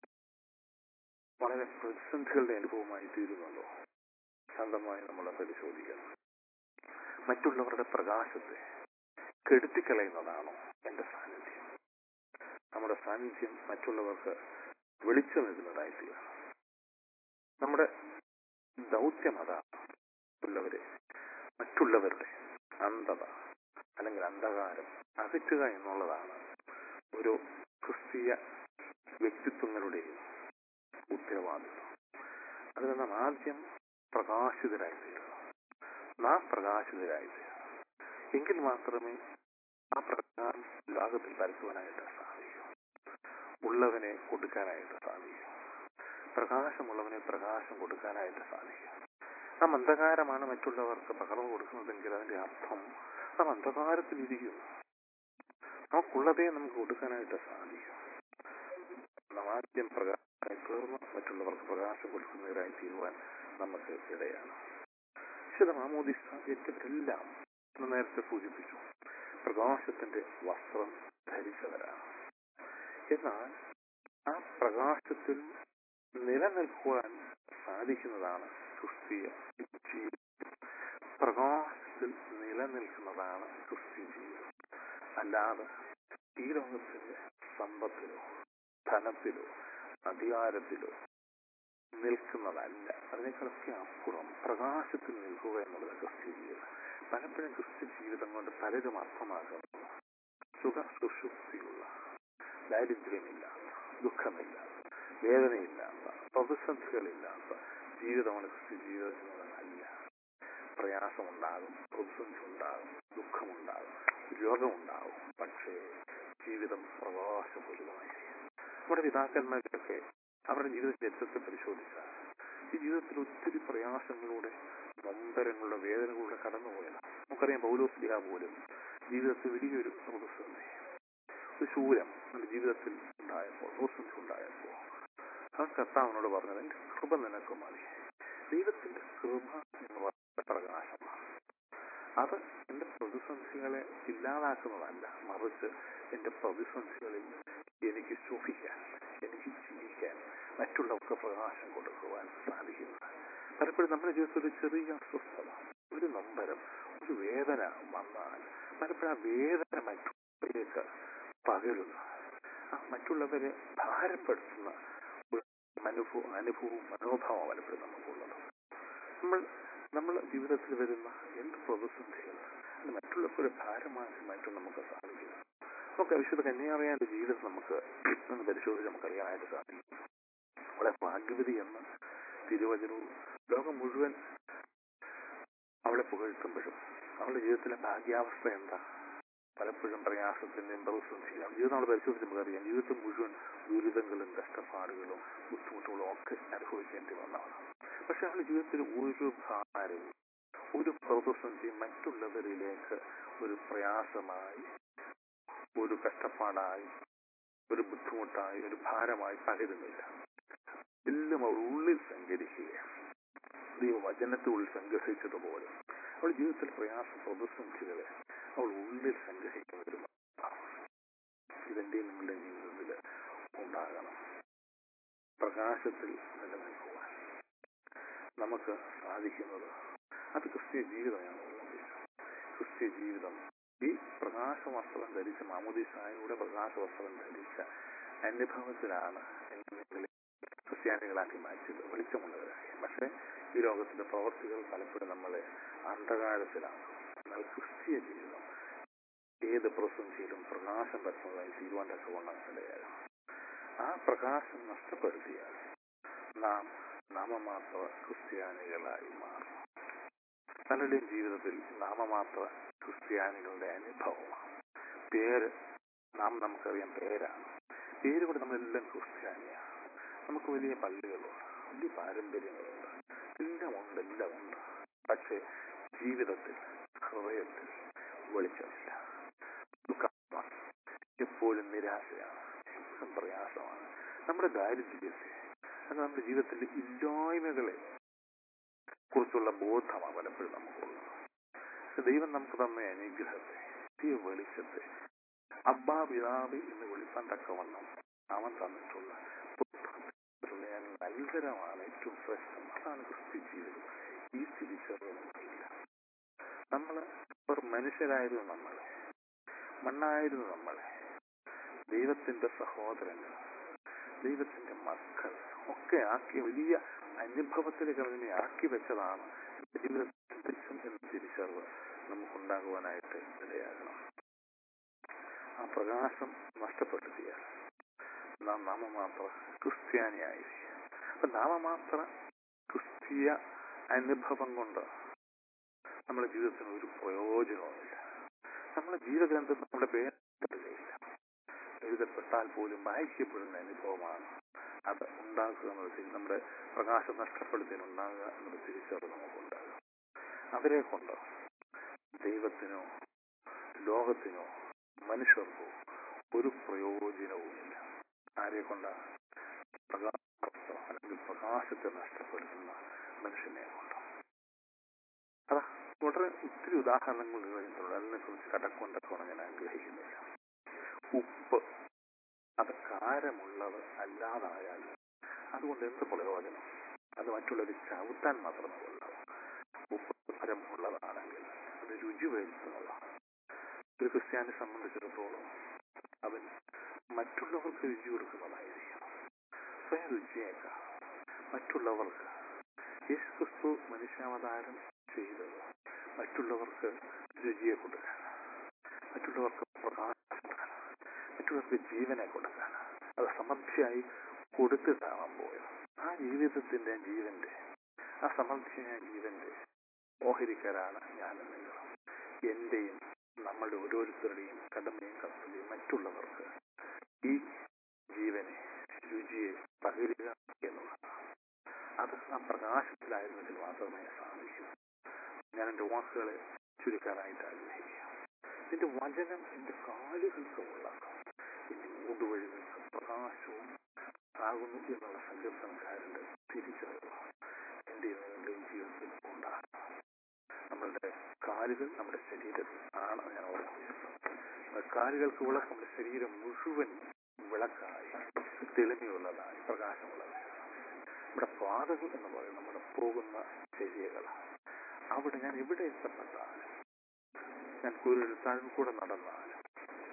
വളരെ പ്രതിസന്ധികളുടെ അനുഭവമായി തീരുന്നുണ്ടോ ശാന്തമായി നമ്മൾ പരിശോധിക്കണം മറ്റുള്ളവരുടെ പ്രകാശത്തെ കെടുത്തിക്കളയുന്നതാണോ എന്റെ സാന്നിധ്യം നമ്മുടെ സാന്നിധ്യം മറ്റുള്ളവർക്ക് വെളിച്ചം നൽകുന്നതായി തീരണം നമ്മുടെ ദൗത്യം അതാണ് ഉള്ളവരെ മറ്റുള്ളവരുടെ അന്ധത അല്ലെങ്കിൽ അന്ധകാരം അകറ്റുക എന്നുള്ളതാണ് ഒരു ക്രിസ്തീയ വ്യക്തിത്വങ്ങളുടെയും ഉത്തരവാദിത്വം അതിൽ നാം ആദ്യം പ്രകാശിതരായി തീരണം നാം പ്രകാശിതരായി തീരണം എങ്കിൽ മാത്രമേ ആ പ്രകാശം ലോകത്തിൽ പരത്തുവാനായിട്ട് സാധിക്കൂ ഉള്ളവനെ കൊടുക്കാനായിട്ട് സാധിക്കും പ്രകാശമുള്ളവനെ പ്രകാശം കൊടുക്കാനായിട്ട് സാധിക്കും നാം അന്ധകാരമാണ് മറ്റുള്ളവർക്ക് പകർന്നു കൊടുക്കുന്നതെങ്കിൽ അതിന്റെ അർത്ഥം നാം അന്ധകാരത്തിലിരിക്കുന്നു നമുക്കുള്ളതേ നമുക്ക് കൊടുക്കാനായിട്ട് സാധിക്കും നാം ആദ്യം പ്രകാശമായി തീർന്ന് മറ്റുള്ളവർക്ക് പ്രകാശം കൊടുക്കുന്നവരായി തീരുവാൻ നമുക്ക് ഇടയാണ് വിശുദ്ധ മാമോദിസ ഏറ്റവരെല്ലാം എന്ന് നേരത്തെ സൂചിപ്പിച്ചു പ്രകാശത്തിന്റെ വസ്ത്രം ധരിച്ചവരാണ് എന്നാൽ ആ പ്രകാശത്തിൽ നിലനിൽക്കുവാൻ സാധിക്കുന്നതാണ് ക്രിസ്തീയ ജീവിതം പ്രകാശത്തിൽ നിലനിൽക്കുന്നതാണ് ക്രിസ്തീയ ജീവിതം അല്ലാതെ ഈ ലോകത്തിന്റെ സമ്പത്തിലോ ധനത്തിലോ അധികാരത്തിലോ നിൽക്കുന്നതല്ല അതിനേക്കാളൊക്കെ അപ്പുറം പ്രകാശത്തിൽ നിൽക്കുക എന്നുള്ളത് ക്രിസ്ത്യ ജീവിതം പലപ്പോഴും ക്രിസ്ത്യ ജീവിതം കൊണ്ട് പലരും അർത്ഥമാക്കുന്നത് സുഖ സുഷുപ്തിയുള്ള ദാരിദ്ര്യമില്ലാത്ത ദുഃഖമില്ലാത്ത വേദനയില്ലാത്ത പ്രതിസന്ധികളില്ലാത്ത ജീവിതമാണ് ക്രിസ്ത്യ ജീവിതം എന്നുള്ളതല്ല പ്രയാസമുണ്ടാകും പ്രതിസന്ധി ഉണ്ടാകും ദുഃഖമുണ്ടാകും രോഗമുണ്ടാകും പക്ഷേ ജീവിതം പ്രകാശപൂരിതമായിരിക്കും നമ്മുടെ പിതാക്കന്മാർക്കൊക്കെ അവരുടെ ജീവിത ചരിത്രത്തെ പരിശോധിച്ചാൽ ഈ ജീവിതത്തിൽ ഒത്തിരി പ്രയാസങ്ങളിലൂടെ നൊമ്പരങ്ങളുടെ വേദനകളിലൂടെ കടന്നുപോയത് നമുക്കറിയാം പൗലോസ്ലിഹ പോലും ജീവിതത്തിൽ വലിയൊരു പ്രതിസന്ധി ഒരു ശൂലം നമ്മുടെ ജീവിതത്തിൽ ഉണ്ടായപ്പോൾ പ്രതിസന്ധി ഉണ്ടായപ്പോൾ ആ കർത്താവിനോട് പറഞ്ഞത് എന്റെ കൃപ നിനക്ക് മതി ദൈവത്തിന്റെ കൃപ എന്ന് പറയുന്ന പ്രകാശമാണ് അത് എന്റെ പ്രതിസന്ധികളെ ഇല്ലാതാക്കുന്നതല്ല മറിച്ച് എന്റെ പ്രതിസന്ധികളിൽ എനിക്ക് ശോഭിക്കാൻ എനിക്ക് ജീവിക്കാൻ മറ്റുള്ളവർക്ക് പ്രകാശം കൊടുക്കുവാൻ സാധിക്കുന്നത് പലപ്പോഴും നമ്മുടെ ജീവിതത്തിൽ ഒരു ചെറിയ അസ്വസ്ഥത ഒരു നൊമ്പരം ഒരു വേദന വന്നാൽ പലപ്പോഴും ആ വേദന മറ്റുള്ളവരെ ജീവിതത്തിലേക്ക് പകരുന്നു ആ മറ്റുള്ളവരെ ഭാരപ്പെടുത്തുന്ന ഒരു അനുഭവം അനുഭവവും മനോഭാവം പലപ്പോഴും നമുക്കുള്ളത് നമ്മൾ നമ്മൾ ജീവിതത്തിൽ വരുന്ന എന്ത് പ്രതിസന്ധികൾ അത് മറ്റുള്ളവരുടെ ഭാരമാക്കി മാറ്റാൻ നമുക്ക് സാധിക്കും നമുക്ക് വിശുദ്ധ കന്യാറിയാന്റെ ജീവിതം നമുക്ക് ഒന്ന് പരിശോധിച്ച് നമുക്കറിയാനായിട്ട് സാധിക്കും അവളെ ഭാഗ്യവതി എന്ന തിരുവചനവും ലോകം മുഴുവൻ അവളെ പുകഴ്ത്തുമ്പോഴും അവളുടെ ജീവിതത്തിലെ ഭാഗ്യാവസ്ഥ എന്താ പലപ്പോഴും പ്രയാസത്തിന്റെയും പ്രതിസന്ധിയും ജീവിതം നമ്മൾ പരിശോധിച്ച് നമുക്കറിയാം ജീവിതത്തിൽ മുഴുവൻ ദുരിതങ്ങളും കഷ്ടപ്പാടുകളും ബുദ്ധിമുട്ടുകളും ഒക്കെ അനുഭവിക്കേണ്ടി വന്നതാണ് പക്ഷെ അവളുടെ ജീവിതത്തിൽ ഒരു ഭാരവും ഒരു പ്രതിസന്ധിയും മറ്റുള്ളവരിലേക്ക് ഒരു പ്രയാസമായി ഒരു കഷ്ടപ്പാടായി ഒരു ബുദ്ധിമുട്ടായി ഒരു ഭാരമായി പകരുന്നില്ല എല്ലാം അവൾ ഉള്ളിൽ സഞ്ചരിക്കുകയാണ് ദൈവവചനത്തിനുള്ളിൽ സംഗ്രഹിച്ചതുപോലെ അവൾ ജീവിതത്തിൽ പ്രയാസ പ്രതിസന്ധികളെ അവൾ ഉള്ളിൽ സംഗ്രഹിക്കുന്ന ഒരു മകളാണ്. ഇതെന്റെ നിങ്ങളുടെ ജീവിതത്തിൽ ഉണ്ടാകണം പ്രകാശത്തിൽ നിലനിൽക്കുവാൻ നമുക്ക് സാധിക്കുന്നത് അത് ക്രിസ്തീയ ജീവിതമാണ് ഉള്ളത് ക്രിസ്തീയ ജീവിതം ഈ പ്രകാശ വസ്ത്രം ധരിച്ച മാമുദീസായുടെ പ്രകാശ വസ്ത്രം ധരിച്ച അനുഭവത്തിലാണ് എന്നെ ക്രിസ്ത്യാനികളാക്കി മാറ്റിയത് വെളിച്ചമുള്ളവരായി പക്ഷെ ഈ ലോകത്തിന്റെ പ്രവർത്തികൾ പലപ്പോഴും നമ്മളെ അന്ധകാരത്തിലാണ് എന്നാൽ ക്രിസ്തീയ ജീവിതം ഏത് പ്രതിസന്ധിയിലും പ്രകാശം പറ്റുന്നതായി തീരുവാൻ തക്കവണ്ണം ഇടയാകും ആ പ്രകാശം നഷ്ടപ്പെടുത്തിയാൽ നാം നാമമാത്ര ക്രിസ്ത്യാനികളായി മാറും പലരുടെയും ജീവിതത്തിൽ നാമമാത്ര ക്രിസ്ത്യാനികളുടെ അനുഭവമാണ് പേര് നാം നമുക്കറിയാം പേരാണ് പേര് കൂടെ നമ്മളെല്ലാം ക്രിസ്ത്യാനിയാണ് നമുക്ക് വലിയ പള്ളികളുണ്ട് വലിയ പാരമ്പര്യങ്ങളുണ്ട് എല്ലാം ഉണ്ട് എല്ലാം ഉണ്ട് പക്ഷെ ജീവിതത്തിൽ ഹൃദയത്തിൽ വെളിച്ചമില്ല ദുഃഖമാണ് എപ്പോഴും നിരാശയാണ് എപ്പോഴും പ്രയാസമാണ് നമ്മുടെ ദാരിദ്ര്യത്തെ അത് നമ്മുടെ ജീവിതത്തിലെ ഇല്ലായ്മകളെ കുറിച്ചുള്ള ബോധമാണ് പലപ്പോഴും നമുക്കുള്ളത് പക്ഷെ ദൈവം നമുക്ക് തന്ന അനുഗ്രഹത്തെ ഈ വെളിച്ചത്തെ അബ്ബാ പിതാവ് എന്ന് വിളിക്കാൻ തക്കവണ്ണം അവൻ തന്നിട്ടുള്ള പുത്രൻ നൽകരമാണ് ഏറ്റവും ശ്രേഷ്ഠം അതാണ് ക്രിസ്തു ജീവിതം ഈ തിരിച്ചറിവ് നമുക്കില്ല നമ്മള് ഒരു മനുഷ്യരായിരുന്നു നമ്മളെ മണ്ണായിരുന്നു നമ്മളെ ദൈവത്തിന്റെ സഹോദരങ്ങൾ ദൈവത്തിന്റെ മക്കൾ ഒക്കെ ആക്കി വലിയ അനുഭവത്തിലേക്ക് അതിനെ ആക്കി വെച്ചതാണ് ജീവിതത്തിന്റെ ലക്ഷ്യം എന്ന തിരിച്ചറിവ് നമുക്കുണ്ടാകുവാനായിട്ട് ഇടയാകണം ആ പ്രകാശം നഷ്ടപ്പെടുത്തിയാൽ നാം നാമമാത്ര ക്രിസ്ത്യാനിയായിരിക്കും അപ്പൊ നാമമാത്ര ക്രിസ്തീയ അനുഭവം കൊണ്ട് നമ്മുടെ ജീവിതത്തിന് ഒരു പ്രയോജനവുമില്ല നമ്മുടെ ജീവഗ്രന്ഥം നമ്മുടെ പേരില്ല എഴുതപ്പെട്ടാൽ പോലും വായിക്കപ്പെടുന്ന അനുഭവമാണ് അത് ഉണ്ടാക്കുക എന്നത് നമ്മുടെ പ്രകാശം നഷ്ടപ്പെടുത്തിനുണ്ടാകുക എന്നത് തിരിച്ചറിവ് നമുക്കുണ്ടാകും അവരെ കൊണ്ട് ദൈവത്തിനോ ലോകത്തിനോ മനുഷ്യർക്കോ ഒരു പ്രയോജനവുമില്ല ആരെ കൊണ്ടാണ് പ്രകാശം അല്ലെങ്കിൽ പ്രകാശത്തെ നഷ്ടപ്പെടുത്തുന്ന മനുഷ്യനെ കൊണ്ട് അതാ വളരെ ഒത്തിരി ഉദാഹരണങ്ങൾ കഴിഞ്ഞിട്ടുണ്ട് അതിനെ കുറിച്ച് കടക്കൊണ്ടൊക്കെ ഞാൻ ആഗ്രഹിക്കുന്നില്ല ഉപ്പ് അത് കാരമുള്ളത് അല്ലാതായാൽ അതുകൊണ്ട് എന്ത് പ്രയോജനം അത് മറ്റുള്ളവർ ചവിട്ടാൻ മാത്രമേ ഉള്ളൂ ഉപ്പ് കാരമുള്ളതാണെങ്കിൽ അത് രുചി വരുത്തുന്നതാണ് ഒരു ക്രിസ്ത്യാനെ സംബന്ധിച്ചിടത്തോളം അവൻ മറ്റുള്ളവർക്ക് രുചി കൊടുക്കുന്നതായിരിക്കും സ്വയം രുചിയേക്കാം മറ്റുള്ളവർക്ക് യേശു ക്രിസ്തു മനുഷ്യാവതാരം ചെയ്തത് മറ്റുള്ളവർക്ക് രുചിയെ കൊടുക്കാൻ മറ്റുള്ളവർക്ക് പ്രകാശം കൊടുക്കാൻ മറ്റുള്ളവർക്ക് ജീവനെ കൊടുക്കാൻ അത് സമൃദ്ധിയായി കൊടുത്തിട്ടാവാൻ പോയത് ആ ജീവിതത്തിന്റെ ജീവന്റെ ആ സമൃദ്ധിയായ ജീവന്റെ ഓഹരിക്കാരാണ് ഞാൻ നിങ്ങൾ എന്റെയും നമ്മളുടെ ഓരോരുത്തരുടെയും കടമയും കർത്തവ്യം മറ്റുള്ളവർക്ക് ഈ ജീവനെ രുചിയെ പകരുക എന്നുള്ളതാണ് അത് ആ പ്രകാശത്തിലായിരുന്നെങ്കിൽ മാത്രമേ സാധിക്കൂ ഞാൻ എന്റെ വാക്കുകളെ ചുരുക്കാനായിട്ട് ആഗ്രഹിക്കുക നിന്റെ വചനം എന്റെ കാലുകൾക്ക് ഉള്ളാക്കും എന്റെ മൂടുവഴികൾക്ക് പ്രകാശവും ആകുന്നു എന്നുള്ള സങ്കീർത്തനക്കാരന്റെ തിരിച്ചറിവ് എന്റെ നിങ്ങളുടെയും ജീവിതത്തിൽ ഉണ്ടാകും നമ്മളുടെ കാലുകൾ നമ്മുടെ ശരീരത്തിൽ ആണ് ഞാൻ ഓർക്കുന്നത് കാലുകൾക്ക് വിളക്ക് നമ്മുടെ ശരീരം മുഴുവൻ വിളക്കായി തെളിമയുള്ളതായി പ്രകാശമുള്ളതായി നമ്മുടെ പാതകൾ എന്ന് പറയുന്നത് നമ്മുടെ പോകുന്ന ചര്യകളാണ് അവിടെ ഞാൻ എവിടെ എത്തപ്പെട്ടാലും ഞാൻ കുരുത്താഴിൽ കൂടെ നടന്നാലും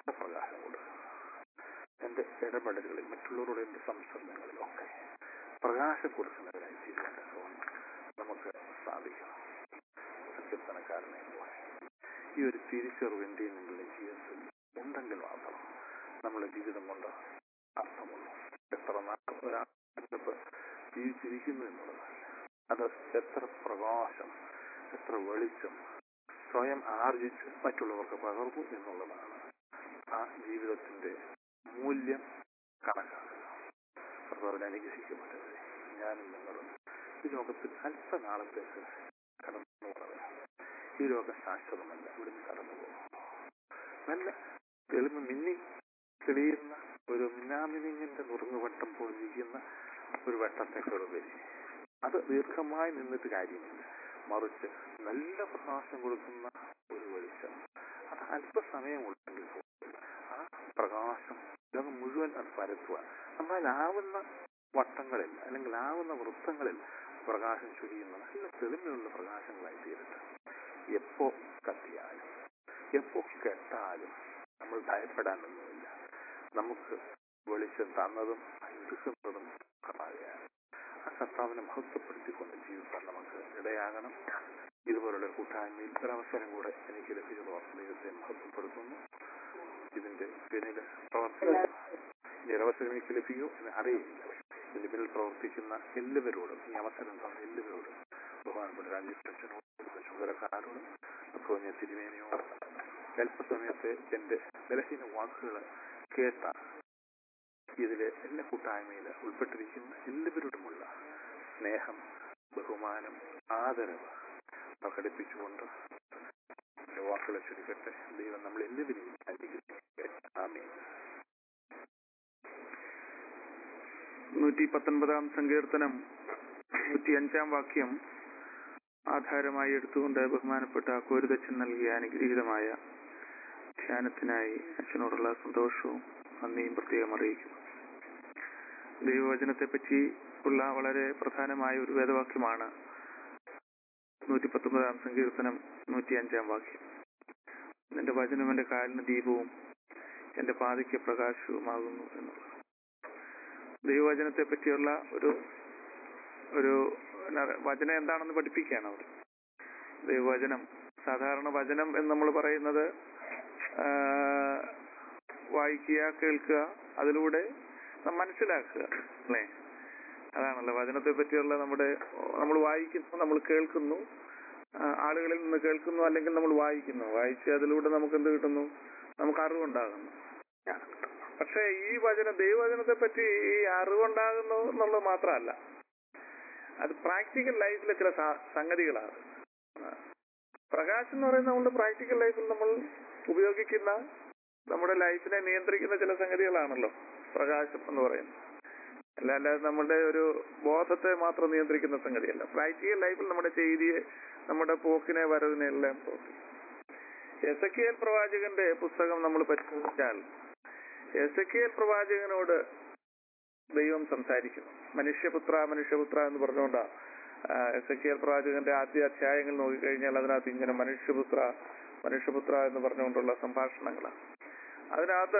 പ്രകാശം കൊടുക്കുക എന്റെ ഇടപെടലുകളിൽ മറ്റുള്ളവരോട് എന്റെ സംസർഗങ്ങളിലൊക്കെ പ്രകാശം കൊടുക്കുന്നവരായി തീരുവാൻ തക്കവണ്ണം നമുക്ക് സാധിക്കണം സങ്കീർത്തനക്കാരനെ പോലെ ഈ ഒരു തിരിച്ചറിവ് എന്റെയും നിങ്ങളുടെ ജീവിതത്തിൽ ഉണ്ടെങ്കിൽ മാത്രം നമ്മുടെ ജീവിതം കൊണ്ട് അർത്ഥമുള്ളൂ എത്ര നാൾ ഒരാൾ ജീവിച്ചിരിക്കുന്നു എന്നുള്ളതല്ല അത് എത്ര പ്രകാശം എത്ര വെളിച്ചം സ്വയം ആർജിച്ച് മറ്റുള്ളവർക്ക് പകർന്നു എന്നുള്ളതാണ് ആ ജീവിതത്തിന്റെ മൂല്യം കണക്കാക്കുക അതുപോലെ അനുഗ്രഹിക്കപ്പെട്ടവരെ ഞാനും നിങ്ങളും ഈ ലോകത്തിൽ അല്പനാളത്തേക്ക് കടന്നു പറയാം ഈ ലോകം ശാശ്വതമല്ല ഇവിടുന്ന് കടന്നു പോകും നല്ല തെളിമ മിന്നി തെളിയുന്ന ഒരു മിന്നാമിനിങ്ങിന്റെ നുറുങ്ങുവട്ടം പോലിരിക്കുന്ന ഒരു വട്ടത്തേക്കുപരി അത് ദീർഘമായി നിന്നിട്ട് കാര്യമില്ല മറിച്ച് നല്ല പ്രകാശം കൊടുക്കുന്ന ഒരു വെളിച്ചം അത് അല്പസമയം ഉണ്ടെങ്കിൽ പോലും ആ പ്രകാശം ലോകം മുഴുവൻ അത് പരത്തുവാൻ നമ്മളാവുന്ന വട്ടങ്ങളിൽ അല്ലെങ്കിൽ ആവുന്ന വൃത്തങ്ങളിൽ പ്രകാശം ചൊരിയുന്ന നല്ല തെളിമയുള്ള പ്രകാശങ്ങളായി തീരട്ടെ എപ്പോ കത്തിയാലും എപ്പോ കെട്ടാലും നമ്മൾ ഭയപ്പെടാനൊന്നുമില്ല നമുക്ക് വെളിച്ചം തന്നതും എടുക്കുന്നതും കർത്താവെയാണ് ആ കർത്താവിനെ മഹത്വപ്പെടുത്തിക്കൊണ്ട് ജീവിക്കാൻ നമുക്ക് ഇടയാകണം ഇതുപോലുള്ള കൂട്ടായ്മയിൽ ഒരവസരം കൂടെ എനിക്ക് ലഭിച്ചതോ ദൈവത്തെ മഹത്വപ്പെടുത്തുന്നു ഇതിന്റെ പിന്നിൽ പ്രവർത്തിക്കുന്ന ഇനി ഒരവസരം എനിക്ക് ലഭിക്കുമോ എന്ന് അറിയില്ല ഇതിന്റെ പിന്നിൽ പ്രവർത്തിക്കുന്ന എല്ലാവരോടും ഈ അവസരം തന്ന എല്ലാവരോടും ബഹുമാനപ്പെട്ട രാജ്യത്തിനോടും ചുമതലക്കാരോടും തോന്നിയ തിരുമേനിയോടും അല്പസമയത്തെ എന്റെ ബലഹീന വാക്കുകൾ കേട്ട ഇതിലെ എല്ലാ കൂട്ടായ്മയിൽ ഉൾപ്പെട്ടിരിക്കുന്ന എല്ലാവരോടുമുള്ള സ്നേഹം ബഹുമാനം ആദരവ് പ്രകടിപ്പിച്ചുകൊണ്ട് എന്റെ വാക്കുകളെ ചുരുക്കട്ടെ ദൈവം നമ്മൾ എല്ലാവരെയും അനുഗ്രഹിക്കട്ടെ ആമേൻ നൂറ്റി പത്തൊൻപതാം സങ്കീർത്തനം നൂറ്റി അഞ്ചാം വാക്യം ആധാരമായി എടുത്തുകൊണ്ട് ബഹുമാനപ്പെട്ട കോരുതച്ഛൻ നൽകിയ അനുഗ്രഹീതമായ ധ്യാനത്തിനായി അച്ഛനോടുള്ള സന്തോഷവും നന്ദിയും പ്രത്യേകം അറിയിക്കുന്നു ദൈവവചനത്തെ പറ്റി ഉള്ള വളരെ പ്രധാനമായ ഒരു വേദവാക്യമാണ് നൂറ്റി പത്തൊമ്പതാം സങ്കീർത്തനം നൂറ്റി അഞ്ചാം വാക്യം നിന്റെ വചനം എന്റെ കാലിന് ദീപവും എന്റെ പാതയ്ക്ക് പ്രകാശവുമാകുന്നു എന്നുള്ളത് ദൈവവചനത്തെ പറ്റിയുള്ള ഒരു ഒരു എന്നാ, വചനം എന്താണെന്ന് പഠിപ്പിക്കുകയാണ് അവർ ദൈവവചനം സാധാരണ വചനം എന്ന് നമ്മൾ പറയുന്നത് ആ, വായിക്കുക കേൾക്കുക അതിലൂടെ നാം മനസ്സിലാക്കുക അല്ലേ അതാണല്ലോ വചനത്തെ പറ്റിയുള്ള നമ്മുടെ നമ്മൾ വായിക്കുന്നു നമ്മൾ കേൾക്കുന്നു ആ, ആളുകളിൽ നിന്ന് കേൾക്കുന്നു അല്ലെങ്കിൽ നമ്മൾ വായിക്കുന്നു വായിച്ച് അതിലൂടെ നമുക്ക് എന്ത് കിട്ടുന്നു നമുക്ക് അറിവുണ്ടാകുന്നു പക്ഷേ ഈ വചന ദൈവവചനത്തെ പറ്റി ഈ അറിവുണ്ടാകുന്നു എന്നുള്ളത് മാത്രമല്ല അത് പ്രാക്ടിക്കൽ ലൈഫിലെ ചില സ- സംഗതികളാണ് ആ. പ്രകാശം എന്ന് പറയുന്നത് നമ്മുടെ പ്രാക്ടിക്കൽ ലൈഫിൽ നമ്മൾ ഉപയോഗിക്കുന്ന നമ്മുടെ ലൈഫിനെ നിയന്ത്രിക്കുന്ന ചില സംഗതികളാണല്ലോ പ്രകാശം എന്ന് പറയുന്നത് അല്ല അല്ലാതെ നമ്മുടെ ഒരു ബോധത്തെ മാത്രം നിയന്ത്രിക്കുന്ന സംഗതിയല്ല പ്രാക്ടിക്കൽ ലൈഫിൽ നമ്മുടെ ചെയ്തിയെ നമ്മുടെ പോക്കിനെ വരവിനെ എല്ലാം എസ് എ പ്രവാചകന്റെ പുസ്തകം നമ്മൾ പരിശോധിച്ചാൽ എസ് എ പ്രവാചകനോട് ദൈവം സംസാരിക്കുന്നു മനുഷ്യപുത്ര മനുഷ്യപുത്ര എന്ന് പറഞ്ഞുകൊണ്ടാ എസ് എ പ്രവാചകന്റെ ആദ്യ അധ്യായങ്ങൾ നോക്കിക്കഴിഞ്ഞാൽ അതിനകത്ത് ഇങ്ങനെ മനുഷ്യപുത്ര മനുഷ്യപുത്ര എന്ന് പറഞ്ഞുകൊണ്ടുള്ള സംഭാഷണങ്ങളാണ് അതിനകത്ത്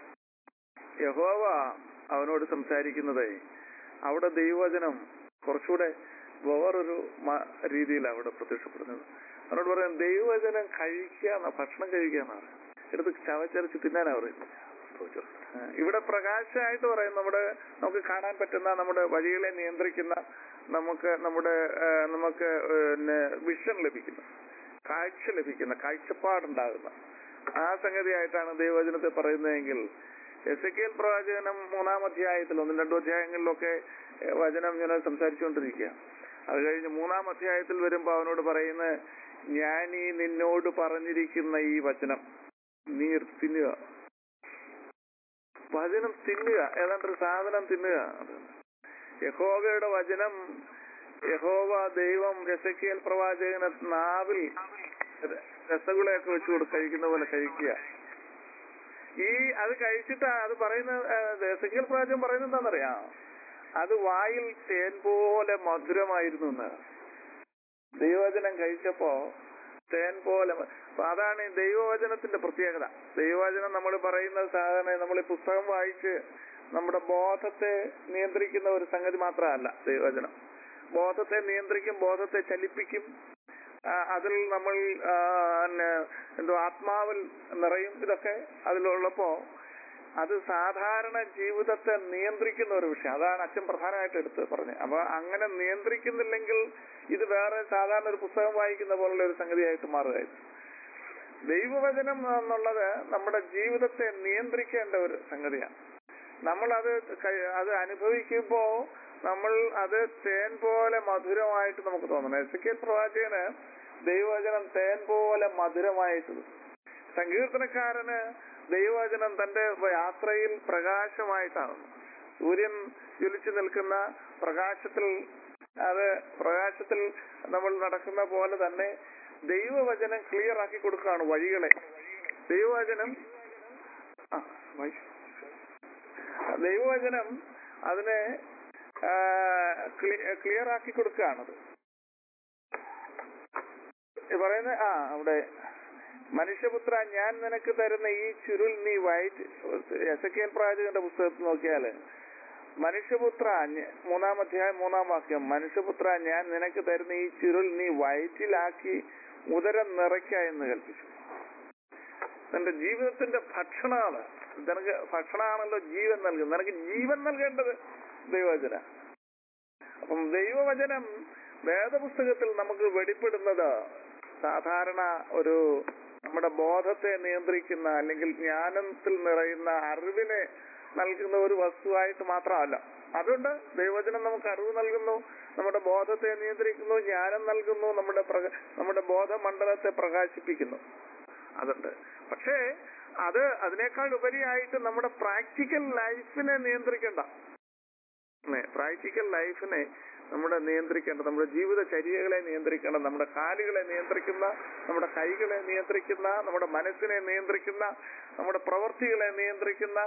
യഹോവ അവനോട് സംസാരിക്കുന്നത് അവിടെ ദൈവവചനം കുറച്ചുകൂടെ വേറൊരു മ- രീതിയിലാണ് അവിടെ പ്രത്യക്ഷപ്പെടുന്നത് അവനോട് പറയാം ദൈവവചനം കഴിക്കുക എന്നാ, ഭക്ഷണം കഴിക്കുക എന്നാണ് എടുത്ത് ചവച്ചരച്ച് തിന്നാനാ പറയുന്നത് ആ, ഇവിടെ പ്രകാശമായിട്ട് പറയും നമ്മുടെ നമുക്ക് കാണാൻ പറ്റുന്ന നമ്മുടെ വഴികളെ നിയന്ത്രിക്കുന്ന നമുക്ക് നമ്മുടെ ആ, നമുക്ക് പിന്നെ വിഷൻ ലഭിക്കുന്ന കാഴ്ച ലഭിക്കുന്ന കാഴ്ചപ്പാടുണ്ടാകുന്ന ആ സംഗതിയായിട്ടാണ് ദൈവവചനത്തെ പറയുന്നതെങ്കിൽ എസ് കെ പ്രവാചകനം മൂന്നാം അധ്യായത്തിൽ ഒന്നും രണ്ടും അധ്യായങ്ങളിലൊക്കെ ഏ, വചനം ഇങ്ങനെ സംസാരിച്ചുകൊണ്ടിരിക്കുക അത് കഴിഞ്ഞ് മൂന്നാം അധ്യായത്തിൽ വരുമ്പോ അവനോട് പറയുന്നത് ഞാൻ ഈ നിന്നോട് പറഞ്ഞിരിക്കുന്ന ഈ വചനം നീ തിന്നുക വചനം തിന്നുക ഏതാണ്ട് ഒരു സാധനം തിന്നുക യഹോവയുടെ വചനം യഹോവ ദൈവം രസക്കിയൽ പ്രവാചകന നാവിൽ രസഗുളയൊക്കെ വെച്ച് കൊടുത്ത് കഴിക്കുന്ന പോലെ കഴിക്കുക ഈ അത് കഴിച്ചിട്ട് അത് പറയുന്ന രസക്കിയൽ പ്രവാചകൻ പറയുന്നത് എന്താണെന്നറിയാം അത് വായിൽ തേൻ പോലെ മധുരമായിരുന്നു എന്ന് ദൈവവചനം കഴിച്ചപ്പോ തേൻ പോലെ മ- അപ്പൊ അതാണ് ഈ ദൈവവചനത്തിന്റെ പ്രത്യേകത ദൈവവചനം നമ്മൾ പറയുന്നത് സാധാരണ നമ്മൾ ഈ പുസ്തകം വായിച്ച് നമ്മുടെ ബോധത്തെ നിയന്ത്രിക്കുന്ന ഒരു സംഗതി മാത്രമല്ല ദൈവവചനം ബോധത്തെ നിയന്ത്രിക്കും ബോധത്തെ ചലിപ്പിക്കും ആ, അതിൽ നമ്മൾ ആ, പിന്നെ എന്തോ ആത്മാവിൽ നിറയും ഇതൊക്കെ അതിലുള്ളപ്പോ അത് സാധാരണ ജീവിതത്തെ നിയന്ത്രിക്കുന്ന ഒരു വിഷയം അതാണ് അച്ഛൻ പ്രധാനമായിട്ട് എടുത്ത് പറഞ്ഞത് അപ്പൊ അങ്ങനെ നിയന്ത്രിക്കുന്നില്ലെങ്കിൽ ഇത് വേറെ സാധാരണ ഒരു പുസ്തകം വായിക്കുന്ന പോലുള്ള ഒരു സംഗതിയായിട്ട് മാറുകയായിരുന്നു ദൈവവചനം എന്നുള്ളത് നമ്മുടെ ജീവിതത്തെ നിയന്ത്രിക്കേണ്ട ഒരു സംഗതിയാണ് നമ്മൾ അത് കഴി- അത് അനുഭവിക്കുമ്പോ നമ്മൾ അത് തേൻ പോലെ മധുരമായിട്ട് നമുക്ക് തോന്നണം എസ് കെ പ്രവാചകന് ദൈവവചനം തേൻ പോലെ മധുരമായിട്ട് തോന്നി. സങ്കീർത്തനക്കാരന് ദൈവവചനം തന്റെ യാത്രയിൽ പ്രകാശമായിട്ടാണ് സൂര്യൻ ജ്വലിച്ചു നിൽക്കുന്ന പ്രകാശത്തിൽ അത് പ്രകാശത്തിൽ നമ്മൾ നടക്കുന്ന പോലെ തന്നെ ദൈവവചനം ക്ലിയർ ആക്കി കൊടുക്കുകയാണ് വഴികളെ ദൈവവചനം ആ വായിച്ചു. ദൈവവചനം അതിനെ ക്ലിയർ ആക്കി കൊടുക്കുകയാണത് ഈ പറയുന്ന ആ അവിടെ മനുഷ്യപുത്ര ഞാൻ നിനക്ക് തരുന്ന ഈ ചുരുൾ നീ വയറ്റ് എസ് കെ എൽ പ്രവാചകന്റെ പുസ്തകത്തിൽ നോക്കിയാല് മനുഷ്യപുത്ര ഞ- മൂന്നാം അധ്യായം മൂന്നാം വാക്യം മനുഷ്യപുത്ര ഞാൻ നിനക്ക് തരുന്ന ഈ ചുരുൾ നീ വയറ്റിലാക്കി ഉദരം നിറയ്ക്ക എന്ന് കൽപ്പിച്ചു നിന്റെ ജീവിതത്തിന്റെ ഭക്ഷണമാണ് നിനക്ക് ഭക്ഷണമാണല്ലോ ജീവൻ നൽകുന്നത് നിനക്ക് ജീവൻ നൽകേണ്ടത് ദൈവവചന അപ്പം ദൈവവചനം വേദപുസ്തകത്തിൽ നമുക്ക് വെളിപ്പെടുന്നത് സാധാരണ ഒരു നമ്മുടെ ബോധത്തെ നിയന്ത്രിക്കുന്ന അല്ലെങ്കിൽ ജ്ഞാനത്തിൽ നിറയുന്ന അറിവിനെ നൽകുന്ന ഒരു വസ്തുവായിട്ട് മാത്രമല്ല അതുകൊണ്ട് ദൈവവചനം നമുക്ക് അറിവ് നൽകുന്നു നമ്മുടെ ബോധത്തെ നിയന്ത്രിക്കുന്നു ജ്ഞാനം നൽകുന്നു നമ്മുടെ പ്രക- നമ്മുടെ ബോധമണ്ഡലത്തെ പ്രകാശിപ്പിക്കുന്നു അതുണ്ട് പക്ഷേ അത് അതിനേക്കാൾ ഉപരിയായിട്ട് നമ്മുടെ പ്രാക്ടിക്കൽ ലൈഫിനെ നിയന്ത്രിക്കണ്ട പ്രാക്ടിക്കൽ ലൈഫിനെ നമ്മുടെ നിയന്ത്രിക്കേണ്ട നമ്മുടെ ജീവിതചര്യകളെ നിയന്ത്രിക്കേണ്ട നമ്മുടെ കാലുകളെ നിയന്ത്രിക്കുന്ന നമ്മുടെ കൈകളെ നിയന്ത്രിക്കുന്ന നമ്മുടെ മനസ്സിനെ നിയന്ത്രിക്കുന്ന നമ്മുടെ പ്രവൃത്തികളെ നിയന്ത്രിക്കുന്ന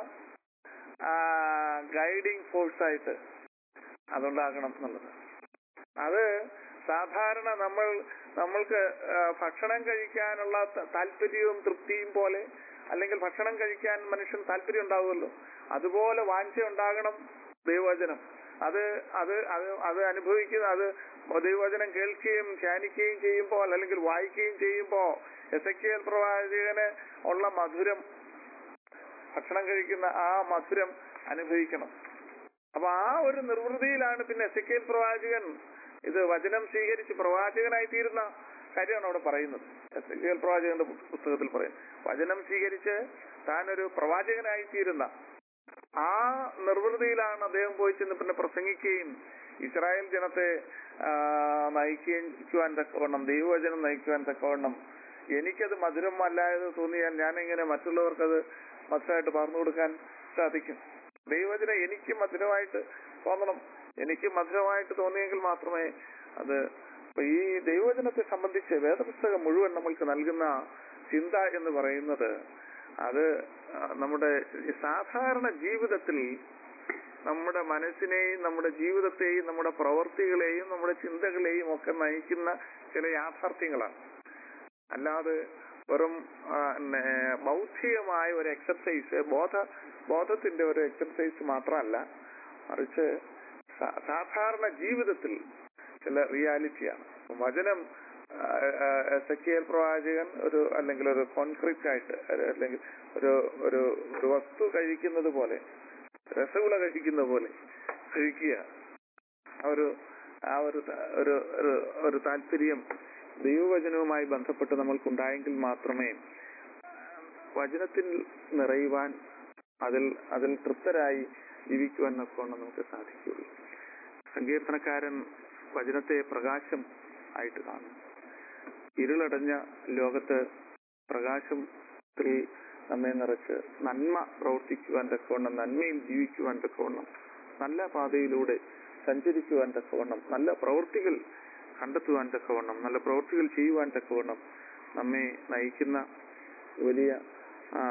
ഗൈഡിങ് ഫോഴ്സായിട്ട് അതുണ്ടാകണം എന്നുള്ളത് അത് സാധാരണ നമ്മൾ നമ്മൾക്ക് ആ, ഭക്ഷണം കഴിക്കാനുള്ള ത- താല്പര്യവും തൃപ്തിയും പോലെ അല്ലെങ്കിൽ ഭക്ഷണം കഴിക്കാൻ മനുഷ്യൻ താല്പര്യം ഉണ്ടാവുമല്ലോ അതുപോലെ വാഞ്ച ഉണ്ടാകണം ദൈവവചനം അത് അത് അത് അത് അനുഭവിക്കുന്ന അത് ദൈവവചനം കേൾക്കുകയും ധ്യാനിക്കുകയും ചെയ്യുമ്പോൾ അല്ലെങ്കിൽ വായിക്കുകയും ചെയ്യുമ്പോൾ എസ് എ പ്രവാചകന് ഉള്ള മധുരം ഭക്ഷണം കഴിക്കുന്ന ആ മധുരം അനുഭവിക്കണം അപ്പൊ ആ ഒരു നിർവൃതിയിലാണ് പിന്നെ എസ് പ്രവാചകൻ ഇത് വചനം സ്വീകരിച്ച് പ്രവാചകനായി തീരുന്ന കാര്യമാണ് അവിടെ പറയുന്നത് എസ് പ്രവാചകന്റെ പു- പുസ്തകത്തിൽ പറയുന്നത് വചനം സ്വീകരിച്ച് താനൊരു പ്രവാചകനായി തീരുന്ന ആ നിർവൃതിയിലാണ് അദ്ദേഹം പോയി ചെന്ന് പിന്നെ പ്രസംഗിക്കുകയും ഇസ്രായേൽ ജനത്തെ ആ, നയിക്കുവാൻ തക്കവണ്ണം ദൈവവചനം നയിക്കുവാൻ തക്കവണ്ണം എനിക്കത് മധുരം അല്ലായത് തോന്നിയാൽ ഞാൻ എങ്ങനെ മറ്റുള്ളവർക്കത് മധുരമായിട്ട് പകർന്നു കൊടുക്കാൻ സാധിക്കും ദൈവവചനം എനിക്ക് മധുരമായിട്ട് തോന്നണം എനിക്ക് മധുരമായിട്ട് തോന്നിയെങ്കിൽ മാത്രമേ അത് അപ്പൊ ഈ ദൈവവചനത്തെ സംബന്ധിച്ച് വേദപുസ്തകം മുഴുവൻ നമ്മൾക്ക് നൽകുന്ന ചിന്ത എന്ന് പറയുന്നത് അത് ആ, നമ്മുടെ ഈ സാധാരണ ജീവിതത്തിൽ നമ്മുടെ മനസ്സിനെയും നമ്മുടെ ജീവിതത്തെയും നമ്മുടെ പ്രവൃത്തികളെയും നമ്മുടെ ചിന്തകളെയും ഒക്കെ നയിക്കുന്ന ചില യാഥാർത്ഥ്യങ്ങളാണ് അല്ലാതെ വെറും ആ, ന്നെ, ബൗദ്ധികമായ ഒരു എക്സർസൈസ് ബോധ ബോധത്തിന്റെ ഒരു എക്സർസൈസ് മാത്രമല്ല മറിച്ച് സാ- സാധാരണ ജീവിതത്തിൽ ചില റിയാലിറ്റിയാണ് വചനം സെക്കിയൽ പ്രവാചകൻ ഒരു അല്ലെങ്കിൽ ഒരു കോൺക്രീറ്റ് ആയിട്ട് ഒരു- അല്ലെങ്കിൽ ഒരു ഒരു ഒരു വസ്തു കഴിക്കുന്നത് പോലെ രസഗുള കഴിക്കുന്ന പോലെ കഴിക്കുക ആ ഒരു ആ ഒരു ത- ഒരു ഒരു ഒരു താല്പര്യം ദൈവവചനവുമായി ബന്ധപ്പെട്ട് നമ്മൾക്കുണ്ടായെങ്കിൽ മാത്രമേ വചനത്തിൽ നിറയുവാൻ അതിൽ അതിൽ തൃപ്തരായി ജീവിക്കുവാൻ നോക്കണം നമുക്ക് സാധിക്കുകയുള്ളൂ സങ്കീർത്തനക്കാരൻ വചനത്തെ പ്രകാശം ആയിട്ട് കാണും ഇരുളടഞ്ഞ ലോകത്ത് പ്രകാശത്തിൽ നമ്മെ നിറച്ച് നന്മ പ്രവർത്തിക്കുവാൻ തക്കവണ്ണം നന്മയിൽ ജീവിക്കുവാൻ തക്കവണ്ണം നല്ല പാതയിലൂടെ സഞ്ചരിക്കുവാൻ തക്കവണ്ണം നല്ല പ്രവൃത്തികൾ കണ്ടെത്തുവാൻ തക്കവണ്ണം നല്ല പ്രവൃത്തികൾ ചെയ്യുവാൻ തക്കവണ്ണം നമ്മെ നയിക്കുന്ന വലിയ ആ,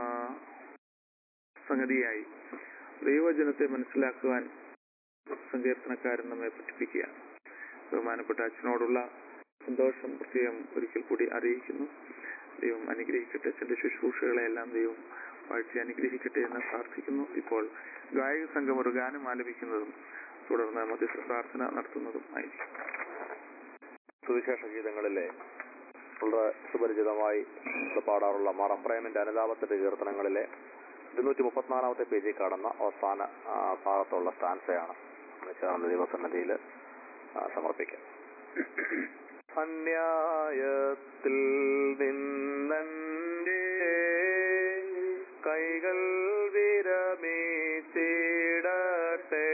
സംഗതിയായി ദൈവജനത്തെ മനസ്സിലാക്കുവാൻ സങ്കീർത്തനക്കാരൻ നമ്മെ പഠിപ്പിക്കുകയാണ് ബഹുമാനപ്പെട്ട അച്ഛനോടുള്ള സന്തോഷം പ്രത്യേകം ഒരിക്കൽ കൂടി അറിയിക്കുന്നു ദൈവം അനുഗ്രഹിക്കട്ടെ ചില ശുശ്രൂഷകളെ എല്ലാം ദൈവം വാഴ്ച അനുഗ്രഹിക്കട്ടെ എന്ന് പ്രാർത്ഥിക്കുന്നു ഇപ്പോൾ ഗായക സംഘം ഒരു ഗാനം ആലപിക്കുന്നതും തുടർന്ന് മധ്യസ്ഥ പ്രാർത്ഥന നടത്തുന്നതും ആയിരിക്കും സുവിശേഷ ഗീതങ്ങളിലെ വളരെ സുപരിചിതമായി നമ്മൾ പാടാറുള്ള മറപ്രേമിന്റെ അനുതാപത്തിന്റെ കീർത്തനങ്ങളിലെ ഇരുന്നൂറ്റി മുപ്പത്തിനാലാമത്തെ പേജിൽ കാണുന്ന അവസാന ആ, ഭാഗത്തുള്ള സ്റ്റാൻസയാണ് നമ്മൾ ചേർന്ന ദൈവസന്നിധിയിൽ സമർപ്പിക്കാം അന്യായത്തിൽ നിന്നെ കൈകൾ വിരമീച്ചിടട്ടെ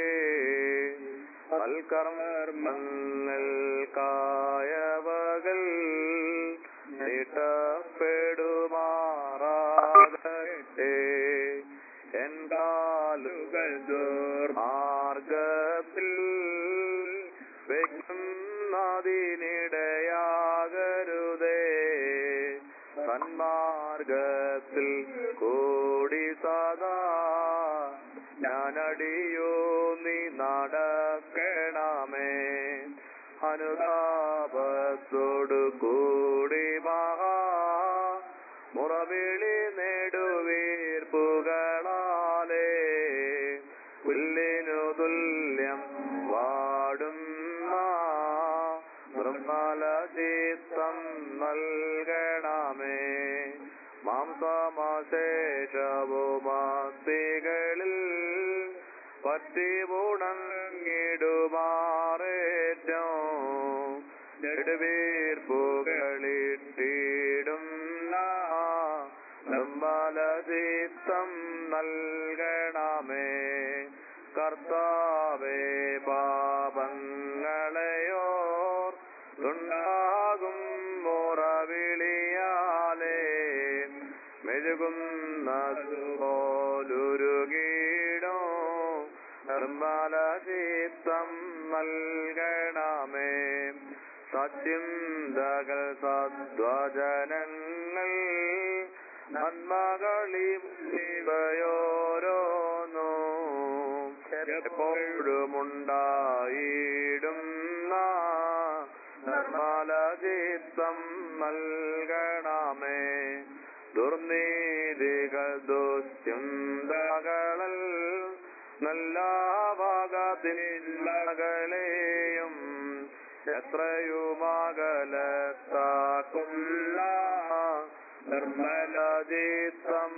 സൽക്കർമ്മങ്ങൾക്കായവകൾ നീട്ടപ്പെടുമാറാകട്ടെ എൻ കാലുകൾ ദുർമാർഗത്തിൽ വെക്കുന്നതിനിടയാകരുതേ സന്മാർഗത്തിൽ കൂടി സദാ ഞാനടിയോ നീ നടക്കണമേ അനുതാപത്തോടു കൂടി മഹാ മുറവിളി നെടുവീർപ്പുകളാലേ പുല്ലിനു തുല്യം വാടുന്ന നിർമ്മല ചിത്തം നൽകണമേ മാംസമാശേഷവുമാസ്തികളിൽ പറ്റി മുടങ്ങിടുമാറേറ്റോ നെടുവീർപ്പുകളിട്ടിടുന്ന നിർമ്മല ചിത്തം നൽകണമേ കർത്താവേ പാപങ്ങളെയോർ ഉണ്ടാകും മുറവിളിയാലേ മെഴുകുന്നതുപോലുരുകീടോ നിർമ്മല ചിത്തം നൽകണമേ സച്ചിന്തകൾ സദ്വചനങ്ങൾ നന്മകളി ഇവയോരോന്നോ എപ്പോഴുമുണ്ടായിടുന്ന നിർമ്മല ചിത്തം നൽകണമേ ദുർനീതികൾ ദുശ്ചിന്തകളൽ നല്ല വകതിന്മകളെയും എത്രയുമകലത്താക്കുന്ന നിർമ്മല ചിത്തം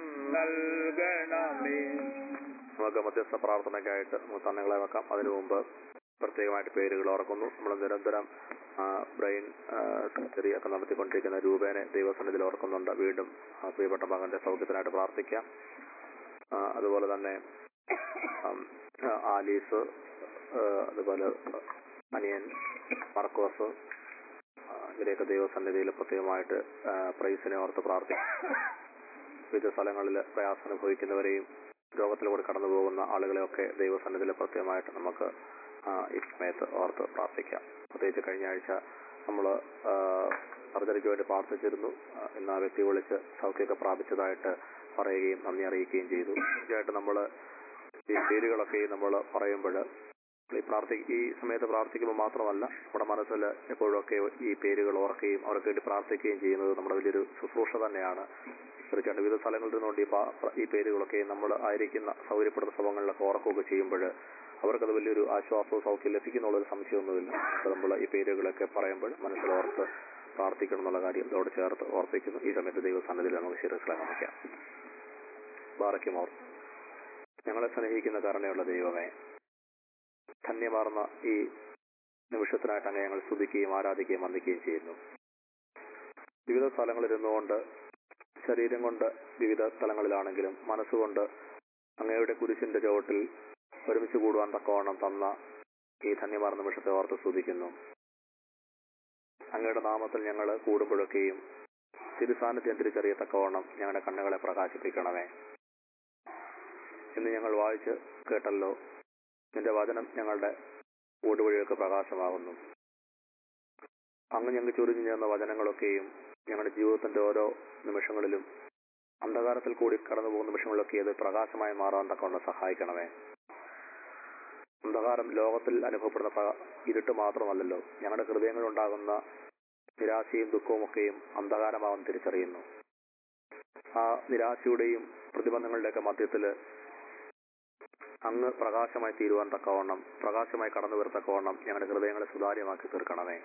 നൽകണമേ നമുക്ക് മധ്യസ്ഥ പ്രാർത്ഥനയ്ക്കായിട്ട് നമുക്ക് തന്നങ്ങളെ വെക്കാം അതിനു മുമ്പ് പ്രത്യേകമായിട്ട് പേരുകൾ ഓർക്കുന്നു നമ്മൾ നിരന്തരം ആ, ബ്രെയിൻ ആ, സർജറി ഒക്കെ നടത്തിക്കൊണ്ടിരിക്കുന്ന രൂപേനെ ദൈവസന്നിധിയിൽ ഓർക്കുന്നുണ്ട് വീണ്ടും ആ, പ്രിയപ്പെട്ട മകന്റെ സൗഖ്യത്തിനായിട്ട് പ്രാർത്ഥിക്കാം ആ, അതുപോലെ തന്നെ ആം, ആ, ആലീസ് ആ, അതുപോലെ അനിയൻ മർക്കോസ് ആ, ഇവരെയൊക്കെ ദൈവസന്നിധിയിൽ പ്രത്യേകമായിട്ട് ആ, പ്രൈസിനെ ഓർത്ത് പ്രാർത്ഥിക്കാം വിവിധ സ്ഥലങ്ങളിൽ പ്രയാസം അനുഭവിക്കുന്നവരെയും രോഗത്തിലൂടെ കടന്നു പോകുന്ന ആളുകളെയൊക്കെ ദൈവസന്നിധിയിൽ പ്രത്യേകമായിട്ട് നമുക്ക് ആ, ഈ സമയത്ത് ഓർത്ത് പ്രാർത്ഥിക്കാം പ്രത്യേകിച്ച് കഴിഞ്ഞ ആഴ്ച നമ്മൾ സർജറിക്ക് വേണ്ടി പ്രാർത്ഥിച്ചിരുന്നു ആ, ഇന്ന് ആ വ്യക്തി വിളിച്ച് സൗഖ്യമൊക്കെ പ്രാപിച്ചതായിട്ട് പറയുകയും നന്ദി അറിയിക്കുകയും ചെയ്തു തീർച്ചയായിട്ടും നമ്മൾ ഈ പേരുകളൊക്കെ നമ്മൾ പറയുമ്പോൾ ഈ പ്രാർത്ഥി ഈ സമയത്ത് പ്രാർത്ഥിക്കുമ്പോൾ മാത്രമല്ല നമ്മുടെ മനസ്സിൽ എപ്പോഴൊക്കെ ഈ പേരുകൾ ഓർക്കുകയും അവർക്ക് വേണ്ടി പ്രാർത്ഥിക്കുകയും ചെയ്യുന്നത് നമ്മുടെ വലിയൊരു ശുശ്രൂഷ തന്നെയാണ് തീർച്ചയായിട്ടും വിവിധ സ്ഥലങ്ങളിൽ നിന്നുകൊണ്ട് ഈ പാ- ഈ പേരുകളൊക്കെ നമ്മൾ ആയിരിക്കുന്ന സൗകര്യപ്പെടുന്ന സ്ഥലങ്ങളിലൊക്കെ ഓർക്കുകയൊക്കെ ചെയ്യുമ്പോൾ അവർക്കത് വലിയൊരു ആശ്വാസവും സൗഖ്യം ലഭിക്കുന്നുള്ളൊരു സംശയമൊന്നുമില്ല അപ്പോൾ നമ്മൾ ഈ പേരുകളൊക്കെ പറയുമ്പോൾ മനസ്സിലോർത്ത് പ്രാർത്ഥിക്കണം എന്നുള്ള കാര്യം ഇതോട് ചേർത്ത് ഓർപ്പിക്കുന്നു ഈ സമയത്ത് ദൈവസന്നിധിയിൽ നമുക്ക് ശിരസിലാൻ നമിക്കാം ബാറയ്ക്കുമോർ ഞങ്ങളെ സ്നേഹിക്കുന്ന കരുണയുള്ള ദൈവമേ ധന്യമാർന്ന ഈ നിമിഷത്തിനായിട്ട് അങ്ങ് ഞങ്ങൾ സ്തുതിക്കുകയും ആരാധിക്കുകയും വന്ദിക്കുകയും ചെയ്യുന്നു വിവിധ സ്ഥലങ്ങളിൽ ഇരുന്നുകൊണ്ട് ശരീരം കൊണ്ട് വിവിധ സ്ഥലങ്ങളിലാണെങ്കിലും മനസ്സുകൊണ്ട് അങ്ങയുടെ കുരിശിന്റെ ചുവട്ടിൽ ഒരുമിച്ച് കൂടുവാൻ തക്കവണ്ണം തന്ന ഈ ധന്യമാർന്ന നിമിഷത്തെ ഓർത്ത് സ്തുതിക്കുന്നു അങ്ങയുടെ നാമത്തിൽ ഞങ്ങൾ കൂടുമ്പോഴൊക്കെയും തിരുസാന്നിധ്യം തിരിച്ചറിയത്തക്കവണ്ണം ഞങ്ങളുടെ കണ്ണുകളെ പ്രകാശിപ്പിക്കണമേ ഇന്ന് ഞങ്ങൾ വായിച്ച് കേട്ടല്ലോ നിന്റെ വചനം ഞങ്ങളുടെ ഊടുവഴിയൊക്കെ പ്രകാശമാകുന്നു അങ്ങ് ഞങ്ങൾക്ക് ചൊരിഞ്ഞു ചേർന്ന വചനങ്ങളൊക്കെയും ഞങ്ങളുടെ ജീവിതത്തിന്റെ ഓരോ നിമിഷങ്ങളിലും അന്ധകാരത്തിൽ കൂടി കടന്നു പോകുന്ന നിമിഷങ്ങളിലൊക്കെ അത് പ്രകാശമായി മാറാൻ തക്കവണ്ണം സഹായിക്കണമേ അന്ധകാരം ലോകത്തിൽ അനുഭവപ്പെടുന്ന പ്ര- ഇരുട്ട് മാത്രമല്ലല്ലോ ഞങ്ങളുടെ ഹൃദയങ്ങളിലുണ്ടാകുന്ന നിരാശയും ദുഃഖവുമൊക്കെയും അന്ധകാരമാവൻ തിരിച്ചറിയുന്നു ആ നിരാശയുടെയും പ്രതിബന്ധങ്ങളുടെയൊക്കെ മധ്യത്തില് അങ്ങ് പ്രകാശമായി തീരുവാൻ തക്കവണ്ണം പ്രകാശമായി കടന്നു വരത്തക്കവണ്ണം ഞങ്ങളുടെ ഹൃദയങ്ങളെ സുതാര്യമാക്കി തീർക്കണമേ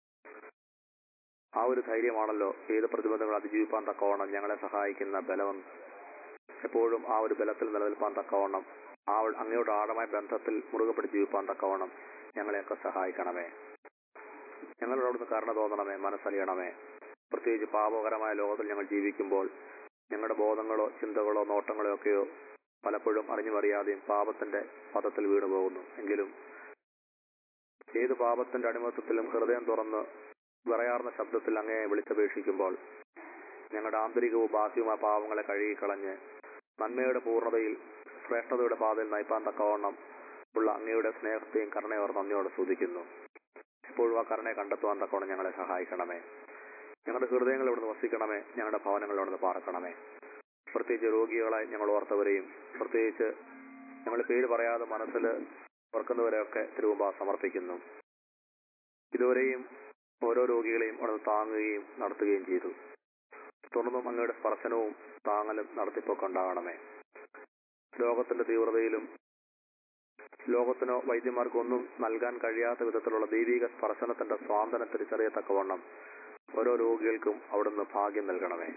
ആ ഒരു ധൈര്യമാണല്ലോ ഏത് പ്രതിബന്ധങ്ങൾ അതിജീവിപ്പാൻ തക്കവണ്ണം ഞങ്ങളെ സഹായിക്കുന്ന ബലം എപ്പോഴും ആ ഒരു ബലത്തിൽ നിലനിൽപ്പാൻ തക്കവണ്ണം ആ ഒരു- അങ്ങയോട് ആഴമായ ബന്ധത്തിൽ മുറുകെ പിടിച്ച് ജീവിപ്പാൻ തക്കവണ്ണം ഞങ്ങളെയൊക്കെ സഹായിക്കണമേ ഞങ്ങളോട് അവിടുന്ന് കരുണ തോന്നണമേ മനസ്സറിയണമേ പ്രത്യേകിച്ച് പാപകരമായ ലോകത്തിൽ ഞങ്ങൾ ജീവിക്കുമ്പോൾ ഞങ്ങളുടെ ബോധങ്ങളോ ചിന്തകളോ നോട്ടങ്ങളോ ഒക്കെയോ പലപ്പോഴും അറിഞ്ഞുമറിയാതെയും പാപത്തിന്റെ പദത്തിൽ വീണു പോകുന്നു എങ്കിലും ഏത് പാപത്തിന്റെ അടിമത്തത്തിലും ഹൃദയം തുറന്ന് വിറയാർന്ന ശബ്ദത്തിൽ അങ്ങയെ വിളിച്ചപേക്ഷിക്കുമ്പോൾ ഞങ്ങളുടെ ആന്തരികവും ബാഹ്യവുമായ പാവങ്ങളെ കഴുകിക്കളഞ്ഞ് നന്മയുടെ പൂർണ്ണതയിൽ ശ്രേഷ്ഠതയുടെ പാതയിൽ നയിപ്പാൻ തക്കവണ്ണം ഉള്ള അങ്ങയുടെ സ്നേഹത്തെയും കരുണയും അവർ നന്ദിയോടെ സ്തുതിക്കുന്നു ഇപ്പോഴും ആ കരുണയെ കണ്ടെത്തുവാൻ തക്കവണ്ണം ഞങ്ങളെ സഹായിക്കണമേ ഞങ്ങളുടെ ഹൃദയങ്ങൾ ഇവിടുന്ന് വസിക്കണമേ ഞങ്ങളുടെ ഭവനങ്ങൾ ഇവിടുന്ന് പാർക്കണമേ പ്രത്യേകിച്ച് രോഗികളായി ഞങ്ങൾ ഓർത്തവരെയും പ്രത്യേകിച്ച് ഞങ്ങൾ പേര് പറയാതെ മനസ്സിൽ ഓർക്കുന്നവരെയൊക്കെ തിരുവുമ്പ സമർപ്പിക്കുന്നു ഇതുവരെയും ഓരോ രോഗികളെയും അവിടെ താങ്ങുകയും നടത്തുകയും ചെയ്തു തുടർന്നും അങ്ങയുടെ സ്പർശനവും താങ്ങലും നടത്തിപ്പൊക്കെ ഉണ്ടാകണമേ രോഗത്തിന്റെ തീവ്രതയിലും ലോകത്തിനോ വൈദ്യന്മാർക്കോ ഒന്നും നൽകാൻ കഴിയാത്ത വിധത്തിലുള്ള ദൈവിക സ്പർശനത്തിന്റെ സ്വാന്തനം തിരിച്ചറിയത്തക്കവണ്ണം ഓരോ രോഗികൾക്കും അവിടുന്ന് ഭാഗ്യം നൽകണമേ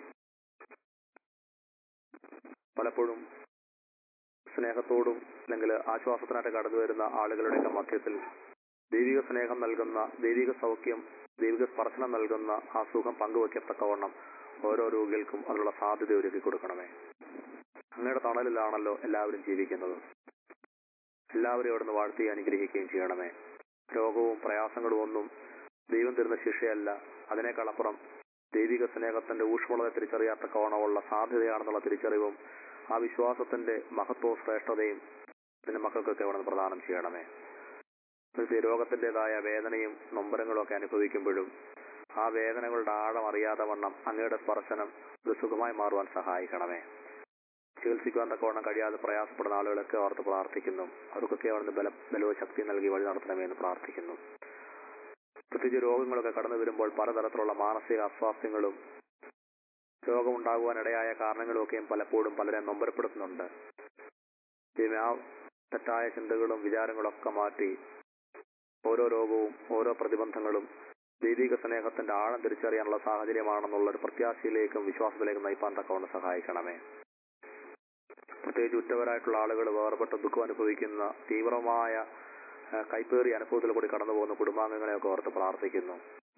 പലപ്പോഴും സ്നേഹത്തോടും അല്ലെങ്കിൽ ആശ്വാസത്തിനായിട്ട് കടന്നു വരുന്ന ആളുകളുടെയൊക്കെ മധ്യത്തിൽ ദൈവിക സ്നേഹം നൽകുന്ന ദൈവിക സൗഖ്യം ദൈവിക സ്പർശനം നൽകുന്ന ആ സുഖം പങ്കുവയ്ക്കത്തക്കവണ്ണം ഓരോ രോഗികൾക്കും അതിനുള്ള സാധ്യത ഒരുക്കി കൊടുക്കണമേ അങ്ങയുടെ തണലിലാണല്ലോ എല്ലാവരും ജീവിക്കുന്നത് എല്ലാവരെയും അവിടുന്ന് വാഴ്ത്തി അനുഗ്രഹിക്കുകയും ചെയ്യണമേ രോഗവും പ്രയാസങ്ങളും ഒന്നും ദൈവം തരുന്ന ശിക്ഷയല്ല അതിനേക്കാളപ്പുറം ദൈവിക സ്നേഹത്തിന്റെ ഊഷ്മളത തിരിച്ചറിയാത്തക്കവണ്ണമുള്ള സാധ്യതയാണെന്നുള്ള തിരിച്ചറിവും ആ വിശ്വാസത്തിന്റെ മഹത്വവും ശ്രേഷ്ഠതയും നിന്റെ മക്കൾക്കൊക്കെ അവിടെ പ്രദാനം ചെയ്യണമേ പ്രതി രോഗത്തിന്റേതായ വേദനയും നൊമ്പരങ്ങളും ഒക്കെ അനുഭവിക്കുമ്പോഴും ആ വേദനകളുടെ ആഴം അറിയാതെ വണ്ണം അങ്ങയുടെ സ്പർശനം ഒരു സുഖമായി മാറുവാൻ സഹായിക്കണമേ ചികിത്സിക്കുവാൻ തക്കവണ്ണം കഴിയാതെ പ്രയാസപ്പെടുന്ന ആളുകളൊക്കെ ഓർത്ത് പ്രാർത്ഥിക്കുന്നു അവർക്കൊക്കെ അവിടുന്ന് ബല ബലവും ശക്തി നൽകി വഴി നടത്തണമേ എന്ന് പ്രാർത്ഥിക്കുന്നു പ്രത്യേകിച്ച് രോഗങ്ങളൊക്കെ കടന്നു വരുമ്പോൾ പലതരത്തിലുള്ള മാനസിക അസ്വാസ്ഥ്യങ്ങളും രോഗമുണ്ടാകുവാനിടയായ കാരണങ്ങളുമൊക്കെയും പലപ്പോഴും പലരെ നൊമ്പരപ്പെടുത്തുന്നുണ്ട് ദൈവമേ, ആ തെറ്റായ ചിന്തകളും വിചാരങ്ങളും ഒക്കെ മാറ്റി ഓരോ രോഗവും ഓരോ പ്രതിബന്ധങ്ങളും ദൈവിക സ്നേഹത്തിന്റെ ആഴം തിരിച്ചറിയാനുള്ള സാഹചര്യമാണെന്നുള്ള ഒരു പ്രത്യാശയിലേക്കും വിശ്വാസത്തിലേക്കും നയിപ്പാൻ തക്കവണ്ണം സഹായിക്കണമേ പ്രത്യേകിച്ച് ഉറ്റവരായിട്ടുള്ള ആളുകൾ വേർപെട്ട് ദുഃഖം അനുഭവിക്കുന്ന തീവ്രമായ ആ, കൈപ്പേറിയ അനുഭവത്തിൽ കൂടി കടന്നു പോകുന്ന കുടുംബാംഗങ്ങളെയൊക്കെ ഓർത്ത് പ്രാർത്ഥിക്കുന്നു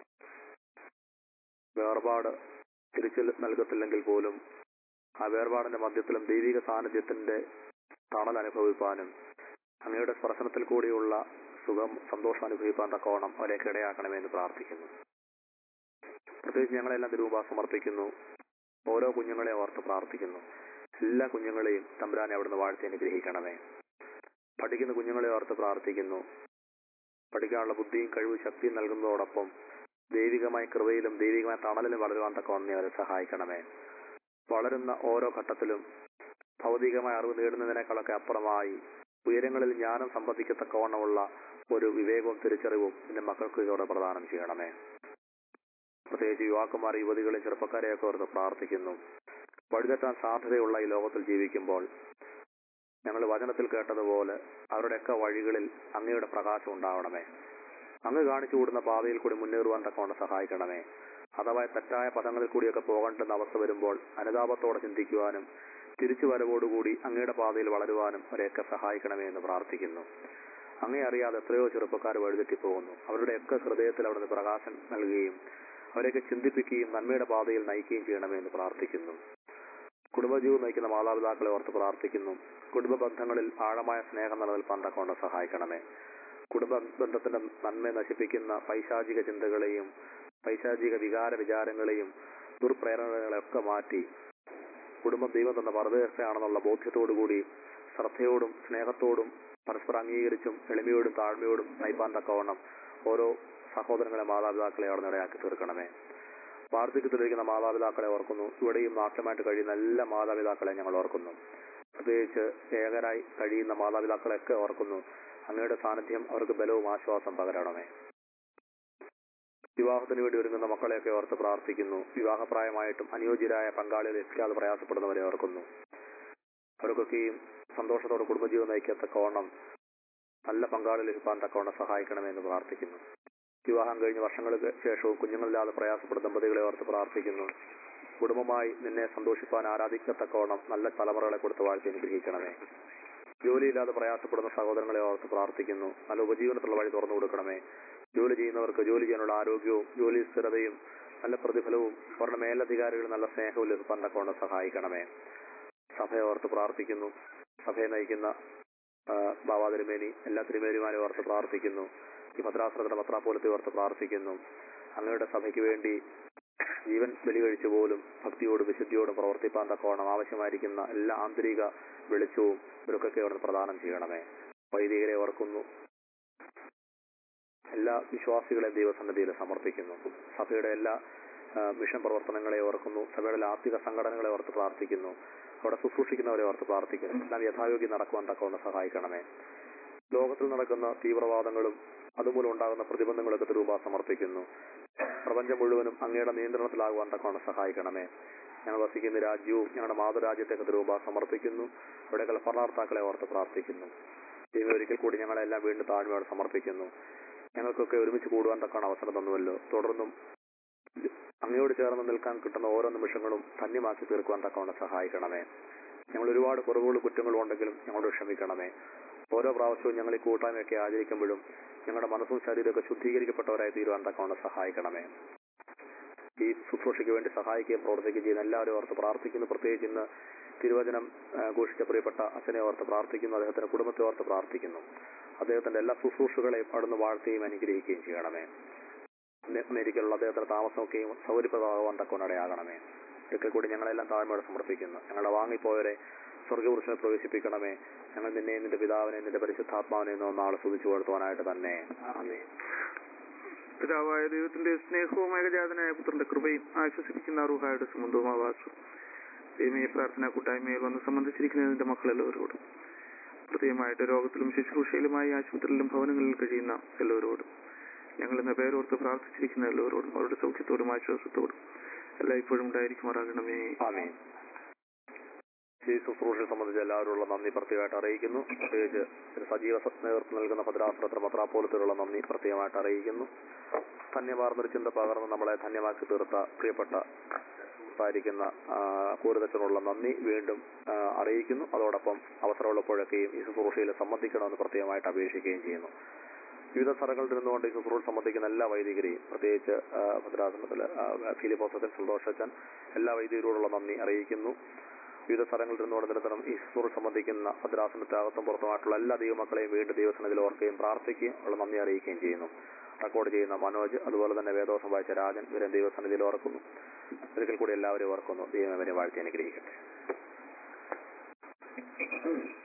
വേർപാട് തിരിച്ചു നൽകത്തില്ലെങ്കിൽ പോലും ആ വേർപാടിന്റെ മധ്യത്തിലും ദൈവിക സാന്നിധ്യത്തിന്റെ തണൽ അനുഭവിപ്പാനും അങ്ങയുടെ സ്പർശനത്തിൽ കൂടിയുള്ള സുഖം സന്തോഷം അനുഭവിപ്പാൻ തക്കവണ്ണം അവരെയൊക്കെ ഇടയാക്കണമേ എന്ന് പ്രാർത്ഥിക്കുന്നു പ്രത്യേകിച്ച് ഞങ്ങളെല്ലാം തിരുവുമ്പ സമർപ്പിക്കുന്നു ഓരോ കുഞ്ഞുങ്ങളെ ഓർത്ത് പ്രാർത്ഥിക്കുന്നു എല്ലാ കുഞ്ഞുങ്ങളെയും തമ്പുരാനെ അവിടുന്ന് വാഴ്ത്തി അനുഗ്രഹിക്കണമേ പഠിക്കുന്ന കുഞ്ഞുങ്ങളെ ഓർത്ത് പ്രാർത്ഥിക്കുന്നു പഠിക്കാനുള്ള ബുദ്ധിയും കഴിവും ശക്തിയും നൽകുന്നതോടൊപ്പം ദൈവികമായ കൃപയിലും ദൈവികമായ തണലിലും വളരുവാൻ തക്കവണ്ണം അവരെ സഹായിക്കണമേ വളരുന്ന ഓരോ ഘട്ടത്തിലും ഭൗതികമായ അറിവ് നേടുന്നതിനേക്കാളൊക്കെ അപ്പുറമായി ഉയരങ്ങളിൽ ജ്ഞാനം സംബന്ധിക്കത്തക്കവണ്ണമുള്ള ഒരു വിവേകവും തിരിച്ചറിവും നിന്റെ മക്കൾക്ക് ഇതോടെ പ്രദാനം ചെയ്യണമേ പ്രത്യേകിച്ച് യുവാക്കന്മാർ യുവതികളെ ചെറുപ്പക്കാരെയൊക്കെ ഓർത്ത് പ്രാർത്ഥിക്കുന്നു വഴിതെറ്റാൻ സാധ്യതയുള്ള ഈ ലോകത്തിൽ ജീവിക്കുമ്പോൾ ഞങ്ങൾ വചനത്തിൽ കേട്ടതുപോലെ അവരുടെയൊക്കെ വഴികളിൽ അങ്ങയുടെ പ്രകാശം ഉണ്ടാവണമേ അങ്ങ് കാണിച്ചു കൂടുന്ന പാതയിൽ കൂടി മുന്നേറുവാൻ തക്കവണ്ണം സഹായിക്കണമേ അഥവാ തെറ്റായ പദങ്ങളിൽ കൂടിയൊക്കെ പോകേണ്ടുന്ന അവസ്ഥ വരുമ്പോൾ അനുതാപത്തോടെ ചിന്തിക്കുവാനും തിരിച്ചു വരവോടുകൂടി അങ്ങയുടെ പാതയിൽ വളരുവാനും അവരെയൊക്കെ സഹായിക്കണമേ എന്ന് പ്രാർത്ഥിക്കുന്നു അങ്ങേ അറിയാതെ എത്രയോ ചെറുപ്പക്കാർ വഴിതെറ്റിപ്പോകുന്നു അവരുടെയൊക്കെ ഹൃദയത്തിൽ അവിടുന്ന് പ്രകാശം നൽകുകയും അവരെയൊക്കെ ചിന്തിപ്പിക്കുകയും നന്മയുടെ പാതയിൽ നയിക്കുകയും ചെയ്യണമേ എന്ന് പ്രാർത്ഥിക്കുന്നു കുടുംബജീവൻ നയിക്കുന്ന മാതാപിതാക്കളെ ഓർത്ത് പ്രാർത്ഥിക്കുന്നു കുടുംബ ബന്ധങ്ങളിൽ ആഴമായ സ്നേഹം നിലനിൽപ്പാൻ തക്കൊണ്ട് സഹായിക്കണമേ കുടുംബ ബന്ധത്തിന്റെ നന്മ നശിപ്പിക്കുന്ന പൈശാചിക ചിന്തകളെയും പൈശാചിക വികാര വിചാരങ്ങളെയും ദുർപ്രേരണകളെയൊക്കെ മാറ്റി കുടുംബം ദൈവം തന്ന പരദേശയാണെന്നുള്ള ബോധ്യത്തോടുകൂടി ശ്രദ്ധയോടും സ്നേഹത്തോടും പരസ്പരം അംഗീകരിച്ചും എളിമയോടും താഴ്മയോടും നയിപ്പാൻ തക്കവണ്ണം ഓരോ സഹോദരങ്ങളെ മാതാപിതാക്കളെ അവിടെ ഇടയാക്കി തീർക്കണമേ വാർദ്ധക്യത്തിലിരിക്കുന്ന മാതാപിതാക്കളെ ഓർക്കുന്നു ഇവിടെയും നാട്ടിലുമായിട്ട് കഴിയുന്ന എല്ലാ മാതാപിതാക്കളെ ഞങ്ങൾ ഓർക്കുന്നു പ്രത്യേകിച്ച് ഏകരായി കഴിയുന്ന മാതാപിതാക്കളെയൊക്കെ ഓർക്കുന്നു അങ്ങയുടെ സാന്നിധ്യം അവർക്ക് ബലവും ആശ്വാസം പകരണമേ വിവാഹത്തിന് വേണ്ടി ഒരുങ്ങുന്ന മക്കളെയൊക്കെ ഓർത്ത് പ്രാർത്ഥിക്കുന്നു വിവാഹപ്രായമായിട്ടും അനുയോജ്യരായ പങ്കാളികൾ ലഭിക്കാതെ പ്രയാസപ്പെടുന്നവരെ ഓർക്കുന്നു അവർക്കൊക്കെയും സന്തോഷത്തോടെ കുടുംബജീവൻ നയിക്കത്തക്കവണ്ണം നല്ല പങ്കാളി ലഭിക്കാൻ തക്കവണ്ണം സഹായിക്കണമെന്ന് പ്രാർത്ഥിക്കുന്നു വിവാഹം കഴിഞ്ഞ് വർഷങ്ങൾക്ക് ശേഷവും കുഞ്ഞുങ്ങളില്ലാതെ പ്രയാസപ്പെടുന്ന ദമ്പതികളെ ഓർത്ത് പ്രാർത്ഥിക്കുന്നു കുടുംബമായി നിന്നെ സന്തോഷിപ്പാൻ ആരാധിക്കത്തക്കവണ്ണം നല്ല തലമുറകളെ കൊടുത്ത് വാഴ്ത്തി അനുഗ്രഹിക്കണമേ ജോലിയില്ലാതെ പ്രയാസപ്പെടുന്ന സഹോദരങ്ങളെ ഓർത്ത് പ്രാർത്ഥിക്കുന്നു നല്ല ഉപജീവനത്തിലുള്ള വഴി തുറന്നു കൊടുക്കണമേ ജോലി ചെയ്യുന്നവർക്ക് ജോലി ചെയ്യാനുള്ള ആരോഗ്യവും ജോലി സ്ഥിരതയും നല്ല പ്രതിഫലവും അവരുടെ മേലധികാരികൾ നല്ല സ്നേഹവും ലഭിക്കാൻ തക്കവണ്ണം സഹായിക്കണമേ സഭയെ ഓർത്ത് പ്രാർത്ഥിക്കുന്നു സഭയെ നയിക്കുന്ന ആ, ബാബാ തിരുമേനി എല്ലാ തിരുമേനിമാരെ ഓർത്ത് പ്രാർത്ഥിക്കുന്നു ഈ ഭദ്രാശ്രമത്തിന്റെ പത്രാപോലത്തെ ഓർത്ത് പ്രാർത്ഥിക്കുന്നു അങ്ങയുടെ സഭയ്ക്ക് വേണ്ടി ജീവൻ ബലികഴിച്ചു പോലും ഭക്തിയോടും വിശുദ്ധിയോടും പ്രവർത്തിപ്പാൻ തക്കവണ്ണം ആവശ്യമായിരിക്കുന്ന എല്ലാ ആന്തരിക വെളിച്ചവും ഇവർക്കൊക്കെ അവിടുന്ന് പ്രദാനം ചെയ്യണമേ വൈദികരെ ഓർക്കുന്നു എല്ലാ വിശ്വാസികളെ ദൈവസന്നിധിയിൽ സമർപ്പിക്കുന്നു സഭയുടെ എല്ലാ ആ, മിഷൻ പ്രവർത്തനങ്ങളെ ഓർക്കുന്നു സഭയുടെ എല്ലാ ആത്മിക സംഘടനകളെ ഓർത്ത് പ്രാർത്ഥിക്കുന്നു അവിടെ ശുശ്രൂഷിക്കുന്നവരെ ഓർത്ത് പ്രാർത്ഥിക്കുന്നു എല്ലാം യഥായോഗ്യം നടക്കുവാൻ തക്കവണ്ണം സഹായിക്കണമേ ലോകത്തിൽ നടക്കുന്ന തീവ്രവാദങ്ങളും അതുമൂലം ഉണ്ടാകുന്ന പ്രതിബന്ധങ്ങളൊക്കെ തിരുവ സമർപ്പിക്കുന്നു പ്രപഞ്ചം മുഴുവനും അങ്ങയുടെ നിയന്ത്രണത്തിലാകുവാൻ തക്കവണ്ണം സഹായിക്കണമേ ഞങ്ങൾ വസിക്കുന്ന രാജ്യവും ഞങ്ങളുടെ മാതൃരാജ്യത്തേക്ക് തിരുവ സമർപ്പിക്കുന്നു അവിടെ ഭരണകർത്താക്കളെ ഓർത്ത് പ്രാർത്ഥിക്കുന്നു ദൈവം ഒരിക്കൽ കൂടി ഞങ്ങളെല്ലാം വീണ്ടും താഴ്മയോടെ സമർപ്പിക്കുന്നു ഞങ്ങൾക്കൊക്കെ ഒരുമിച്ച് കൂടുവാൻ തക്കാണ് അവസരം തന്നുവല്ലോ തുടർന്നും അങ്ങയോട് ചേർന്ന് നിൽക്കാൻ കിട്ടുന്ന ഓരോ നിമിഷങ്ങളും ധന്യമാക്കി തീർക്കുവാൻ തക്കവണ്ണം സഹായിക്കണമേ ഞങ്ങൾ ഒരുപാട് കുറവുകളും കുറ്റങ്ങളും ഉണ്ടെങ്കിലും ഞങ്ങളോട് ക്ഷമിക്കണമേ ഓരോ പ്രാവശ്യവും ഞങ്ങൾ ഈ കൂട്ടായ്മയൊക്കെ ആചരിക്കുമ്പോഴും ഞങ്ങളുടെ മനസ്സും ശരീരമൊക്കെ ശുദ്ധീകരിക്കപ്പെട്ടവരായി തീരുവാൻ തക്കവണ്ണം സഹായിക്കണമേ ഈ ശുശ്രൂഷയ്ക്ക് വേണ്ടി സഹായിക്കുകയും പ്രവർത്തിക്കുകയും ചെയ്യുന്ന എല്ലാവരും ഓർത്ത് പ്രാർത്ഥിക്കുന്നു പ്രത്യേകിച്ച് ഇന്ന് തിരുവചനം ആ, ഘോഷിച്ച പ്രിയപ്പെട്ട അച്ഛനെ ഓർത്ത് പ്രാർത്ഥിക്കുന്നു അദ്ദേഹത്തിന്റെ കുടുംബത്തെ ഓർത്ത് പ്രാർത്ഥിക്കുന്നു അദ്ദേഹത്തിന്റെ എല്ലാ ശുശ്രൂഷകളെയും അവിടുന്ന് വാഴ്ത്തുകയും അനുഗ്രഹിക്കുകയും ചെയ്യണമേ അമേ- അമേരിക്കയിലുള്ള അദ്ദേഹത്തിന്റെ താമസമൊക്കെയും സൗകര്യപ്രദമാകുവാൻ തക്കൊണ്ടിടയാകണമേ ഒരിക്കൽ കൂടി ഞങ്ങളെല്ലാം താഴ്മയോടെ സമർപ്പിക്കുന്നു ഞങ്ങളുടെ വാങ്ങിപ്പോയവരെ സ്വർഗപുരുഷനെ പ്രവേശിപ്പിക്കണമേ ഞങ്ങൾ നിന്നെ നിന്റെ പിതാവിനെ നിന്റെ പരിശുദ്ധാത്മാവിനെ ഒന്നാളെ സ്തുതിച്ചു കൊടുത്തുവാനായിട്ട് തന്നെ ആമേൻ പിതാവായ ദൈവത്തിന്റെ സ്നേഹവും ഏകജാതനായ പുത്രന്റെ കൃപയും ആശ്വസിപ്പിക്കുന്ന അറുഹായുടെ സംബന്ധവും ആവാസവും ദൈവമേ പ്രാർത്ഥന കൂട്ടായ്മയിൽ വന്ന് സംബന്ധിച്ചിരിക്കുന്ന നിന്റെ മക്കളെല്ലാവരോടും പ്രത്യേകമായിട്ട് രോഗത്തിലും ശുശ്രൂഷയിലുമായി ആശുപത്രിയിലും ഭവനങ്ങളിൽ കഴിയുന്ന എല്ലാവരോടും ഞങ്ങൾ ഇന്ന് പേരോർത്ത് പ്രാർത്ഥിച്ചിരിക്കുന്ന എല്ലാവരോടും അവരുടെ സൗഖ്യത്തോടും ആശ്വാസത്തോടും എല്ലാം ഇപ്പോഴും ഉണ്ടായിരിക്കുമാറാകണമേ ആമേൻ ഈ ശുശ്രൂഷയെ സംബന്ധിച്ച് എല്ലാവരുള്ള നന്ദി പ്രത്യേകമായിട്ട് അറിയിക്കുന്നു പ്രത്യേകിച്ച് ഒരു സജീവ സ- നേതൃത്വം നൽകുന്ന ഭദ്രാശ്രത്ര പത്രാപോലത്തിലുള്ള നന്ദി പ്രത്യേകമായിട്ട് അറിയിക്കുന്നു ധന്യമാർന്നൊരു ചിന്ത പകർന്ന് നമ്മളെ ധന്യമാക്കി തീർത്ത പ്രിയപ്പെട്ട സുഹൃത്തായിരിക്കുന്ന കൂറുതച്ചനുള്ള നന്ദി വീണ്ടും ആ, അറിയിക്കുന്നു അതോടൊപ്പം അവസരമുള്ളപ്പോഴൊക്കെയും ഈ ശുശ്രൂഷയിൽ സംബന്ധിക്കണമെന്ന് പ്രത്യേകമായിട്ട് അപേക്ഷിക്കുകയും ചെയ്യുന്നു വിവിധ സ്ഥലങ്ങളിൽ നിന്നുകൊണ്ട് ഈ ശുശ്രൂഷ സംബന്ധിക്കുന്ന എല്ലാ വൈദികരെയും പ്രത്യേകിച്ച് ആ, ഭദ്രാസനത്തില് ആ, ഫിലിപ്പോസച്ചൻ സന്തോഷച്ചൻ എല്ലാ വൈദികരോടുള്ള നന്ദി അറിയിക്കുന്നു വിവിധ സ്ഥലങ്ങളിൽ നിന്നുകൊണ്ട് നിരന്തരം ഈ ശുശ്രൂഷ സംബന്ധിക്കുന്ന ഭദ്രാസനത്തിനകത്തും പുറത്തുമായിട്ടുള്ള എല്ലാ ദൈവമക്കളെയും വീണ്ടും ദൈവസനത്തിൽ ഓർക്കുകയും പ്രാർത്ഥിക്കുകയും ഉള്ള നന്ദി അറിയിക്കുകയും ചെയ്യുന്നു റെക്കോർഡ് ചെയ്യുന്ന മനോജ് അതുപോലെ തന്നെ വേദോസം വായിച്ച രാജൻ ഇവരെ ദൈവസന്നിധിയിൽ ഓർക്കുന്നു ഒരിക്കൽ കൂടി എല്ലാവരെയും ഓർക്കുന്നു ദൈവം അവരെ വാഴ്ത്തി അനുഗ്രഹിക്കട്ടെ